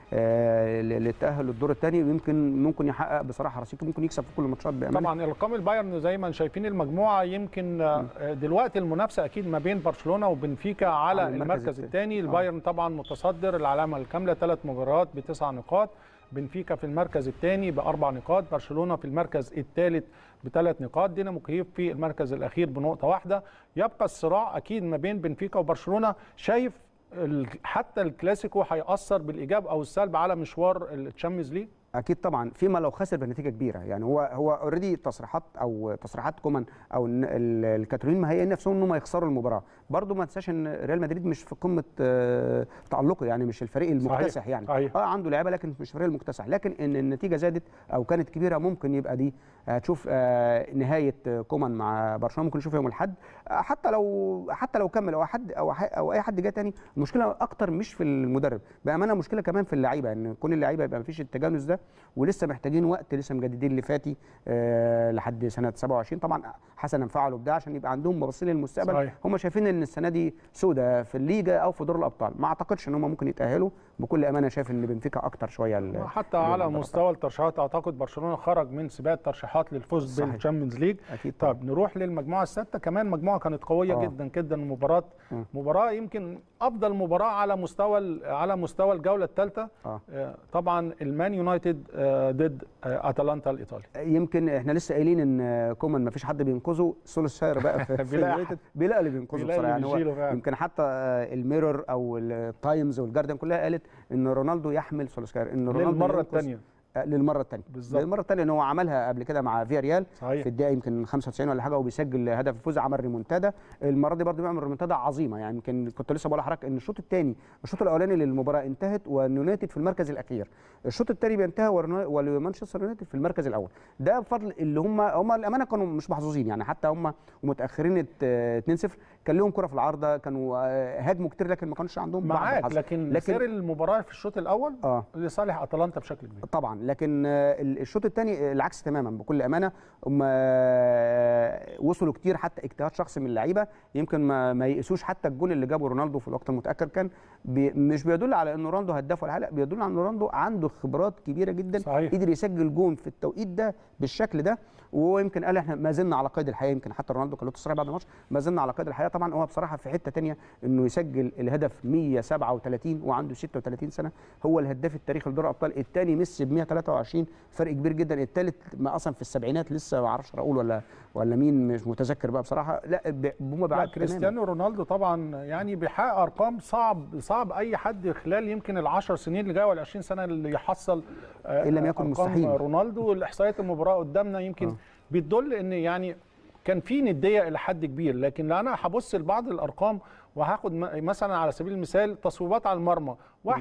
آه، للتاهل للدور الثاني ويمكن ممكن يحقق بصراحه رصيد ممكن يكسب في كل الماتشات بامانه طبعا ارقام البايرن زي ما شايفين المجموعه يمكن آه، دلوقتي المنافسه اكيد ما بين برشلونه وبنفيكا على على المركز المركز التاني. الثاني آه. البايرن طبعا متصدر العلامه الكامله ثلاث مباريات بتسع نقاط بنفيكا في المركز الثاني باربع نقاط برشلونه في المركز الثالث بثلاث نقاط دينامو كييف في المركز الاخير بنقطه واحده يبقى الصراع اكيد ما بين بنفيكا وبرشلونه شايف ال- حتى الكلاسيكو هيأثر بالايجاب او السلب على مشوار التشامبيونز ليج اكيد طبعا فيما لو خسر بنتيجه كبيره يعني هو هو اوريدي تصريحات او تصريحات كومان او إن ال- الكاتالونيين مهيئين نفسهم انهم يخسروا المباراه برضو ما تنساش ان ريال مدريد مش في قمه آه، تالقه يعني مش الفريق المكتسح يعني صحيح. اه عنده لعيبه لكن مش الفريق المكتسح لكن ان النتيجه زادت او كانت كبيره ممكن يبقى دي هتشوف آه، نهايه آه، كومان مع برشلونه ممكن نشوف يوم الاحد آه، حتى لو حتى لو كمل او حد او ح- او اي حد جه تاني المشكله اكتر مش في المدرب بامانه مشكله كمان في اللعيبه ان كل اللعيبه يبقى مفيش التجانس ده ولسه محتاجين وقت لسه مجددين لفاتي آه لحد سنه 27 طبعا حسنا فعلوا بده عشان يبقى عندهم بصير للمستقبل صحيح. هم شايفين ان السنه دي سودة في الليجا او في دور الابطال ما اعتقدش ان هم ممكن يتاهلوا بكل امانه شايف ان بنفيكا اكتر شويه ال- حتى على المباراة. مستوى الترشيحات اعتقد برشلونه خرج من سباق الترشيحات للفوز صحيح. بالتشامبيونز ليج اكيد طب نروح للمجموعه السادسه كمان مجموعه كانت قويه آه. جدا جدا مباراه مم. مباراه يمكن افضل مباراه على مستوى ال- على مستوى الجوله الثالثه آه. طبعا المان يونايتد آه، ضد آه، اتلانتا الايطالي يمكن احنا لسه قايلين ان كومان ما فيش حد بينقذه سولشاير بقى في, في بيلاقي اليونايتد بيلاقي اللي بينقذه بيلاقي بصراحه اللي يعني بيشيله هو فعلا. يمكن حتى آه، الميرور او التايمز والجارديان كلها قالت ان رونالدو يحمل سولشاير ان رونالدو للمره ينقذ- الثانيه آه، للمره الثانيه بالظبط. للمره الثانيه ان هو عملها قبل كده مع فيا ريال صحيح. في الدقيقه يمكن 95 ولا حاجه وبيسجل هدف الفوز عمل ريمونتادا المره دي برضه بيعمل ريمونتادا عظيمه يعني يمكن كنت لسه بقول لحضرتك ان الشوط الثاني الشوط الاولاني للمباراه انتهت واليونايتد في المركز الاخير الشوط الثاني بينتهي ورنا- ومانشستر يونايتد في المركز الاول ده بفضل اللي هم هم الامانه كانوا مش محظوظين يعني حتى هم ومتاخرين ات- 2-0 كان لهم كره في العارضه كانوا آه، هاجموا كتير لكن ما كانش عندهم بعض معاك الحظ. لكن, لكن سير المباراه في الشوط الاول اه لصالح اتلانتا بشكل كبير طبعا لكن آه، ال- الشوط الثاني العكس تماما بكل امانه هم آه، وصلوا كتير حتى اجتهاد شخصي من اللعيبه يمكن ما, ما يقيسوش حتى الجون اللي جابه رونالدو في الوقت المتاخر كان بي مش بيدل على ان رونالدو هداف ولا حاجه لا بيدل على ان رونالدو عنده خبرات كبيره جدا صحيح. قدر يسجل جون في التوقيت ده بالشكل ده ويمكن قال احنا ما زلنا على قيد الحياه يمكن حتى رونالدو كان له تصريح بعد الماتش ما زلنا على قيد الحياه طبعا هو بصراحه في حته ثانيه انه يسجل الهدف 137 وعنده 36 سنه هو الهداف التاريخي لدوري الابطال الثاني ميسي ب 123 فرق كبير جدا الثالث ما اصلا في السبعينات لسه ما اعرفش اقول ولا ولا مين مش متذكر بقى بصراحه لا ب- هم لا بعاد كريستيانو رونالدو طبعا يعني بيحقق ارقام صعب صعب اي حد خلال يمكن ال 10 سنين اللي جايه ولا 20 سنه اللي يحصل آه، إن لم يكن أرقام مستحيل. رونالدو الاحصائيات المباراه قدامنا يمكن آه. بتدل ان يعني كان في نديه الى حد كبير لكن لو انا هبص لبعض الارقام وهاخد م- مثلا على سبيل المثال تصويبات على المرمى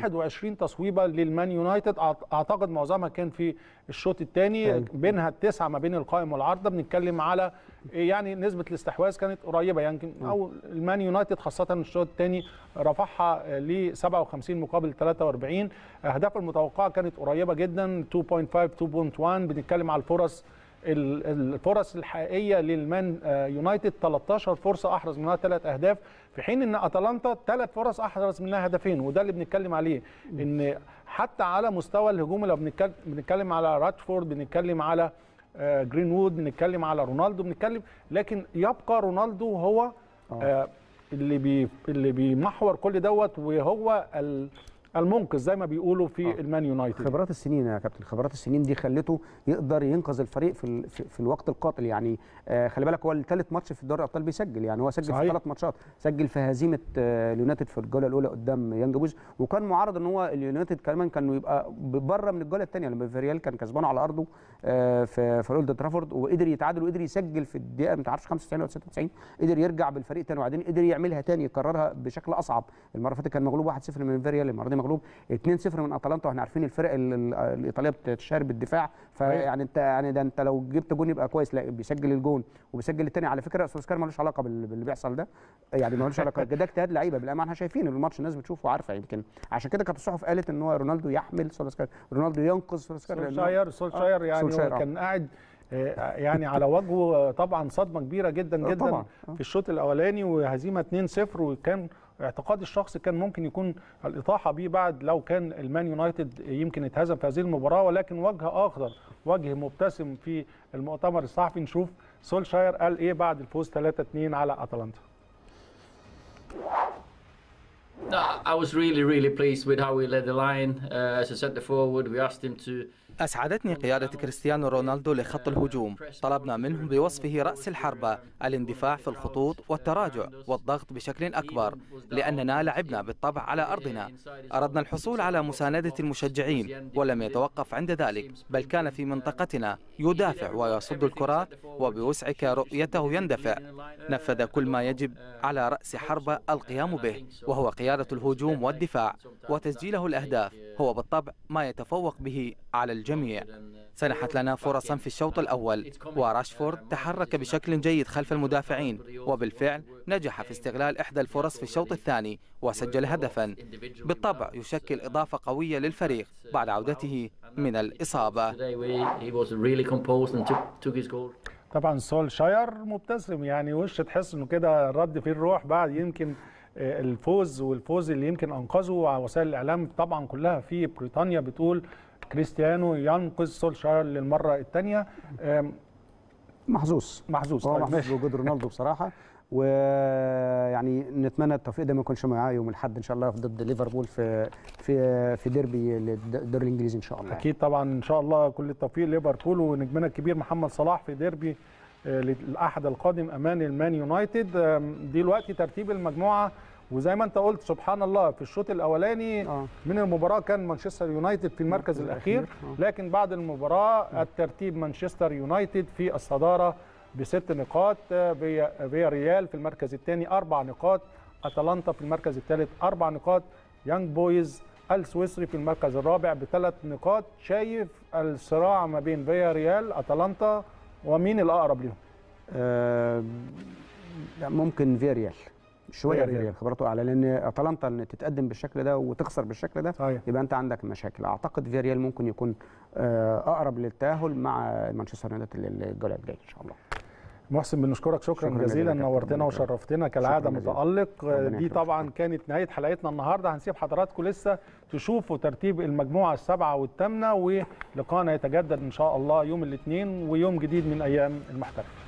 21 تصويبه للمان يونايتد أعت- اعتقد معظمها كان في الشوط الثاني أيوة. بينها التسعه ما بين القائم والعارضه بنتكلم على يعني نسبه الاستحواذ كانت قريبه يمكن او المان يونايتد خاصه الشوط الثاني رفعها ل 57 مقابل 43 اهداف المتوقعه كانت قريبه جدا 2.5 2.1 بنتكلم على الفرص ال- الفرص الحقيقيه للمان آه، يونايتد 13 فرصه احرز منها ثلاث اهداف في حين ان اتلانتا ثلاث فرص احرز منها هدفين وده اللي بنتكلم عليه ان حتى على مستوى الهجوم لو بنتكلم بنتكلم على راتفورد بنتكلم على آه، جرينوود بنتكلم على رونالدو بنتكلم لكن يبقى رونالدو هو آه، اللي بي اللي بيمحور كل دوت وهو ال- المنقذ زي ما بيقولوا في آه. المان يونايتد خبرات السنين يا كابتن خبرات السنين دي خلته يقدر ينقذ الفريق في ال- في, في الوقت القاتل يعني آه خلي بالك هو الثالث ماتش في دوري الابطال بيسجل يعني هو سجل صحيح. في ثلاث ماتشات سجل في هزيمه آه اليونايتد في الجوله الاولى قدام يانج بويز وكان معرض ان هو اليونايتد كمان كان يبقى بره من الجوله الثانيه لما فيريال كان كسبانه على ارضه آه في في اولد ترافورد وقدر يتعادل وقدر يسجل في الدقيقه ما تعرفش 95 ولا 96 قدر يرجع بالفريق تاني وبعدين قدر يعملها تاني يكررها بشكل اصعب المره اللي فاتت كان مغلوب 1-0 من فيريال المره دي مغلوب 2-0 من اتلانتا واحنا عارفين الفرق ال- ال- الايطاليه بتشتهر بالدفاع فيعني انت يعني ده انت لو جبت جون يبقى كويس لا بيسجل الجون وبيسجل الثاني على فكره سوسكار ملوش علاقه بال- باللي بيحصل ده يعني ملوش علاقه ده اجتهاد لعيبه بالامانه احنا شايفين الماتش الناس بتشوفه وعارفه يمكن عشان كده كانت الصحف قالت ان هو رونالدو يحمل سولسكار رونالدو ينقذ سولسكار لأن هو- سولشاير سولشاير آه، يعني سولشاير، هو آه. كان قاعد آه، يعني على وجهه طبعا صدمه كبيره جدا آه، جدا طبعاً، آه. في الشوط الاولاني وهزيمه 2-0 وكان اعتقادي الشخصي كان ممكن يكون الاطاحه بيه بعد لو كان المان يونايتد يمكن اتهزم في هذه المباراه ولكن وجه اخضر وجه مبتسم في المؤتمر الصحفي نشوف سولشاير قال ايه بعد الفوز 3-2 على اتلانتا No, I was really, really pleased with how we led the line. Uh, as a centre forward, we asked him to أسعدتني قيادة كريستيانو رونالدو لخط الهجوم طلبنا منهم بوصفه رأس الحربة الاندفاع في الخطوط والتراجع والضغط بشكل أكبر لأننا لعبنا بالطبع على أرضنا أردنا الحصول على مساندة المشجعين ولم يتوقف عند ذلك بل كان في منطقتنا يدافع ويصد الكرات وبوسعك رؤيته يندفع نفذ كل ما يجب على رأس حربة القيام به وهو قيادة الهجوم والدفاع وتسجيله الأهداف هو بالطبع ما يتفوق به على الجميع سنحت لنا فرصا في الشوط الأول وراشفورد تحرك بشكل جيد خلف المدافعين وبالفعل نجح في استغلال إحدى الفرص في الشوط الثاني وسجل هدفا بالطبع يشكل إضافة قوية للفريق بعد عودته من الإصابة he was really composed and took, took his goal. طبعا سول شاير مبتسم يعني وش تحس انه كده رد فيه الروح بعد يمكن آه، الفوز والفوز اللي يمكن انقذه على وسائل الاعلام طبعا كلها في بريطانيا بتقول كريستيانو ينقذ سول شاير للمره الثانيه محظوظ محظوظ هو طيب، محظوظ ماشي. بوجود رونالدو بصراحه ويعني نتمنى التوفيق ده ما يكونش معاه يوم الاحد ان شاء الله ضد ليفربول في في في ديربي الدوري الانجليزي ان شاء الله اكيد طبعا ان شاء الله كل التوفيق ليفربول ونجمنا الكبير محمد صلاح في ديربي آه، الاحد القادم امام المان يونايتد آم، دلوقتي ترتيب المجموعه وزي ما انت قلت سبحان الله في الشوط الاولاني من المباراه كان مانشستر يونايتد في المركز الاخير لكن بعد المباراه الترتيب مانشستر يونايتد في الصداره بست نقاط آه، فيا فيا ريال في المركز الثاني اربع نقاط اتلانتا في المركز الثالث اربع نقاط يانج بويز السويسري في المركز الرابع بثلاث نقاط شايف الصراع ما بين فيا ريال اتلانتا ومين الاقرب ليهم آه لا، ممكن فيريال شويه فياريال. فيريال خبراته اعلى لان اتلانتا ان تتقدم بالشكل ده وتخسر بالشكل ده صحيح. يبقى انت عندك مشاكل اعتقد فيريال ممكن يكون آه اقرب للتاهل مع مانشستر يونايتد للجوله الجايه ان شاء الله محسن بنشكرك شكرا, شكراً جزيلا جزيلاً كابتن نورتنا مبروك. وشرفتنا كالعاده شكراً جزيلاً. متالق ربنا دي يكرمك. طبعا كانت نهايه حلقتنا النهارده هنسيب حضراتكم لسه تشوفوا ترتيب المجموعه السابعه والثامنه ولقاءنا يتجدد ان شاء الله يوم الاثنين ويوم جديد من ايام المحترف